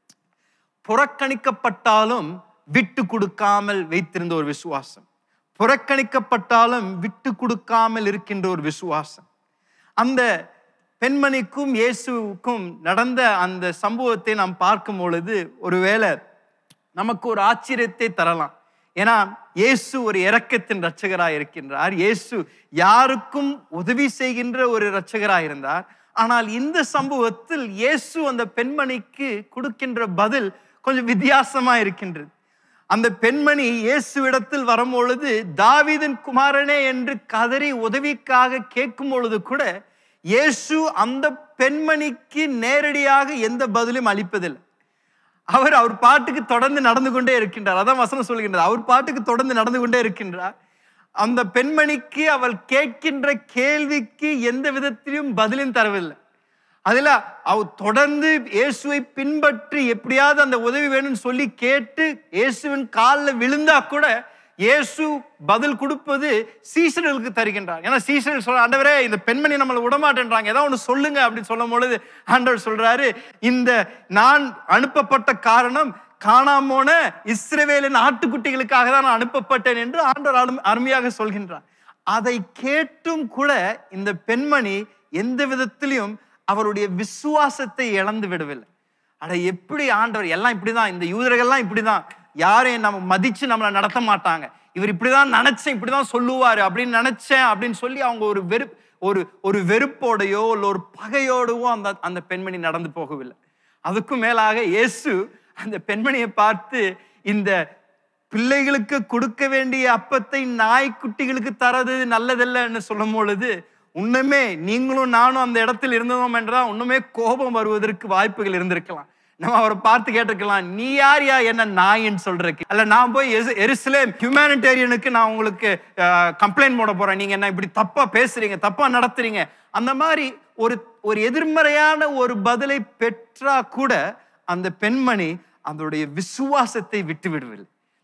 புறக்கணிக்கப்பட்டாலும் விட்டு கொடுக்காமல் வைத்திருந்த ஒரு விசுவாசம் புறக்கணிக்கப்பட்டாலும் விட்டு கொடுக்காமல் இருக்கின்ற ஒரு விசுவாசம் அந்த பெண்மணிக்கும் இயேசுவுக்கும் நடந்த அந்த சம்பவத்தை நாம் பார்க்கும் பொழுது ஒருவேளை நமக்கு ஒரு ஆச்சரியத்தை தரலாம் ஏன்னா இயேசு ஒரு இரக்கத்தின் இரட்சகராய் இருக்கின்றார் இயேசு யாருக்கும் உதவி செய்கின்ற ஒரு இரட்சகராய் இருந்தார் ஆனால் இந்த சம்பவத்தில் இயேசு அந்த பெண்மணிக்கு கொடுக்கின்ற பதில் கொஞ்சம் வித்தியாசமா இருக்கின்றது அந்த பெண்மணி இயேசுவிடத்தில் வரும்பொழுது தாவீதின் குமாரனே என்று கதறி உதவிக்காக கேட்கும் பொழுது கூட இயேசு அந்த பெண்மணிக்கு நேரடியாக எந்த பதிலும் அளிப்பதில்லை அவர் அவர் பாட்டுக்கு தொடர்ந்து நடந்து கொண்டே இருக்கின்றார் அதான் வசனம் சொல்கின்றார் அவர் பாட்டுக்கு தொடர்ந்து நடந்து கொண்டே இருக்கின்றார் அந்த பெண்மணிக்கு அவள் கேட்கின்ற கேள்விக்கு எந்த விதத்திலும் பதிலும் தரவில்லை அதுல அவ தொடர்ந்து இயேசுவை பின்பற்றி எப்படியாவது அந்த உதவி வேணும்னு சொல்லி கேட்டு இயேசுவின் காலில் விழுந்தா கூட இயேசு பதில் கொடுப்பது சீசர்களுக்கு தருகின்றார் ஏன்னா சீசர்கள் சொல்ற ஆண்டவரே இந்த பெண்மணி நம்மளை விடமாட்டேன்றாங்க ஏதாவது ஒன்று சொல்லுங்க அப்படின்னு சொல்லும் பொழுது ஆண்டவர் சொல்றாரு இந்த நான் அனுப்பப்பட்ட காரணம் காணாமோன இஸ்ரவேலின் ஆட்டுக்குட்டிகளுக்காக தான் நான் அனுப்பப்பட்டேன் என்று ஆண்டவர் அரும்- அருமையாக சொல்கின்றார் அதை கேட்டும் கூட இந்த பெண்மணி எந்த விதத்திலையும் அவருடைய விசுவாசத்தை இழந்து விடவில்லை அட எப்படி ஆண்டவர் எல்லாம் இப்படிதான் இந்த யூதர்கள்லாம் இப்படிதான் யாரையும் நம்ம மதிச்சு நம்மளை நடத்த மாட்டாங்க இவர் இப்படிதான் நினைச்சேன் இப்படிதான் சொல்லுவாரு அப்படின்னு நினைச்சேன் அப்படின்னு சொல்லி அவங்க ஒரு வெறு ஒரு ஒரு வெறுப்போடையோ இல்லை ஒரு பகையோடவோ அந்த அந்த பெண்மணி நடந்து போகவில்லை அதுக்கும் மேலாக இயேசு அந்த பெண்மணியை பார்த்து இந்த பிள்ளைகளுக்கு கொடுக்க வேண்டிய அப்பத்தை நாய்க்குட்டிகளுக்கு தரது நல்லதல்லன்னு சொல்லும் பொழுது உண்மைமே நீங்களும் நானும் அந்த இடத்தில் இருந்தோம் என்றால் உண்மைமே கோபம் வருவதற்கு வாய்ப்புகள் இருந்திருக்கலாம் நம்ம அவரை பார்த்து கேட்டிருக்கலாம் நீ யார் யா என்ன நாயின்னு சொல்றதுக்கு அல்ல நான் போய் எஸ்- எருசலேம் ஹியூமானிட்டேரியனுக்கு நான் உங்களுக்கு கம்ப்ளைண்ட் போட போறேன் நீங்க என்ன இப்படி தப்பா பேசுறீங்க தப்பா நடத்துறீங்க அந்த மாதிரி ஒரு ஒரு எதிர்மறையான ஒரு பதிலை பெற்றா கூட அந்த பெண்மணி அதனுடைய விசுவாசத்தை விட்டு விடவில்லை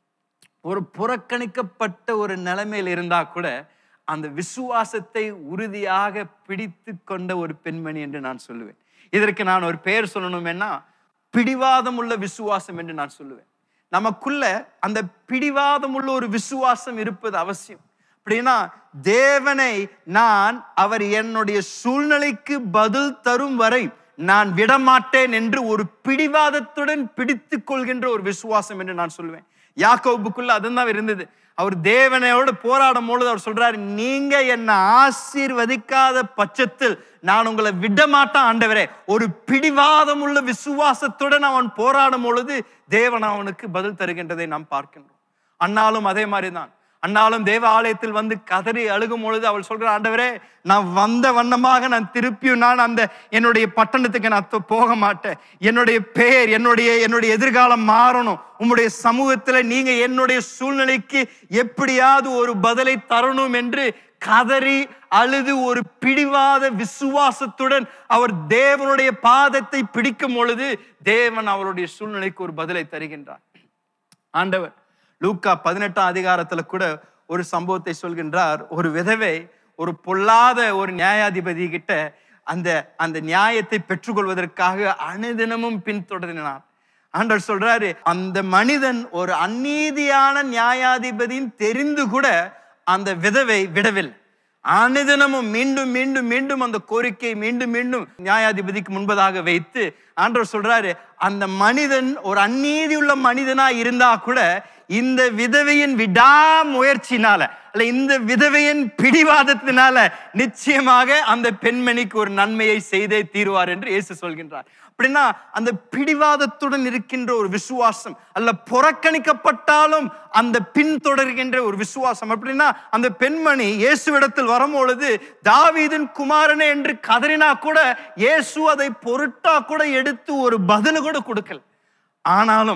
ஒரு புறக்கணிக்கப்பட்ட ஒரு நிலைமையில் இருந்தா கூட அந்த விசுவாசத்தை உறுதியாக பிடித்து கொண்ட ஒரு பெண்மணி என்று நான் சொல்லுவேன் இதற்கு நான் ஒரு பெயர் சொல்லணுமேனா பிடிவாதம் உள்ள விசுவாசம் என்று நான் சொல்லுவேன் நமக்குள்ள அந்த பிடிவாதம் உள்ள ஒரு விசுவாசம் இருப்பது அவசியம் அப்படின்னா தேவனை நான் அவர் என்னுடைய சூழ்நிலைக்கு பதில் தரும் வரை நான் விடமாட்டேன் என்று ஒரு பிடிவாதத்துடன் பிடித்துக் கொள்கின்ற ஒரு விசுவாசம் என்று நான் சொல்லுவேன் யாக்கோபுக்குள்ள அதுதான் இருந்தது அவர் தேவனையோடு போராடும் பொழுது அவர் சொல்றாரு நீங்க என்னை ஆசீர்வதிக்காத பட்சத்தில் நான் உங்களை விட மாட்டேன் ஆண்டவரே ஒரு பிடிவாதம் உள்ள விசுவாசத்துடன் அவன் போராடும் பொழுது தேவன் அவனுக்கு பதில் தருகின்றதை நாம் பார்க்கின்றோம் அண்ணாலும் அதே மாதிரிதான் அண்ணாலும் தேவ ஆலயத்தில் வந்து கதறி அழுகும் பொழுது அவள் சொல்ற ஆண்டவரே நான் வந்த வண்ணமாக நான் திருப்பியும் நான் அந்த என்னுடைய பட்டணத்துக்கு நான் தொ- போக மாட்டேன் என்னுடைய பெயர் என்னுடைய என்னுடைய எதிர்காலம் மாறணும் உம்முடைய சமூகத்துல நீங்க என்னுடைய சூழ்நிலைக்கு எப்படியாவது ஒரு பதிலை தரணும் என்று கதறி அழுது ஒரு பிடிவாத விசுவாசத்துடன் அவர் தேவனுடைய பாதத்தை பிடிக்கும் பொழுது தேவன் அவருடைய சூழ்நிலைக்கு ஒரு பதிலை தருகின்றார் ஆண்டவர் லூக்கா பதினெட்டாம் அதிகாரத்துல கூட ஒரு சம்பவத்தை சொல்கின்றார் ஒரு விதவை ஒரு பொல்லாத ஒரு நியாயாதிபதி கிட்ட அந்த அந்த நியாயத்தை பெற்றுக்கொள்வதற்காக அனுதினமும் பின்தொடர்ந்தார் ஆண்டவர் சொல்றாரு அந்த மனிதன் ஒரு அநீதியான நியாயாதிபதியின் தெரிந்து கூட அந்த விதவை விடவில்லை அனுதினமும் மீண்டும் மீண்டும் மீண்டும் அந்த கோரிக்கை மீண்டும் மீண்டும் நியாயாதிபதிக்கு முன்பதாக வைத்து ஆண்டவர் சொல்றாரு அந்த மனிதன் ஒரு அநீதி உள்ள மனிதனா இருந்தா கூட இந்த விதவையின் விடாமுயற்சினால அல்ல இந்த விதவையின் பிடிவாதத்தினால நிச்சயமாக அந்த பெண்மணிக்கு ஒரு நன்மையை செய்தே தீருவார் என்று இயேசு சொல்கின்றார் அப்படின்னா அந்த பிடிவாதத்துடன் இருக்கின்ற ஒரு விசுவாசம் அல்ல புறக்கணிக்கப்பட்டாலும் அந்த பின்தொடர்கின்ற ஒரு விசுவாசம் அப்படின்னா அந்த பெண்மணி இயேசுவிடத்தில் வரும்பொழுது தாவீதின் குமாரனே என்று கதறினா கூட இயேசு அதை பொருட்டா கூட எடுத்து ஒரு பதில் கூட கொடுக்கல ஆனாலும்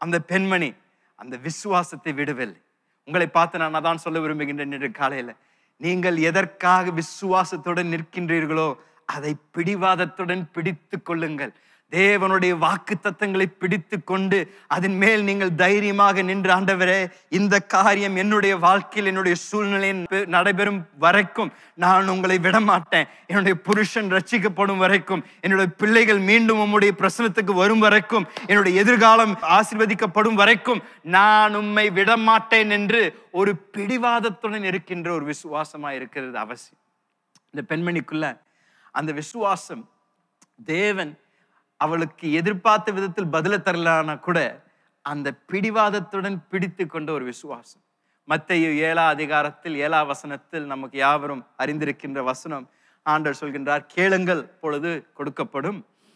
அந்த பெண்மணி அந்த விசுவாசத்தை விடவில்லை உங்களை பார்த்து நான் அதான் சொல்ல விரும்புகின்றேன் இன்று காலையில நீங்கள் எதற்காக விசுவாசத்துடன் நிற்கின்றீர்களோ அதை பிடிவாதத்துடன் பிடித்து கொள்ளுங்கள் தேவனுடைய வாக்கு தத்தங்களை பிடித்து கொண்டு அதன் மேல் நீங்கள் தைரியமாக நின்று ஆண்டவரே இந்த காரியம் என்னுடைய வாழ்க்கையில் என்னுடைய சூழ்நிலையில் பெ- நடைபெறும் வரைக்கும் நான் உங்களை விடமாட்டேன் என்னுடைய புருஷன் ரட்சிக்கப்படும் வரைக்கும் என்னுடைய பிள்ளைகள் மீண்டும் உம்முடைய பிரசனத்துக்கு வரும் வரைக்கும் என்னுடைய எதிர்காலம் ஆசீர்வதிக்கப்படும் வரைக்கும் நான் உம்மை விடமாட்டேன் என்று ஒரு பிடிவாதத்துடன் இருக்கின்ற ஒரு விசுவாசமா இருக்கிறது அவசியம் இந்த பெண்மணிக்குள்ள அந்த விசுவாசம் தேவன் அவளுக்கு எதிர்பார்த்த விதத்தில் பதில தரலானா கூட அந்த பிடிவாதத்துடன் பிடித்து கொண்ட ஒரு விசுவாசம் மத்தேயு ஏழா அதிகாரத்தில் ஏழா வசனத்தில் நமக்கு யாவரும் அறிந்திருக்கின்ற வசனம் ஆண்டவர் சொல்கின்றார் கேளுங்கள் பொழுது கொடுக்கப்படும்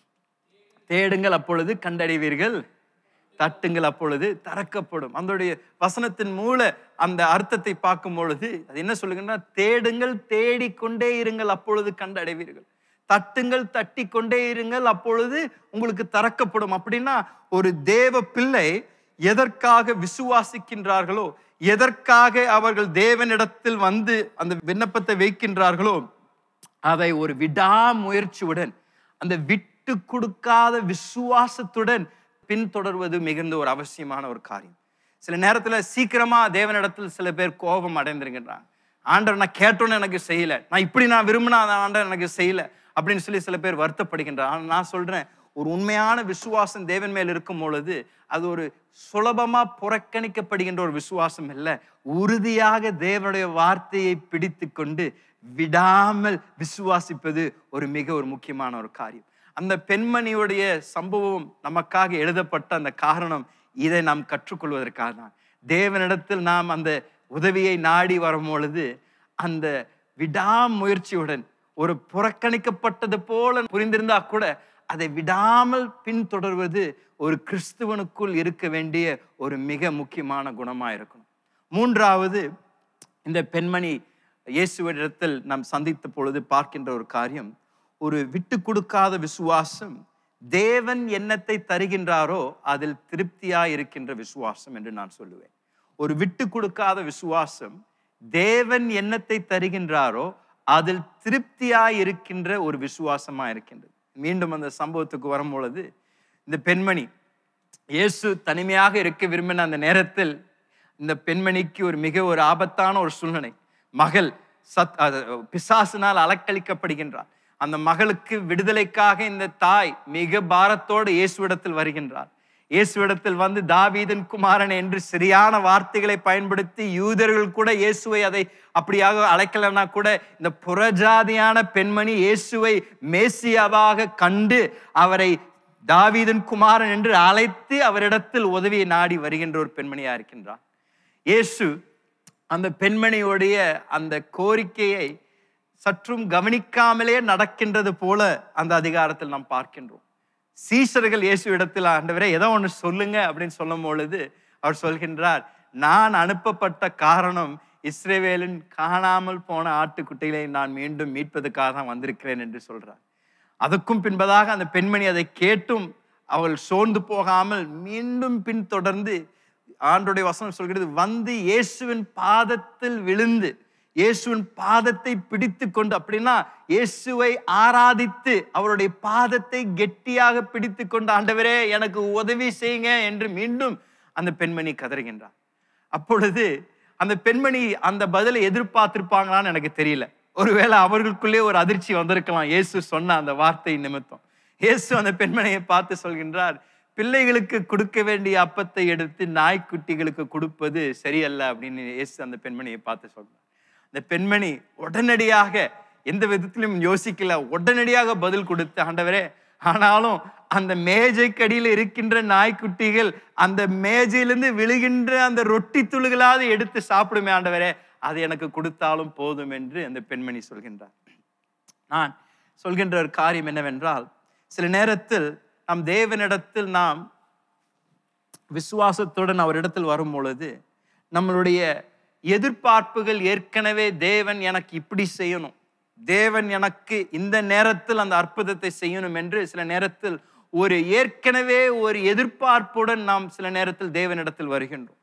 தேடுங்கள் அப்பொழுது கண்டடைவீர்கள் தட்டுங்கள் அப்பொழுது திறக்கப்படும் அதோடைய வசனத்தின் மூல அந்த அர்த்தத்தை பார்க்கும் பொழுது அது என்ன சொல்லுங்கன்னா தேடுங்கள் தேடிக்கொண்டே இருங்கள் அப்பொழுது கண்டடைவீர்கள் தட்டுங்கள் தட்டி கொண்டே இருங்கள் அப்பொழுது உங்களுக்கு திறக்கப்படும் அப்படின்னா ஒரு தேவ பிள்ளை எதற்காக விசுவாசிக்கின்றார்களோ எதற்காக அவர்கள் தேவனிடத்தில் வந்து அந்த விண்ணப்பத்தை வைக்கின்றார்களோ அதை ஒரு விடாமுயற்சியுடன் அந்த விட்டு கொடுக்காத விசுவாசத்துடன் பின்தொடர்வது மிகுந்த ஒரு அவசியமான ஒரு காரியம் சில நேரத்துல சீக்கிரமா தேவனிடத்தில் சில பேர் கோபம் அடைந்திருக்கின்றாங்க ஆண்டவர் நான் கேட்டோன்னு எனக்கு செய்யல நான் இப்படி நான் விரும்பினா அந்த ஆண்டவர் எனக்கு செய்யல அப்படின்னு சொல்லி சில பேர் வருத்தப்படுகின்றார் ஆனா நான் சொல்றேன் ஒரு உண்மையான விசுவாசம் தேவன் மேல் இருக்கும் பொழுது அது ஒரு சுலபமா புறக்கணிக்கப்படுகின்ற ஒரு விசுவாசம் இல்லை உறுதியாக தேவனுடைய வார்த்தையை பிடித்து கொண்டு விடாமல் விசுவாசிப்பது ஒரு மிக ஒரு முக்கியமான ஒரு காரியம் அந்த பெண்மணியுடைய சம்பவம் நமக்காக எழுதப்பட்ட அந்த காரணம் இதை நாம் கற்றுக்கொள்வதற்காக தான் தேவனிடத்தில் நாம் அந்த உதவியை நாடி வரும் பொழுது அந்த விடாமுயற்சியுடன் ஒரு புறக்கணிக்கப்பட்டது போல புரிந்திருந்தா கூட அதை விடாமல் பின்தொடர்வது ஒரு கிறிஸ்துவனுக்குள் இருக்க வேண்டிய ஒரு மிக முக்கியமான குணமா இருக்கணும் மூன்றாவது இந்த பெண்மணி இயேசுவிடத்தில் நாம் சந்தித்த பொழுது பார்க்கின்ற ஒரு காரியம் ஒரு விட்டு கொடுக்காத விசுவாசம் தேவன் என்னத்தை தருகின்றாரோ அதில் திருப்தியாய் இருக்கின்ற விசுவாசம் என்று நான் சொல்லுவேன் ஒரு விட்டு கொடுக்காத விசுவாசம் தேவன் என்னத்தை தருகின்றாரோ அதில் திருப்தியாய் இருக்கின்ற ஒரு விசுவாசமா இருக்கின்றது மீண்டும் அந்த சம்பவத்துக்கு வரும் பொழுது இந்த பெண்மணி இயேசு தனிமையாக இருக்க விரும்பின அந்த நேரத்தில் இந்த பெண்மணிக்கு ஒரு மிக ஒரு ஆபத்தான ஒரு சூழ்நிலை மகள் சத் அது, பிசாசினால் அலக்களிக்கப்படுகின்றார் அந்த மகளுக்கு விடுதலைக்காக இந்த தாய் மிக பாரத்தோடு இயேசுவிடத்தில் வருகின்றார் இயேசுவிடத்தில் வந்து தாவீதன் குமாரன் என்று சரியான வார்த்தைகளை பயன்படுத்தி யூதர்கள் கூட இயேசுவை அதை அப்படியாக அழைக்கலனா கூட இந்த புறஜாதியான பெண்மணி இயேசுவை மேசியாவாக கண்டு அவரை தாவீதன் குமாரன் என்று அழைத்து அவரிடத்தில் உதவியை நாடி வருகின்ற ஒரு பெண்மணியா இருக்கின்றார் இயேசு அந்த பெண்மணியுடைய அந்த கோரிக்கையை சற்றும் கவனிக்காமலே நடக்கின்றது போல அந்த அதிகாரத்தில் நாம் பார்க்கின்றோம் சீஷர்கள் இயேசு இடத்தில் ஆண்டவரே ஏதோ ஒன்று சொல்லுங்க அப்படின்னு சொல்லும் பொழுது அவர் சொல்கின்றார் நான் அனுப்பப்பட்ட காரணம் இஸ்ரேவேலின் காணாமல் போன ஆட்டுக்குட்டிகளை நான் மீண்டும் மீட்பதற்காக தான் வந்திருக்கிறேன் என்று சொல்றார் அதுக்கும் பின்பதாக அந்த பெண்மணி அதை கேட்டும் அவள் சோர்ந்து போகாமல் மீண்டும் பின்தொடர்ந்து ஆண்டுடைய வசனம் சொல்கிறது வந்து இயேசுவின் பாதத்தில் விழுந்து இயேசுவின் பாதத்தை பிடித்து கொண்டு அப்படின்னா இயேசுவை ஆராதித்து அவருடைய பாதத்தை கெட்டியாக பிடித்து கொண்டு ஆண்டவரே எனக்கு உதவி செய்யுங்க என்று மீண்டும் அந்த பெண்மணி கதறுகின்றார் அப்பொழுது அந்த பெண்மணி அந்த பதிலை எதிர்பார்த்திருப்பாங்களான்னு எனக்கு தெரியல ஒருவேளை அவர்களுக்குள்ளே ஒரு அதிர்ச்சி வந்திருக்கலாம் இயேசு சொன்ன அந்த வார்த்தை நிமித்தம் இயேசு அந்த பெண்மணியை பார்த்து சொல்கின்றார் பிள்ளைகளுக்கு கொடுக்க வேண்டிய அப்பத்தை எடுத்து நாய்க்குட்டிகளுக்கு கொடுப்பது சரியல்ல அப்படின்னு இயேசு அந்த பெண்மணியை பார்த்து சொல்றார் அந்த பெண்மணி உடனடியாக எந்த விதத்திலும் யோசிக்கல உடனடியாக பதில் கொடுத்து ஆண்டவரே ஆனாலும் அந்த மேஜைக்கடியில் இருக்கின்ற நாய்க்குட்டிகள் அந்த மேஜையிலிருந்து விழுகின்ற அந்த ரொட்டி துளுகளாவது எடுத்து சாப்பிடுமே ஆண்டவரே அது எனக்கு கொடுத்தாலும் போதும் என்று அந்த பெண்மணி சொல்கின்றார் நான் சொல்கின்ற ஒரு காரியம் என்னவென்றால் சில நேரத்தில் நம் தேவனிடத்தில் நாம் விசுவாசத்துடன் அவரிடத்தில் வரும் பொழுது நம்மளுடைய எதிர்பார்ப்புகள் ஏற்கனவே தேவன் எனக்கு இப்படி செய்யணும் தேவன் எனக்கு இந்த நேரத்தில் அந்த அற்புதத்தை செய்யணும் என்று சில நேரத்தில் ஒரு ஏற்கனவே ஒரு எதிர்பார்ப்புடன் நாம் சில நேரத்தில் தேவனிடத்தில் வருகின்றோம்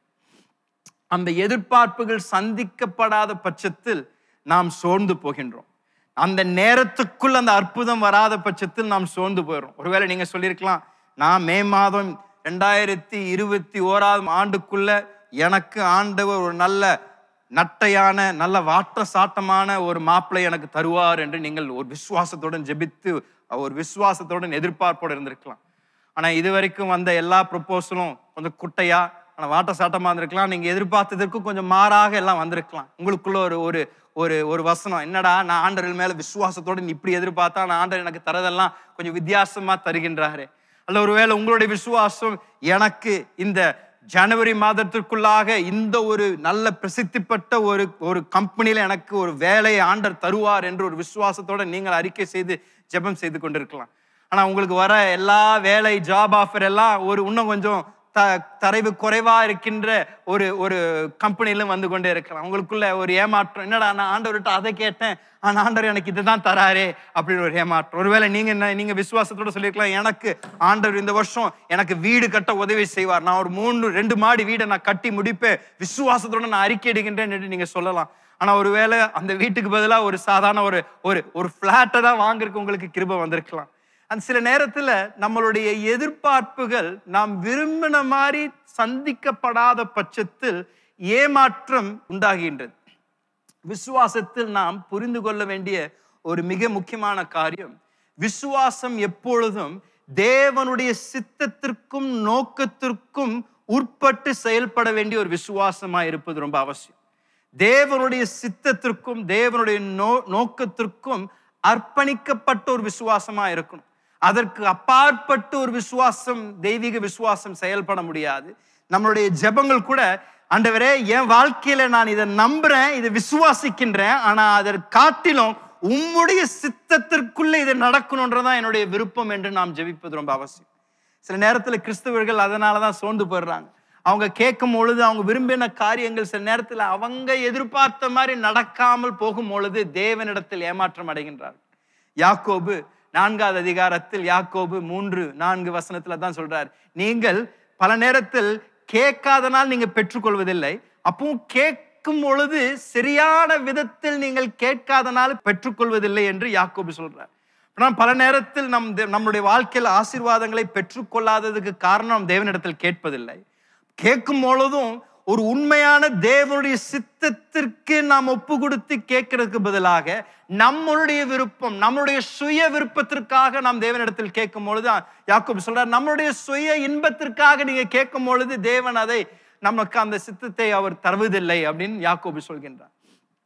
அந்த எதிர்பார்ப்புகள் சந்திக்கப்படாத பட்சத்தில் நாம் சோர்ந்து போகின்றோம் அந்த நேரத்துக்குள் அந்த அற்புதம் வராத பட்சத்தில் நாம் சோர்ந்து போயிடும் ஒருவேளை நீங்க சொல்லியிருக்கலாம் நான் மே மாதம் ரெண்டாயிரத்தி இருபத்தி ஓராவது ஆண்டுக்குள்ள எனக்கு ஆண்டவர் ஒரு நல்ல நட்டையான நல்ல வாட்ட சாட்டமான ஒரு மாப்பிளை எனக்கு தருவார் என்று நீங்கள் ஒரு விசுவாசத்துடன் ஜெபித்து ஒரு விசுவாசத்துடன் எதிர்பார்ப்போடு இருந்திருக்கலாம் ஆனா இது வரைக்கும் வந்த எல்லா ப்ரொப்போசலும் கொஞ்சம் குட்டையா ஆனா வாட்ட சாட்டமா இருந்திருக்கலாம் நீங்க எதிர்பார்த்ததற்கும் கொஞ்சம் மாறாக எல்லாம் வந்திருக்கலாம் உங்களுக்குள்ள ஒரு ஒரு ஒரு ஒரு வசனம் என்னடா நான் ஆண்டவர் மேல விசுவாசத்தோட நீ இப்படி எதிர்பார்த்தா நான் ஆண்டவர் எனக்கு தரதெல்லாம் கொஞ்சம் வித்தியாசமா தருகின்றாரு அல்ல ஒருவேளை உங்களுடைய விசுவாசம் எனக்கு இந்த ஜனவரி மாதத்திற்குள்ளாக இந்த ஒரு நல்ல பிரசித்தி ஒரு ஒரு கம்பெனியில எனக்கு ஒரு வேலையை ஆண்டர் தருவார் என்று ஒரு விசுவாசத்தோட நீங்கள் அறிக்கை செய்து ஜெபம் செய்து கொண்டிருக்கலாம் ஆனா உங்களுக்கு வர எல்லா வேலை ஜாப் ஆஃபர் எல்லாம் ஒரு இன்னும் கொஞ்சம் த தரைவு குறைவா இருக்கின்ற ஒரு ஒரு கம்பெனிலும் வந்து கொண்டே இருக்கலாம் உங்களுக்குள்ள ஒரு ஏமாற்றம் என்னடா நான் ஆண்டவர்கிட்ட அதை கேட்டேன் ஆனா ஆண்டவர் எனக்கு இதுதான் தராரே அப்படின்னு ஒரு ஏமாற்றம் ஒருவேளை நீங்க என்ன நீங்க விசுவாசத்தோட சொல்லியிருக்கலாம் எனக்கு ஆண்டவர் இந்த வருஷம் எனக்கு வீடு கட்ட உதவி செய்வார் நான் ஒரு மூணு ரெண்டு மாடி வீடை நான் கட்டி முடிப்பேன் விசுவாசத்தோட நான் அறிக்கை இடுகின்றேன் என்று நீங்க சொல்லலாம் ஆனா ஒருவேளை அந்த வீட்டுக்கு பதிலா ஒரு சாதாரண ஒரு ஒரு ஒரு பிளாட்டை தான் வாங்குறதுக்கு உங்களுக்கு கிருபை வந்திருக்கலாம் அந்த சில நேரத்துல நம்மளுடைய எதிர்பார்ப்புகள் நாம் விரும்பின மாதிரி சந்திக்கப்படாத பட்சத்தில் ஏமாற்றம் உண்டாகின்றது விசுவாசத்தில் நாம் புரிந்து கொள்ள வேண்டிய ஒரு மிக முக்கியமான காரியம் விசுவாசம் எப்பொழுதும் தேவனுடைய சித்தத்திற்கும் நோக்கத்திற்கும் உட்பட்டு செயல்பட வேண்டிய ஒரு விசுவாசமா இருப்பது ரொம்ப அவசியம் தேவனுடைய சித்தத்திற்கும் தேவனுடைய நோ நோக்கத்திற்கும் அர்ப்பணிக்கப்பட்ட ஒரு விசுவாசமா இருக்கணும் அதற்கு அப்பாற்பட்டு ஒரு விசுவாசம் தெய்வீக விசுவாசம் செயல்பட முடியாது நம்மளுடைய ஜெபங்கள் கூட ஆண்டவரே என் வாழ்க்கையில நான் இதை நம்புறேன் இதை விசுவாசிக்கின்றேன் ஆனா அதற்கு காட்டிலும் உம்முடைய சித்தத்திற்குள்ள இது நடக்கணுன்றதான் என்னுடைய விருப்பம் என்று நாம் ஜெபிப்பது ரொம்ப அவசியம் சில நேரத்துல கிறிஸ்தவர்கள் அதனால தான் சோர்ந்து போயிடுறாங்க அவங்க கேட்கும் பொழுது அவங்க விரும்பின காரியங்கள் சில நேரத்துல அவங்க எதிர்பார்த்த மாதிரி நடக்காமல் போகும் பொழுது தேவனிடத்தில் ஏமாற்றம் அடைகின்றார் யாக்கோபு நான்காவது அதிகாரத்தில் யாக்கோபு மூன்று நான்கு வசனத்துல தான் சொல்றார் நீங்கள் பல நேரத்தில் கேட்காதனால் நீங்க பெற்றுக்கொள்வதில்லை அப்பவும் கேட்கும் பொழுது சரியான விதத்தில் நீங்கள் கேட்காதனால் பெற்றுக்கொள்வதில்லை என்று யாக்கோபு சொல்றார் ஆனால் பல நேரத்தில் நம் தே- நம்முடைய வாழ்க்கையில் ஆசீர்வாதங்களை பெற்றுக்கொள்ளாததுக்கு காரணம் தேவனிடத்தில் கேட்பதில்லை கேட்கும் பொழுதும் ஒரு உண்மையான தேவனுடைய சித்தத்திற்கு நாம் ஒப்பு கொடுத்து கேட்கறதுக்கு பதிலாக நம்மளுடைய விருப்பம் நம்மளுடைய சுய விருப்பத்திற்காக நாம் தேவனிடத்தில் கேட்கும் பொழுது யாக்கோபு சொல்றார் நம்மளுடைய சுய இன்பத்திற்காக நீங்க கேட்கும் பொழுது தேவன் அதை நமக்கு அந்த சித்தத்தை அவர் தருவதில்லை அப்படின்னு யாக்கோபு சொல்கின்றார்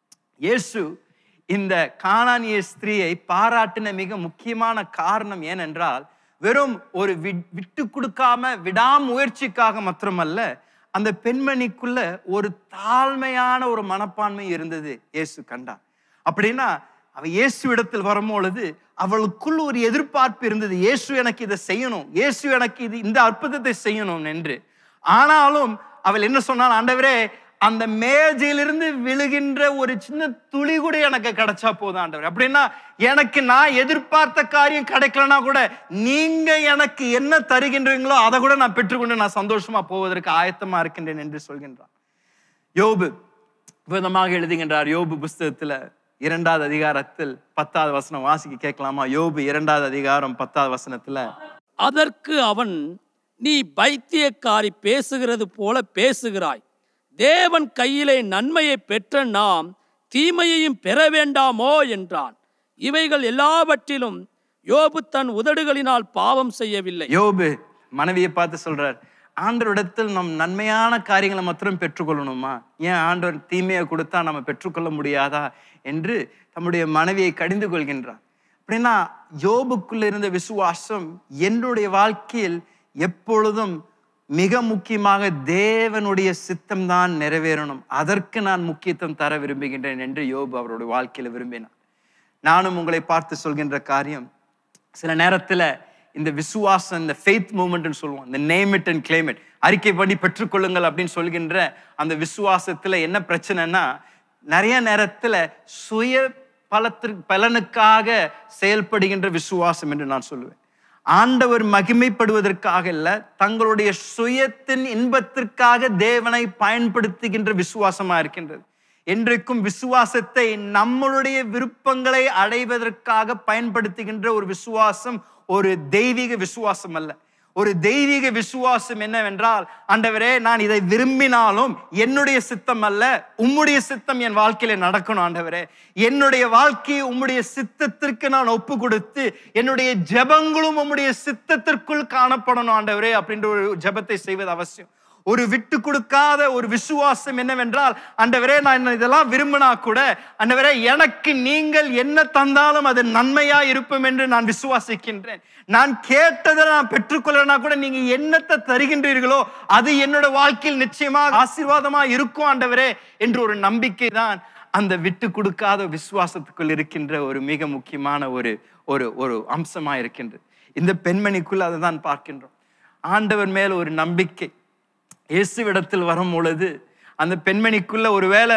இயேசு இந்த கானானிய ஸ்திரீயை பாராட்டின மிக முக்கியமான காரணம் ஏனென்றால் வெறும் ஒரு வி- விட்டு கொடுக்காம விடாமுயற்சிக்காக மாத்திரமல்ல அந்த பெண்மணிக்குள்ள ஒரு தாழ்மையான ஒரு மனப்பான்மை இருந்தது இயேசு கண்டார் அப்படின்னா அவ இயேசு இடத்தில் வரும்பொழுது அவளுக்குள் ஒரு எதிர்பார்ப்பு இருந்தது இயேசு எனக்கு இதை செய்யணும் இயேசு எனக்கு இது இந்த அற்புதத்தை செய்யணும் என்று ஆனாலும் அவள் என்ன சொன்னாள் ஆண்டவரே அந்த மேஜையிலிருந்து விழுகின்ற ஒரு சின்ன துளி கூட எனக்கு கிடைச்சா போதும் ஆண்டவர் அப்படின்னா எனக்கு நான் எதிர்பார்த்த காரியம் கிடைக்கலனா கூட நீங்க எனக்கு என்ன தருகின்றீங்களோ அதை கூட நான் பெற்றுக்கொண்டு நான் சந்தோஷமா போவதற்கு ஆயத்தமா இருக்கின்றேன் என்று சொல்கின்றான் யோபு விதமாக எழுதுகின்றார் யோபு புஸ்தகத்துல இரண்டாவது அதிகாரத்தில் பத்தாவது வசனம் வாசிக்க கேட்கலாமா யோபு இரண்டாவது அதிகாரம் பத்தாவது வசனத்துல அதற்கு அவன் நீ பைத்தியக்காரி பேசுகிறது போல பேசுகிறாய் தேவன் கையிலே நன்மையை பெற்ற நாம் தீமையையும் பெற வேண்டாமோ என்றான் இவைகள் எல்லாவற்றிலும் யோபு தன் உதடுகளினால் பாவம் செய்யவில்லை யோபு மனைவியை பார்த்து சொல்றார் ஆண்டவரிடத்தில் நம் நன்மையான காரியங்களை மாத்திரம் பெற்றுக்கொள்ளணுமா ஏன் ஆண்டவர் தீமையை கொடுத்தா நம்ம பெற்றுக்கொள்ள முடியாதா என்று தம்முடைய மனைவியை கடிந்து கொள்கின்றார் அப்படின்னா யோபுக்குள்ள இருந்த விசுவாசம் என்னுடைய வாழ்க்கையில் எப்பொழுதும் மிக முக்கியமாக தேவனுடைய சித்தம் தான் நிறைவேறணும் அதற்கு நான் முக்கியத்துவம் தர விரும்புகின்றேன் என்று யோபு அவருடைய வாழ்க்கையில விரும்பினார் நானும் உங்களை பார்த்து சொல்கின்ற காரியம் சில நேரத்துல இந்த விசுவாசம் இந்த ஃபெய்த் மூமெண்ட்னு சொல்லுவோம் இந்த name it and claim it அறிக்கை பண்ணி பெற்றுக்கொள்ளுங்கள் அப்படின்னு சொல்கின்ற அந்த விசுவாசத்துல என்ன பிரச்சனைனா நிறைய நேரத்துல சுய பலத்திற்கு பலனுக்காக செயல்படுகின்ற விசுவாசம் என்று நான் சொல்லுவேன் ஆண்டவர் மகிமைப்படுவதற்காக இல்ல தங்களுடைய சுயத்தின் இன்பத்திற்காக தேவனை பயன்படுத்துகின்ற விசுவாசமா இருக்கின்றது என்றைக்கும் விசுவாசத்தை நம்மளுடைய விருப்பங்களை அடைவதற்காக பயன்படுத்துகின்ற ஒரு விசுவாசம் ஒரு தெய்வீக விசுவாசம் அல்ல ஒரு தெய்வீக விசுவாசம் என்னவென்றால் ஆண்டவரே நான் இதை விரும்பினாலும் என்னுடைய சித்தம் அல்ல உம்முடைய சித்தம் என் வாழ்க்கையில நடக்கணும் ஆண்டவரே என்னுடைய வாழ்க்கையை உம்முடைய சித்தத்திற்கு நான் ஒப்பு கொடுத்து என்னுடைய ஜெபங்களும் உம்முடைய சித்தத்திற்குள் காணப்படணும் ஆண்டவரே அப்படின்ற ஒரு ஜெபத்தை செய்வது அவசியம் ஒரு விட்டு கொடுக்காத ஒரு விசுவாசம் என்னவென்றால் ஆண்டவரே நான் இதெல்லாம் விரும்பினா கூட ஆண்டவரே எனக்கு நீங்கள் என்ன தந்தாலும் அது நன்மையா இருப்போம் என்று நான் விசுவாசிக்கின்றேன் நான் கேட்டதை நான் பெற்றுக்கொள்ளனா கூட நீங்க என்னத்தை தருகின்றீர்களோ அது என்னோட வாழ்க்கையில் நிச்சயமாக ஆசீர்வாதமா இருக்கும் ஆண்டவரே என்று ஒரு நம்பிக்கை தான் அந்த விட்டு கொடுக்காத விசுவாசத்துக்குள் இருக்கின்ற ஒரு மிக முக்கியமான ஒரு ஒரு ஒரு அம்சமா இருக்கின்றது இந்த பெண்மணிக்குள் அதை தான் பார்க்கின்றோம் ஆண்டவர் மேல் ஒரு நம்பிக்கை இயேசுவிடத்தில் வரும் பொழுது அந்த பெண்மணிக்குள்ள ஒருவேளை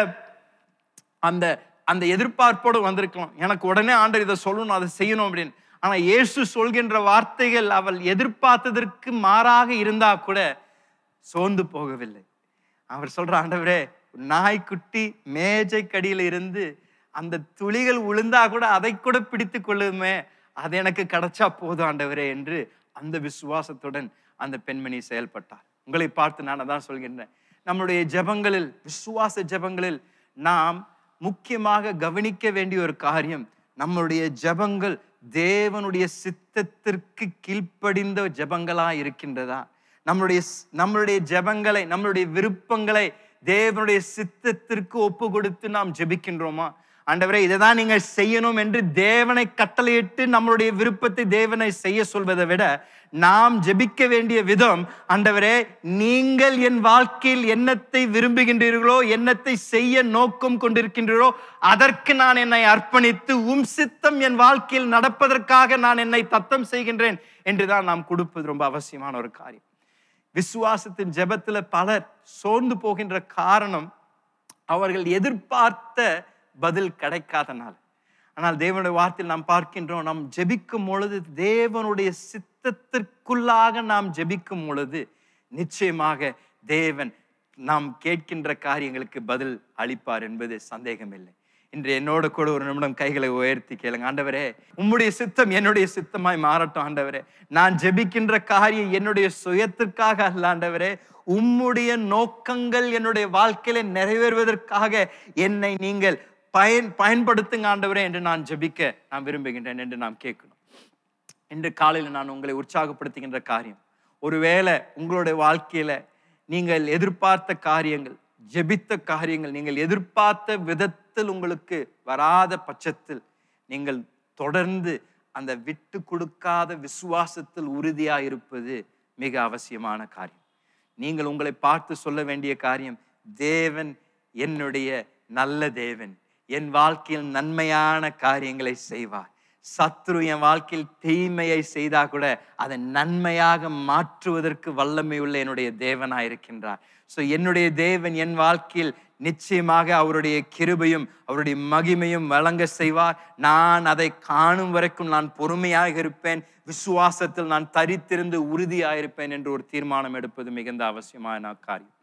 அந்த அந்த எதிர்பார்ப்போடு வந்திருக்கலாம் எனக்கு உடனே ஆண்டவர் இதை சொல்லணும் அதை செய்யணும் அப்படின்னு ஆனா இயேசு சொல்கின்ற வார்த்தைகள் அவள் எதிர்பார்த்ததற்கு மாறாக இருந்தா கூட சோர்ந்து போகவில்லை அவர் சொல்ற ஆண்டவரே நாய்க்குட்டி மேஜைக்கடியில இருந்து அந்த துளிகள் விழுந்தா கூட அதை கூட பிடித்து கொள்ளுமே அது எனக்கு கிடைச்சா போதும் ஆண்டவரே என்று அந்த விசுவாசத்துடன் அந்த பெண்மணி செயல்பட்டார் உங்களை பார்த்து நான் அதான் சொல்கின்றேன் நம்முடைய ஜெபங்களில் விசுவாச ஜெபங்களில் நாம் முக்கியமாக கவனிக்க வேண்டிய ஒரு காரியம் நம்முடைய ஜெபங்கள் தேவனுடைய சித்தத்திற்கு கீழ்ப்படிந்த ஜெபங்களா இருக்கின்றதா நம்மளுடைய நம்மளுடைய ஜெபங்களை நம்மளுடைய விருப்பங்களை தேவனுடைய சித்தத்திற்கு ஒப்பு கொடுத்து நாம் ஜெபிக்கின்றோமா ஆண்டவரே இதை தான் நீங்கள் செய்யணும் என்று தேவனை கட்டளையிட்டு நம்மளுடைய விருப்பத்தை தேவனை செய்ய சொல்வதை விட நாம் ஜெபிக்க வேண்டிய விதம் ஆண்டவரே நீங்கள் என் வாழ்க்கையில் என்னத்தை விரும்புகின்றீர்களோ என்னத்தை செய்ய நோக்கம் கொண்டிருக்கின்றீர்களோ அதற்கு நான் என்னை அர்ப்பணித்து உம் சித்தம் என் வாழ்க்கையில் நடப்பதற்காக நான் என்னை தத்தம் செய்கின்றேன் என்றுதான் நாம் கொடுப்பது ரொம்ப அவசியமான ஒரு காரியம் விசுவாசத்தின் ஜெபத்துல பலர் சோர்ந்து போகின்ற காரணம் அவர்கள் எதிர்பார்த்த பதில் கிடைக்காதனால ஆனால் தேவனுடைய வார்த்தையில் நாம் பார்க்கின்றோம் நாம் ஜெபிக்கும் பொழுது தேவனுடைய சித்தத்திற்குள்ளாக நாம் ஜெபிக்கும் பொழுது நிச்சயமாக தேவன் நாம் கேட்கின்ற காரியங்களுக்கு பதில் அளிப்பார் என்பது சந்தேகமில்லை இன்று என்னோட கூட ஒரு நிமிடம் கைகளை உயர்த்தி கேளுங்க ஆண்டவரே உம்முடைய சித்தம் என்னுடைய சித்தமாய் மாறட்டும் ஆண்டவரே நான் ஜெபிக்கின்ற காரியம் என்னுடைய சுயத்திற்காக அல்ல ஆண்டவரே உம்முடைய நோக்கங்கள் என்னுடைய வாழ்க்கையில நிறைவேறுவதற்காக என்னை நீங்கள் பயன் பயன்படுத்துங்க ஆண்டவரே என்று நான் ஜெபிக்க நான் விரும்புகின்றேன் என்று நாம் கேட்கணும் இன்று காலையில் நான் உங்களை உற்சாகப்படுத்துகின்ற காரியம் ஒருவேளை உங்களுடைய வாழ்க்கையில நீங்கள் எதிர்பார்த்த காரியங்கள் ஜெபித்த காரியங்கள் நீங்கள் எதிர்பார்த்த விதத்தில் உங்களுக்கு வராத பட்சத்தில் நீங்கள் தொடர்ந்து அந்த விட்டு கொடுக்காத விசுவாசத்தில் உறுதியா இருப்பது மிக அவசியமான காரியம் நீங்கள் உங்களை பார்த்து சொல்ல வேண்டிய காரியம் தேவன் என்னுடைய நல்ல தேவன் என் வாழ்க்கையில் நன்மையான காரியங்களை செய்வார் சத்ரு என் வாழ்க்கையில் தீமையை செய்தா கூட அதை நன்மையாக மாற்றுவதற்கு வல்லமை உள்ள என்னுடைய தேவனாய் இருக்கின்றார் ஸோ என்னுடைய தேவன் என் வாழ்க்கையில் நிச்சயமாக அவருடைய கிருபையும் அவருடைய மகிமையும் வழங்க செய்வார் நான் அதை காணும் வரைக்கும் நான் பொறுமையாக இருப்பேன் விசுவாசத்தில் நான் தரித்திருந்து உறுதியாக இருப்பேன் என்று ஒரு தீர்மானம் எடுப்பது மிகுந்த அவசியமான காரியம்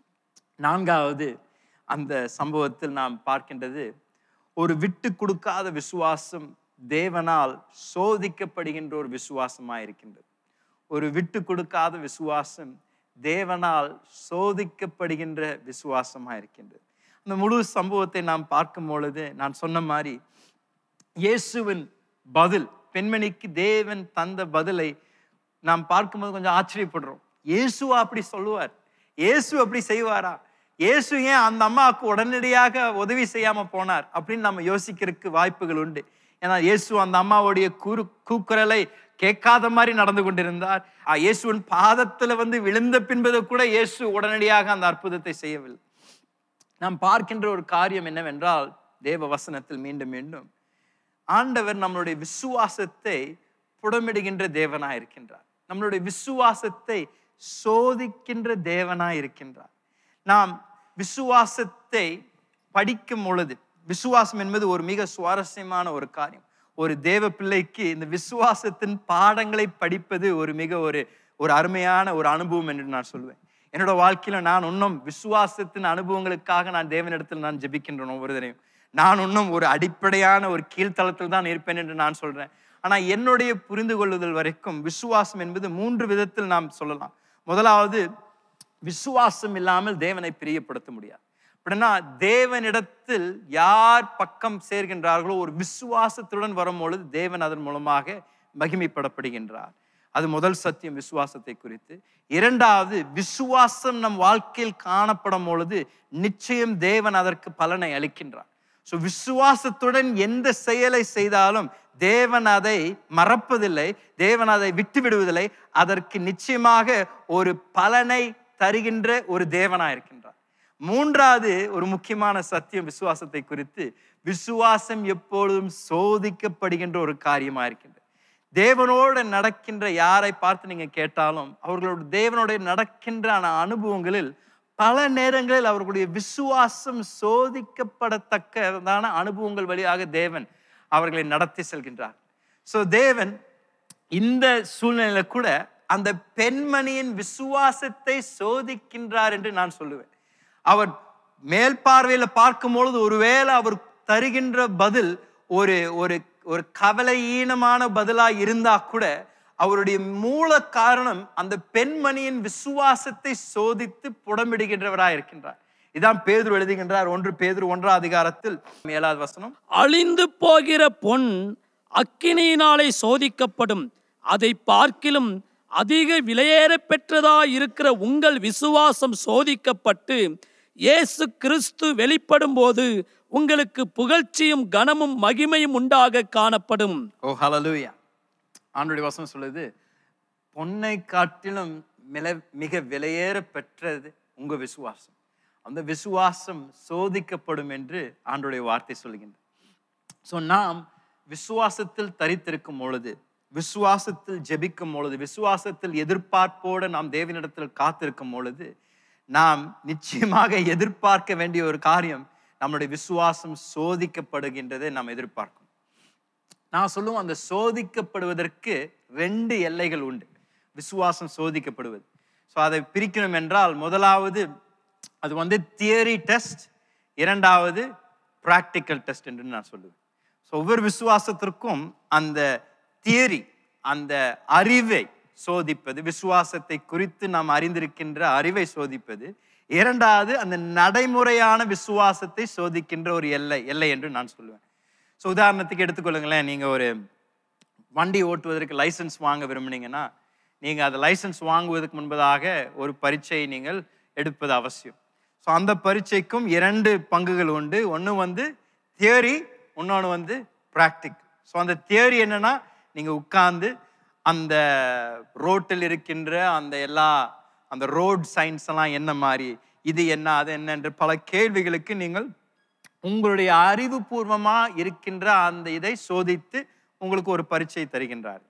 நான்காவது அந்த சம்பவத்தில் நாம் பார்க்கின்றது ஒரு விட்டு கொடுக்காத விசுவாசம் தேவனால் சோதிக்கப்படுகின்ற ஒரு விசுவாசமாக இருக்கின்றது ஒரு விட்டு கொடுக்காத விசுவாசம் தேவனால் சோதிக்கப்படுகின்ற விசுவாசமா இருக்கின்றது அந்த முழு சம்பவத்தை நாம் பார்க்கும் பொழுது நான் சொன்ன மாதிரி இயேசுவின் பதில் பெண்மணிக்கு தேவன் தந்த பதிலை நாம் பார்க்கும்போது கொஞ்சம் ஆச்சரியப்படுறோம் இயேசுவா அப்படி சொல்லுவார் இயேசு அப்படி செய்வாரா இயேசு ஏன் அந்த அம்மாவுக்கு உடனடியாக உதவி செய்யாம போனார் அப்படின்னு நம்ம யோசிக்கிறதுக்கு வாய்ப்புகள் உண்டு ஏன்னா இயேசு அந்த அம்மாவுடைய கூறு கூக்குரலை கேட்காத மாதிரி நடந்து கொண்டிருந்தார் ஆ, இயேசுவின் பாதத்துல வந்து விழுந்த பின்பது கூட இயேசு உடனடியாக அந்த அற்புதத்தை செய்யவில்லை நாம் பார்க்கின்ற ஒரு காரியம் என்னவென்றால் தேவ வசனத்தில் மீண்டும் மீண்டும் ஆண்டவர் நம்மளுடைய விசுவாசத்தை புடமிடுகின்ற தேவனாய் இருக்கின்றார் நம்மளுடைய விசுவாசத்தை சோதிக்கின்ற தேவனாய் இருக்கின்றார் நாம் விசுவாசத்தை படிக்கும் பொழுது விசுவாசம் என்பது ஒரு மிக சுவாரஸ்யமான ஒரு காரியம் ஒரு தேவ பிள்ளைக்கு இந்த விசுவாசத்தின் பாடங்களை படிப்பது ஒரு மிக ஒரு ஒரு அருமையான ஒரு அனுபவம் என்று நான் சொல்லுவேன் என்னோட வாழ்க்கையில நான் இன்னும் விசுவாசத்தின் அனுபவங்களுக்காக நான் தேவனிடத்தில் நான் ஜெபிக்கின்றேன் ஒவ்வொரு தரையும் நான் இன்னும் ஒரு அடிப்படையான ஒரு கீழ்த்தளத்தில் தான் இருப்பேன் என்று நான் சொல்றேன் ஆனா என்னுடைய புரிந்து கொள்ளுதல் வரைக்கும் விசுவாசம் என்பது மூன்று விதத்தில் நாம் சொல்லலாம் முதலாவது விசுவாசம் இல்லாமல் தேவனை பிரியப்படுத்த முடியாது அப்படின்னா தேவனிடத்தில் யார் பக்கம் சேர்கின்றார்களோ ஒரு விசுவாசத்துடன் வரும்பொழுது தேவன் அதன் மூலமாக மகிமைப்படப்படுகின்றார் அது முதல் சத்தியம் விசுவாசத்தை குறித்து இரண்டாவது விசுவாசம் நம் வாழ்க்கையில் காணப்படும் பொழுது நிச்சயம் தேவன் அதற்கு பலனை அளிக்கின்றார் ஸோ விசுவாசத்துடன் எந்த செயலை செய்தாலும் தேவன் அதை மறப்பதில்லை தேவன் அதை விட்டு விடுவதில்லை அதற்கு நிச்சயமாக ஒரு பலனை தருகின்ற ஒரு தேவனா இருக்கின்றார் மூன்றாவது ஒரு முக்கியமான சத்தியம் விசுவாசத்தை குறித்து விசுவாசம் எப்பொழுதும் சோதிக்கப்படுகின்ற ஒரு காரியமா இருக்கின்றது தேவனோடு நடக்கின்ற யாரை பார்த்து நீங்க கேட்டாலும் அவர்களோட தேவனோட நடக்கின்ற அந்த அனுபவங்களில் பல நேரங்களில் அவர்களுடைய விசுவாசம் சோதிக்கப்படத்தக்கதான அனுபவங்கள் வழியாக தேவன் அவர்களை நடத்தி செல்கின்றார் ஸோ தேவன் இந்த சூழ்நிலையில கூட அந்த பெண்மணியின் விசுவாசத்தை சோதிக்கின்றார் என்று நான் சொல்லுவேன் அவர் மேல் பார்வையில பார்க்கும் பொழுது ஒருவேளை அவர் தருகின்ற பதில் ஒரு ஒரு ஒரு கவலையீனமான பதிலா இருந்தா கூட அவருடைய மூல காரணம் அந்த பெண்மணியின் விசுவாசத்தை சோதித்து புடமிடுகின்றவராய் இருக்கின்றார் இதான் பேதுரு எழுதுகின்றார் ஒன்று பேதுரு ஒன்றாம் அதிகாரத்தில் ஏழாவது வசனம் அழிந்து போகிற பொன் அக்கினியினாலே சோதிக்கப்படும் அதை பார்க்கிலும் அதிக விலையேற பெற்றதா இருக்கிற உங்கள் விசுவாசம் சோதிக்கப்பட்டு இயேசு கிறிஸ்து வெளிப்படும் போது உங்களுக்கு புகழ்ச்சியும் கனமும் மகிமையும் உண்டாக காணப்படும் ஓ ஹalleluya ஆண்டுடைய வசனம் சொல்லுது பொன்னை காட்டிலும் மில மிக விலையேற பெற்றது உங்க விசுவாசம் அந்த விசுவாசம் சோதிக்கப்படும் என்று ஆண்டுடைய வார்த்தை சொல்லுகின்றது ஸோ நாம் விசுவாசத்தில் தரித்திருக்கும் பொழுது விசுவாசத்தில் ஜெபிக்கும் பொழுது விசுவாசத்தில் எதிர்பார்ப்போடு நாம் தேவனிடத்தில் காத்திருக்கும் பொழுது நாம் நிச்சயமாக எதிர்பார்க்க வேண்டிய ஒரு காரியம் நம்முடைய விசுவாசம் சோதிக்கப்படுகின்றதை நாம் எதிர்பார்க்கும் நான் சொல்லுவோம் அந்த சோதிக்கப்படுவதற்கு ரெண்டு எல்லைகள் உண்டு விசுவாசம் சோதிக்கப்படுவது ஸோ அதை பிரிக்கணும் என்றால் முதலாவது அது வந்து தியரி டெஸ்ட் இரண்டாவது ப்ராக்டிக்கல் டெஸ்ட் என்று நான் சொல்லுவேன் ஸோ ஒவ்வொரு விசுவாசத்திற்கும் அந்த தியரி அந்த அறிவை சோதிப்பது விசுவாசத்தை குறித்து நாம் அறிந்திருக்கின்ற அறிவை சோதிப்பது இரண்டாவது அந்த நடைமுறையான விசுவாசத்தை சோதிக்கின்ற ஒரு எல்லை எல்லை என்று நான் சொல்லுவேன் ஸோ உதாரணத்துக்கு எடுத்துக்கொள்ளுங்களேன் நீங்கள் ஒரு வண்டி ஓட்டுவதற்கு லைசன்ஸ் வாங்க விரும்புனீங்கன்னா நீங்கள் அந்த லைசன்ஸ் வாங்குவதற்கு முன்பதாக ஒரு பரீட்சை நீங்கள் எடுப்பது அவசியம் ஸோ அந்த பரீட்சைக்கும் இரண்டு பங்குகள் உண்டு ஒன்று வந்து தியரி இன்னொன்று வந்து ப்ராக்டிக் ஸோ அந்த தியரி என்னன்னா நீங்கள் உட்கார்ந்து அந்த ரோட்டில் இருக்கின்ற அந்த எல்லா அந்த ரோட் சயின்ஸ் எல்லாம் என்ன மாதிரி இது என்ன அது என்ன என்று பல கேள்விகளுக்கு நீங்கள் உங்களுடைய அறிவுபூர்வமா இருக்கின்ற அந்த இதை சோதித்து உங்களுக்கு ஒரு பரீட்சை தருகின்றார்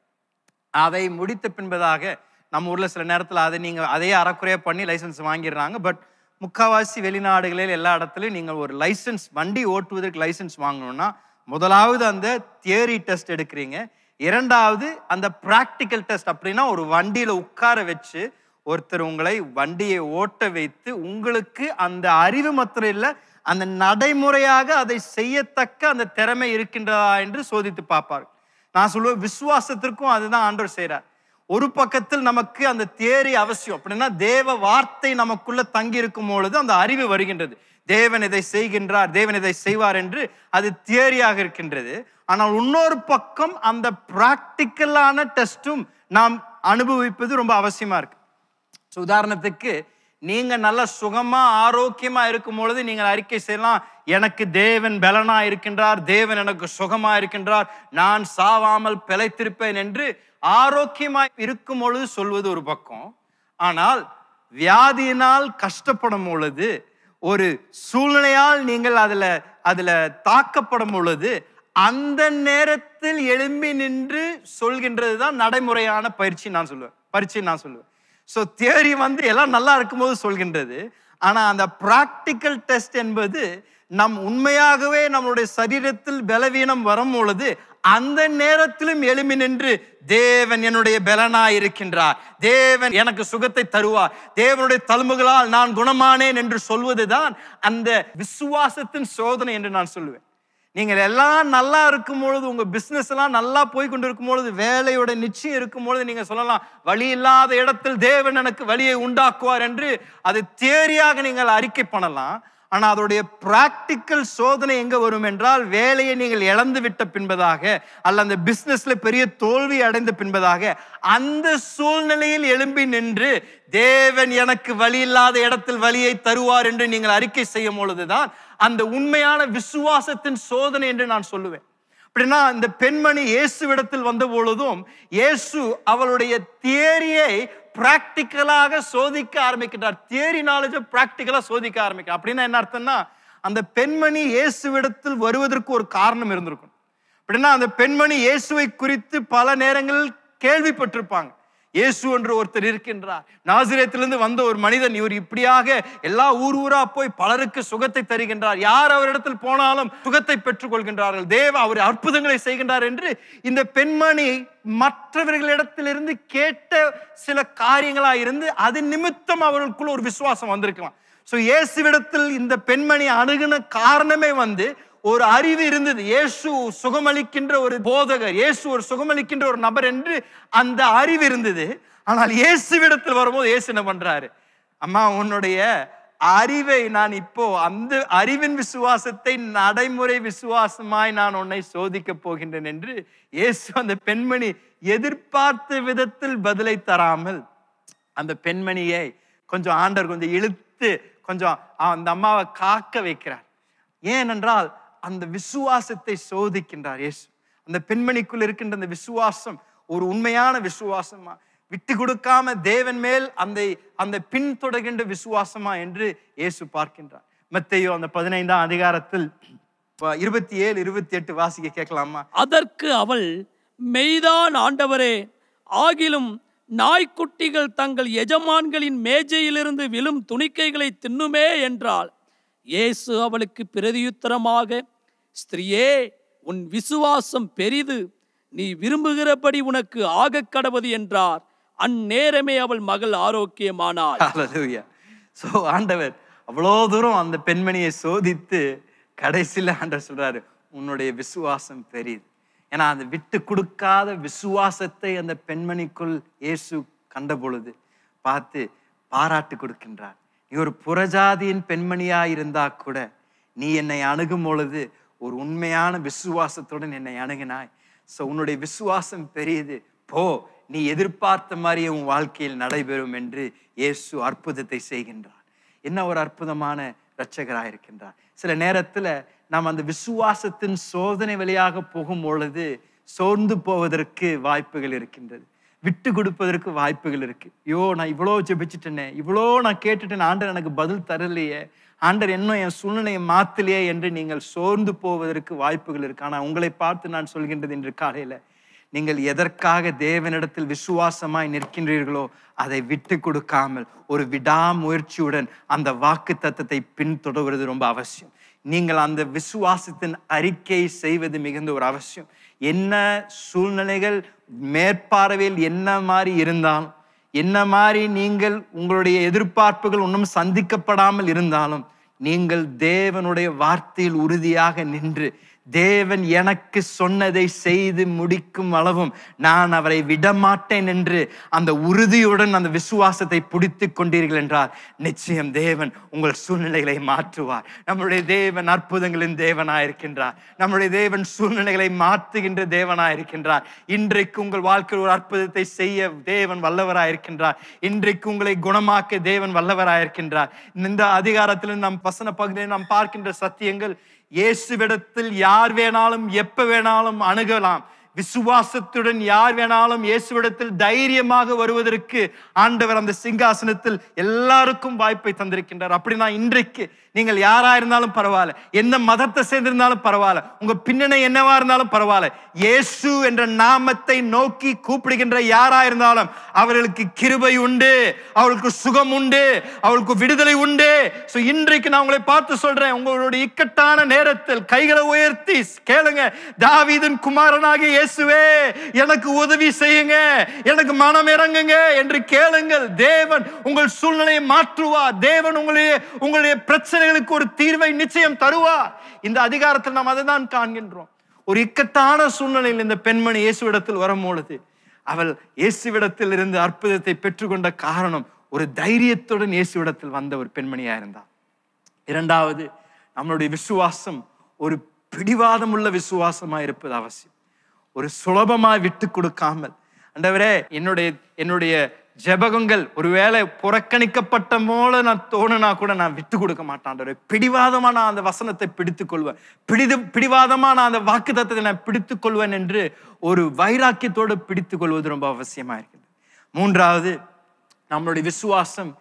அதை முடித்த பின்பதாக நம்ம ஊர்ல சில நேரத்தில் அதை நீங்க அதையே அறக்குறையா பண்ணி லைசன்ஸ் வாங்கிடுறாங்க பட் முக்காவாசி வெளிநாடுகளில் எல்லா இடத்துலையும் நீங்கள் ஒரு லைசன்ஸ் வண்டி ஓட்டுவதற்கு லைசன்ஸ் வாங்கணும்னா முதலாவது அந்த தியரி டெஸ்ட் எடுக்கிறீங்க இரண்டாவது அந்த ப்ராக்டிக்கல் டெஸ்ட் அப்படின்னா ஒரு வண்டியில உட்கார வச்சு ஒருத்தர் உங்களை வண்டியை ஓட்ட வைத்து உங்களுக்கு அந்த அறிவு மாத்திரம் இல்லை அந்த நடைமுறையாக அதை செய்யத்தக்க அந்த திறமை இருக்கின்றதா என்று சோதித்து பார்ப்பார் நான் சொல்லுவேன் விசுவாசத்திற்கும் அதுதான் ஆண்டவர் செய்றார் ஒரு பக்கத்தில் நமக்கு அந்த தேரி அவசியம் அப்படின்னா தேவ வார்த்தை நமக்குள்ள தங்கி இருக்கும் பொழுது அந்த அறிவு வருகின்றது தேவன் இதை செய்கின்றார் தேவன் இதை செய்வார் என்று அது தியரியாக இருக்கின்றது ஆனால் இன்னொரு பக்கம் அந்த பிராக்டிக்கலான டெஸ்ட்டும் நாம் அனுபவிப்பது ரொம்ப அவசியமா இருக்கு ஸோ உதாரணத்துக்கு நீங்க நல்ல சுகமா ஆரோக்கியமா இருக்கும் பொழுது நீங்கள் அறிக்கை செய்யலாம் எனக்கு தேவன் பலனா இருக்கின்றார் தேவன் எனக்கு சுகமா இருக்கின்றார் நான் சாவாமல் பிழைத்திருப்பேன் என்று ஆரோக்கியமா இருக்கும் பொழுது சொல்வது ஒரு பக்கம் ஆனால் வியாதியினால் கஷ்டப்படும் பொழுது ஒரு சூழ்நிலையால் நீங்கள் அதுல அதுல தாக்கப்படும் பொழுது அந்த நேரத்தில் எழும்பி நின்று சொல்கின்றது தான் நடைமுறையான பயிற்சி நான் சொல்லுவேன் பரீட்சை நான் சொல்லுவேன் ஸோ தியரி வந்து எல்லாம் நல்லா இருக்கும்போது சொல்கின்றது ஆனா அந்த ப்ராக்டிக்கல் டெஸ்ட் என்பது நம் உண்மையாகவே நம்மளுடைய சரீரத்தில் பலவீனம் வரும் பொழுது அந்த நேரத்திலும் எழுமி நின்று தேவன் என்னுடைய பலனாய் இருக்கின்றார் தேவன் எனக்கு சுகத்தை தருவார் தேவனுடைய தழும்புகளால் நான் குணமானேன் என்று சொல்வதுதான் அந்த விசுவாசத்தின் சோதனை என்று நான் சொல்லுவேன் நீங்கள் எல்லாம் நல்லா இருக்கும் பொழுது உங்க பிசினஸ் எல்லாம் நல்லா போய் கொண்டு இருக்கும் பொழுது வேலையோட நிச்சயம் இருக்கும் பொழுது நீங்க சொல்லலாம் வழி இல்லாத இடத்தில் தேவன் எனக்கு வழியை உண்டாக்குவார் என்று அது தேரியாக நீங்கள் அறிக்கை பண்ணலாம் ஆனா அதோடைய பிராக்டிக்கல் சோதனை எங்க வரும் என்றால் வேலையை நீங்கள் இழந்து விட்ட பின்பதாக அல்ல அந்த பிசினஸ்ல பெரிய தோல்வி அடைந்த பின்பதாக அந்த சூழ்நிலையில் எழும்பி நின்று தேவன் எனக்கு வழி இல்லாத இடத்தில் வழியை தருவார் என்று நீங்கள் அறிக்கை செய்யும் பொழுதுதான் அந்த உண்மையான விசுவாசத்தின் சோதனை என்று நான் சொல்லுவேன் அப்படின்னா இந்த பெண்மணி இயேசுவிடத்தில் வந்த பொழுதும் இயேசு அவளுடைய தியரியை பிராக்டிக்கலாக சோதிக்க ஆரம்பிக்கிறார் தியரி நாலேஜை பிராக்டிக்கலா சோதிக்க ஆரம்பிக்கிறார் அப்படின்னா என்ன அர்த்தம்னா அந்த பெண்மணி இயேசுவிடத்தில் வருவதற்கு ஒரு காரணம் இருந்திருக்கும் அப்படின்னா அந்த பெண்மணி இயேசுவை குறித்து பல நேரங்களில் கேள்விப்பட்டிருப்பாங்க இயேசு என்று ஒருத்தர் இருக்கின்றார் நாசிரியத்திலிருந்து வந்த ஒரு மனிதன் இவர் இப்படியாக எல்லா ஊர் ஊரா போய் பலருக்கு சுகத்தை தருகின்றார் யார் அவரிடத்தில் போனாலும் சுகத்தை பெற்றுக் கொள்கின்றார்கள் தேவ அவர் அற்புதங்களை செய்கின்றார் என்று இந்த பெண்மணி மற்றவர்களிடத்திலிருந்து கேட்ட சில காரியங்களா இருந்து அது நிமித்தம் அவர்களுக்குள்ள ஒரு விசுவாசம் வந்திருக்கலாம் ஸோ இயேசுவிடத்தில் இந்த பெண்மணி அணுகுன காரணமே வந்து ஒரு அறிவு இருந்தது இயேசு சுகமளிக்கின்ற ஒரு போதகர் இயேசு ஒரு சுகமளிக்கின்ற ஒரு நபர் என்று அந்த அறிவு இருந்தது ஆனால் இயேசுவிடத்தில் வரும்போது இயேசு என்ன பண்றாரு அம்மா உன்னுடைய அறிவை நான் இப்போ அந்த அறிவின் விசுவாசத்தை நடைமுறை விசுவாசமாய் நான் உன்னை சோதிக்க போகின்றேன் என்று இயேசு அந்த பெண்மணி எதிர்பார்த்த விதத்தில் பதிலை தராமல் அந்த பெண்மணியை கொஞ்சம் ஆண்டவர் கொஞ்சம் இழுத்து கொஞ்சம் அந்த அம்மாவை காக்க வைக்கிறார் ஏனென்றால் அந்த விசுவாசத்தை சோதிக்கின்றார் இயேசு அந்த பெண்மணிக்குள் இருக்கின்ற அந்த விசுவாசம் ஒரு உண்மையான விசுவாசமா விட்டு கொடுக்காம தேவன் மேல் அந்த அந்த பின்தொடர்கின்ற விசுவாசமா என்று இயேசு பார்க்கின்றார் மத்தேயு அந்த பதினைந்தாம் அதிகாரத்தில் இருபத்தி ஏழு இருபத்தி எட்டு வாசிக்க கேட்கலாமா அதற்கு அவள் மெய்தான் ஆண்டவரே ஆகிலும் நாய்க்குட்டிகள் தங்கள் எஜமான்களின் மேஜையிலிருந்து விழும் துணிக்கைகளை தின்னுமே என்றாள் இயேசு அவளுக்கு பிரதியுத்தரமாக ஸ்திரியே உன் விசுவாசம் பெரிது நீ விரும்புகிறபடி உனக்கு ஆகக் கடவது என்றார் அந்நேரமே அவள் மகள் ஆரோக்கியமானாள் ஹalleluya சோ ஆண்டவர் அவ்வளோ தூரம் அந்த பெண்மணியை சோதித்து கடைசியில் ஆண்டவர் சொல்றாரு உன்னுடைய விசுவாசம் பெரியது ஏன்னா அந்த விட்டு கொடுக்காத விசுவாசத்தை அந்த பெண்மணிக்குள் இயேசு கண்ட பொழுது பார்த்து பாராட்டு கொடுக்கின்றார் நீ ஒரு புறஜாதியின் பெண்மணியா இருந்தா கூட நீ என்னை அணுகும் பொழுது ஒரு உண்மையான விசுவாசத்துடன் என்னை அணுகினாய் ஸோ உன்னுடைய விசுவாசம் பெரியது போ நீ எதிர்பார்த்த மாதிரியே உன் வாழ்க்கையில் நடைபெறும் என்று இயேசு அற்புதத்தை செய்கின்றார் என்ன ஒரு அற்புதமான இரட்சகராக இருக்கின்றார் சில நேரத்துல நாம் அந்த விசுவாசத்தின் சோதனை வழியாக போகும் பொழுது சோர்ந்து போவதற்கு வாய்ப்புகள் இருக்கின்றது விட்டு கொடுப்பதற்கு வாய்ப்புகள் இருக்கு ஐயோ நான் இவ்வளோ ஜெபிச்சிட்டேனே இவ்வளோ நான் கேட்டுட்டேன் ஆண்டர் எனக்கு பதில் தரலையே ஆண்டர் இன்னும் என் சூழ்நிலையை மாத்தலையே என்று நீங்கள் சோர்ந்து போவதற்கு வாய்ப்புகள் இருக்கு ஆனால் உங்களை பார்த்து நான் சொல்கின்றது இன்று காலையில நீங்கள் எதற்காக தேவனிடத்தில் விசுவாசமாய் நிற்கின்றீர்களோ அதை விட்டு கொடுக்காமல் ஒரு விடாமுயற்சியுடன் அந்த வாக்கு தத்தத்தை பின்தொடர்வது ரொம்ப அவசியம் நீங்கள் அந்த விசுவாசத்தின் அறிக்கை செய்வது மிகுந்த ஒரு அவசியம் என்ன சூழ்நிலைகள் மேற்பார்வையில் என்ன மாதிரி இருந்தாலும் என்ன மாதிரி நீங்கள் உங்களுடைய எதிர்பார்ப்புகள் ஒன்றும் சந்திக்கப்படாமல் இருந்தாலும் நீங்கள் தேவனுடைய வார்த்தையில் உறுதியாக நின்று தேவன் எனக்கு சொன்னதை செய்து முடிக்கும் அளவும் நான் அவரை விடமாட்டேன் என்று அந்த உறுதியுடன் அந்த விசுவாசத்தை பிடித்து கொண்டீர்கள் என்றால் நிச்சயம் தேவன் உங்கள் சூழ்நிலைகளை மாற்றுவார் நம்முடைய தேவன் அற்புதங்களின் தேவனாயிருக்கின்றார் நம்முடைய தேவன் சூழ்நிலைகளை மாற்றுகின்ற தேவனாயிருக்கின்றார் இன்றைக்கு உங்கள் வாழ்க்கையில் ஒரு அற்புதத்தை செய்ய தேவன் வல்லவராயிருக்கின்றார் இன்றைக்கு உங்களை குணமாக்க தேவன் வல்லவராயிருக்கின்றார் இந்த அதிகாரத்தில் நாம் வசன பகுதியில் நாம் பார்க்கின்ற சத்தியங்கள் இயேசுவிடத்தில் யார் வேணாலும் எப்ப வேணாலும் அணுகலாம் விசுவாசத்துடன் யார் வேணாலும் இயேசுவிடத்தில் தைரியமாக வருவதற்கு ஆண்டவர் அந்த சிங்காசனத்தில் எல்லாருக்கும் வாய்ப்பை தந்திருக்கின்றார் அப்படின்னா இன்றைக்கு நீங்கள் யாரா இருந்தாலும் பரவாயில்ல எந்த மதத்தை சேர்ந்திருந்தாலும் பரவாயில்ல உங்க பின்னணி என்னவா இருந்தாலும் பரவாயில்ல இயேசு என்ற நாமத்தை நோக்கி கூப்பிடுகின்ற யாரா இருந்தாலும் அவர்களுக்கு கிருபை உண்டு அவர்களுக்கு சுகம் உண்டு அவர்களுக்கு விடுதலை உண்டு சோ இன்றைக்கு நான் உங்களை பார்த்து சொல்றேன் உங்களுடைய இக்கட்டான நேரத்தில் கைகளை உயர்த்தி கேளுங்க தாவீதின் குமாரனாகிய இயேசுவே எனக்கு உதவி செய்யுங்க எனக்கு மனம் இறங்குங்க என்று கேளுங்கள் தேவன் உங்கள் சூழ்நிலையை மாற்றுவார் தேவன் உங்களுடைய உங்களுடைய பிரச்சனைகளுக்கு ஒரு தீர்வை நிச்சயம் தருவார் இந்த அதிகாரத்தில் நாம் அதை தான் காண்கின்றோம் ஒரு இக்கட்டான சூழ்நிலையில் இந்த பெண்மணி இயேசுவிடத்தில் வரும்பொழுது அவள் இயேசுவிடத்தில் இருந்து அற்புதத்தை பெற்றுக்கொண்ட காரணம் ஒரு தைரியத்துடன் இயேசுவிடத்தில் வந்த ஒரு பெண்மணியா இருந்தார் இரண்டாவது நம்மளுடைய விசுவாசம் ஒரு பிடிவாதம் உள்ள விசுவாசமா இருப்பது அவசியம் ஒரு சுலபமாய் விட்டு கொடுக்காமல் ஆண்டவரே என்னுடைய என்னுடைய ஜெபகங்கள் ஒருவேளை புறக்கணிக்கப்பட்ட போல நான் தோணுனா கூட நான் விட்டு கொடுக்க மாட்டேன் ஆண்டவரே பிடிவாதமா நான் அந்த வசனத்தை பிடித்துக் கொள்வேன் பிடிது பிடிவாதமா நான் அந்த வாக்கு தத்தத்தை நான் பிடித்துக் கொள்வேன் என்று ஒரு வைராக்கியத்தோடு பிடித்துக் கொள்வது ரொம்ப அவசியமா இருக்குது மூன்றாவது நம்மளுடைய விசுவாசம்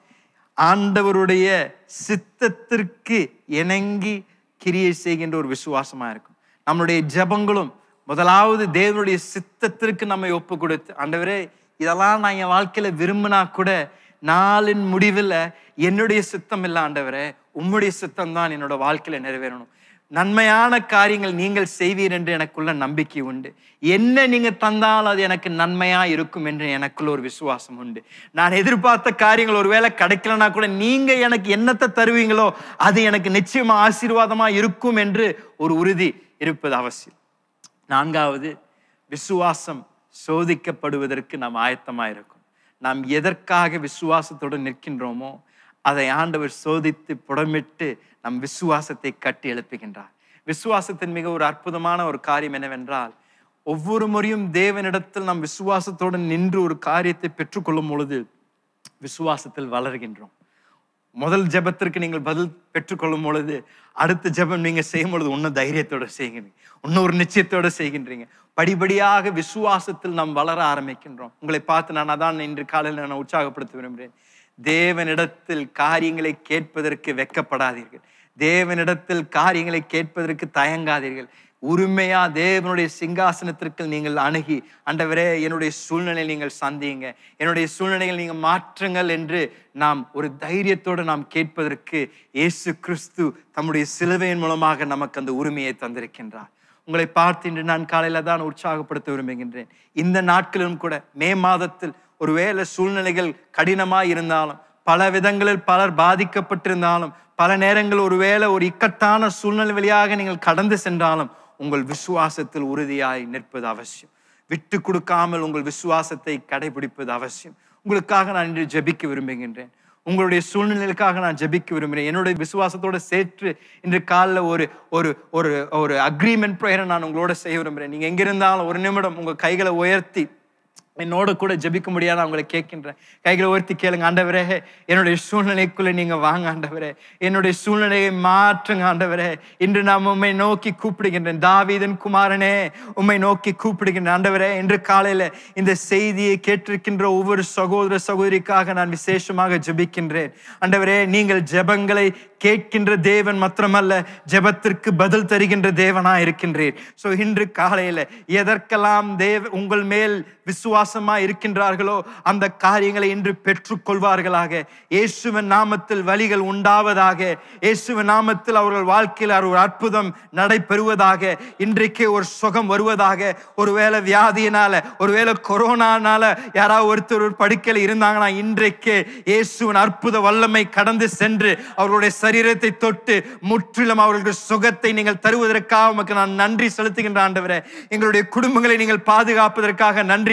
ஆண்டவருடைய சித்தத்திற்கு இணங்கி கிரியை செய்கின்ற ஒரு விசுவாசமா இருக்கும் நம்மளுடைய ஜெபங்களும் முதலாவது தேவனுடைய சித்தத்திற்கு நம்மை ஒப்பு கொடுத்து ஆண்டவரே இதெல்லாம் நான் என் வாழ்க்கையில விரும்பினா கூட நாளின் முடிவில் என்னுடைய சித்தம் இல்லை ஆண்டவரே உம்முடைய சித்தம் தான் என்னோட வாழ்க்கையில நிறைவேறணும் நன்மையான காரியங்கள் நீங்கள் செய்வீர் என்று எனக்குள்ள நம்பிக்கை உண்டு என்ன நீங்க தந்தால் அது எனக்கு நன்மையா இருக்கும் என்று எனக்குள்ள ஒரு விசுவாசம் உண்டு நான் எதிர்பார்த்த காரியங்கள் ஒருவேளை கிடைக்கலனா கூட நீங்க எனக்கு என்னத்தை தருவீங்களோ அது எனக்கு நிச்சயமா ஆசீர்வாதமா இருக்கும் என்று ஒரு உறுதி இருப்பது அவசியம் நான்காவது விசுவாசம் சோதிக்கப்படுவதற்கு நாம் ஆயத்தமா இருக்கும் நாம் எதற்காக விசுவாசத்தோடு நிற்கின்றோமோ அதை ஆண்டவர் சோதித்து புடமிட்டு நம் விசுவாசத்தை கட்டி எழுப்புகின்றார் விசுவாசத்தின் மிக ஒரு அற்புதமான ஒரு காரியம் என்னவென்றால் ஒவ்வொரு முறையும் தேவனிடத்தில் நாம் விசுவாசத்தோடு நின்று ஒரு காரியத்தை பெற்றுக்கொள்ளும் பொழுது விசுவாசத்தில் வளர்கின்றோம் முதல் ஜெபத்திற்கு நீங்கள் பதில் பெற்றுக்கொள்ளும் பொழுது அடுத்த ஜெபம் நீங்க செய்யும் பொழுது இன்னும் தைரியத்தோட செய்கிறீங்க இன்னும் ஒரு நிச்சயத்தோட செய்கின்றீங்க படிப்படியாக விசுவாசத்தில் நாம் வளர ஆரம்பிக்கின்றோம் உங்களை பார்த்து நான் அதான் இன்று காலையில் நான் உற்சாகப்படுத்த விரும்புகிறேன் தேவனிடத்தில் காரியங்களை கேட்பதற்கு வெக்கப்படாதீர்கள் தேவனிடத்தில் காரியங்களை கேட்பதற்கு தயங்காதீர்கள் உரிமையா தேவனுடைய சிங்காசனத்திற்கு நீங்கள் அணுகி ஆண்டவரே என்னுடைய சூழ்நிலை நீங்கள் சந்தியுங்க என்னுடைய சூழ்நிலைகள் நீங்க மாற்றுங்கள் என்று நாம் ஒரு தைரியத்தோடு நாம் கேட்பதற்கு இயேசு கிறிஸ்து தம்முடைய சிலுவையின் மூலமாக நமக்கு அந்த உரிமையை தந்திருக்கின்றார் உங்களை பார்த்து இன்று நான் காலையில தான் உற்சாகப்படுத்த விரும்புகின்றேன் இந்த நாட்களிலும் கூட மே மாதத்தில் ஒருவேளை சூழ்நிலைகள் கடினமாய் இருந்தாலும் பல விதங்களில் பலர் பாதிக்கப்பட்டிருந்தாலும் பல நேரங்கள் ஒருவேளை ஒரு இக்கட்டான சூழ்நிலை வழியாக நீங்கள் கடந்து சென்றாலும் உங்கள் விசுவாசத்தில் உறுதியாய் நிற்பது அவசியம் விட்டு கொடுக்காமல் உங்கள் விசுவாசத்தை கடைபிடிப்பது அவசியம் உங்களுக்காக நான் இன்று ஜெபிக்க விரும்புகின்றேன் உங்களுடைய சூழ்நிலைக்காக நான் ஜெபிக்க விரும்புகிறேன் என்னுடைய விசுவாசத்தோட சேர்த்து இன்று காலைல ஒரு ஒரு ஒரு ஒரு அக்ரிமெண்ட் ப்ரேயரை நான் உங்களோட செய்ய விரும்புகிறேன் நீங்க எங்க இருந்தாலும் ஒரு நிமிடம் உங்க கைகளை உயர்த்தி என்னோட கூட ஜெபிக்க முடியாது நான் உங்களை கேட்கின்றேன் கைகளை உயர்த்தி கேளுங்க ஆண்டவரே என்னுடைய சூழ்நிலைக்குள்ள நீங்க வாங்க ஆண்டவரே என்னுடைய சூழ்நிலையை மாற்றுங்க ஆண்டவரே இன்று நான் உம்மை நோக்கி கூப்பிடுகின்றேன் தாவீதன் குமாரனே உம்மை நோக்கி கூப்பிடுகின்றேன் ஆண்டவரே இன்று காலையில இந்த செய்தியை கேட்டிருக்கின்ற ஒவ்வொரு சகோதர சகோதரிக்காக நான் விசேஷமாக ஜெபிக்கின்றேன் ஆண்டவரே நீங்கள் ஜெபங்களை கேட்கின்ற தேவன் மாத்திரமல்ல ஜெபத்திற்கு பதில் தருகின்ற தேவனா இருக்கின்றீர் சோ இன்று காலையில எதற்கெல்லாம் தேவ உங்கள் மேல் விசுவாசமா இருக்கின்றார்களோ அந்த காரியங்களை இன்று பெற்றுக்கொள்வார்களாக இயேசுவின் நாமத்தில் வழிகள் உண்டாவதாக இயேசுவின் நாமத்தில் அவர்கள் வாழ்க்கையில் ஒரு அற்புதம் நடைபெறுவதாக இன்றைக்கே ஒரு சுகம் வருவதாக ஒருவேளை வியாதியினால ஒருவேளை கொரோனானால யாராவது ஒருத்தர் ஒரு படுக்கையில் இருந்தாங்கன்னா இன்றைக்கே இயேசுவின் அற்புத வல்லமை கடந்து சென்று அவர்களுடைய சரீரத்தை தொட்டு முற்றிலும் அவர்களுக்கு சுகத்தை நீங்கள் தருவதற்காக உமக்கு நான் நன்றி செலுத்துகின்ற ஆண்டவரே எங்களுடைய குடும்பங்களை நீங்கள் பாதுகாப்பதற்காக நன்றி ஆண்டவரே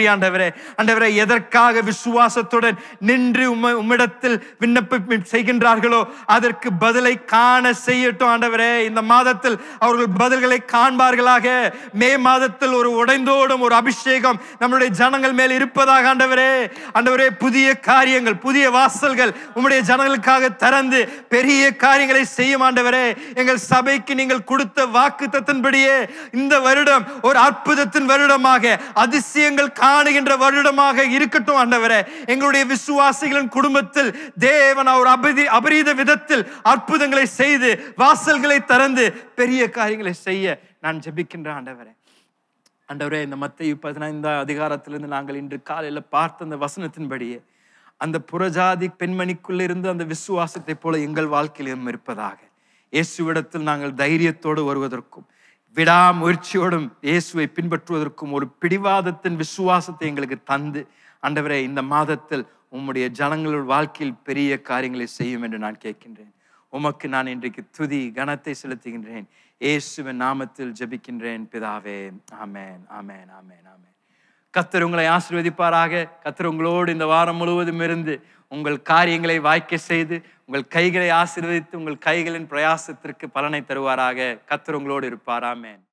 ஆண்டவரே ஆண்டவரே எதற்காக விசுவாசத்துடன் நின்று உம்மை உம்மிடத்தில் விண்ணப்ப செய்கின்றார்களோ அதற்கு பதிலை காண செய்யட்டும் ஆண்டவரே இந்த மாதத்தில் அவர்கள் பதில்களை காண்பார்களாக மே மாதத்தில் ஒரு உடைந்தோடும் ஒரு அபிஷேகம் நம்முடைய ஜனங்கள் மேல் இருப்பதாக ஆண்டவரே ஆண்டவரே புதிய காரியங்கள் புதிய வாசல்கள் உம்முடைய ஜனங்களுக்காக திறந்து பெரிய காரியங்களை செய்யும் ஆண்டவரே எங்கள் சபைக்கு நீங்கள் கொடுத்த வாக்கு தத்தின்படியே இந்த வருடம் ஒரு அற்புதத்தின் வருடமாக அதிசயங்கள் காணுகின்ற வருடமாக இருக்கட்டும் ஆண்டவரே எங்களுடைய விசுவாசிகளின் குடும்பத்தில் தேவன் அவர் அபதி அபரீத விதத்தில் அற்புதங்களை செய்து வாசல்களை திறந்து பெரிய காரியங்களை செய்ய நான் ஜெபிக்கின்ற ஆண்டவரே ஆண்டவரே இந்த மத்திய பதினைந்தாம் அதிகாரத்திலிருந்து நாங்கள் இன்று காலையில் பார்த்த அந்த வசனத்தின்படியே அந்த புறஜாதி பெண்மணிக்குள்ள இருந்து அந்த விசுவாசத்தை போல எங்கள் வாழ்க்கையிலும் இருப்பதாக இயேசுவிடத்தில் நாங்கள் தைரியத்தோடு வருவதற்கும் விடாமுயற்சியோடும் இயேசுவை பின்பற்றுவதற்கும் ஒரு பிடிவாதத்தின் விசுவாசத்தை எங்களுக்கு தந்து ஆண்டவரே இந்த மாதத்தில் உம்முடைய ஜனங்களோட வாழ்க்கையில் பெரிய காரியங்களை செய்யும் என்று நான் கேட்கின்றேன் உமக்கு நான் இன்றைக்கு துதி கனத்தை செலுத்துகின்றேன் இயேசுவின் நாமத்தில் ஜெபிக்கின்றேன் பிதாவே ஆமென் ஆமென் ஆமென் ஆமென் கத்தர் உங்களை ஆசீர்வதிப்பாராக கத்தர் உங்களோடு இந்த வாரம் முழுவதும் இருந்து உங்கள் காரியங்களை வாய்க்க செய்து உங்கள் கைகளை ஆசீர்வதித்து உங்கள் கைகளின் பிரயாசத்திற்கு பலனை தருவாராக கத்தர் உங்களோடு இருப்பார் ஆமென்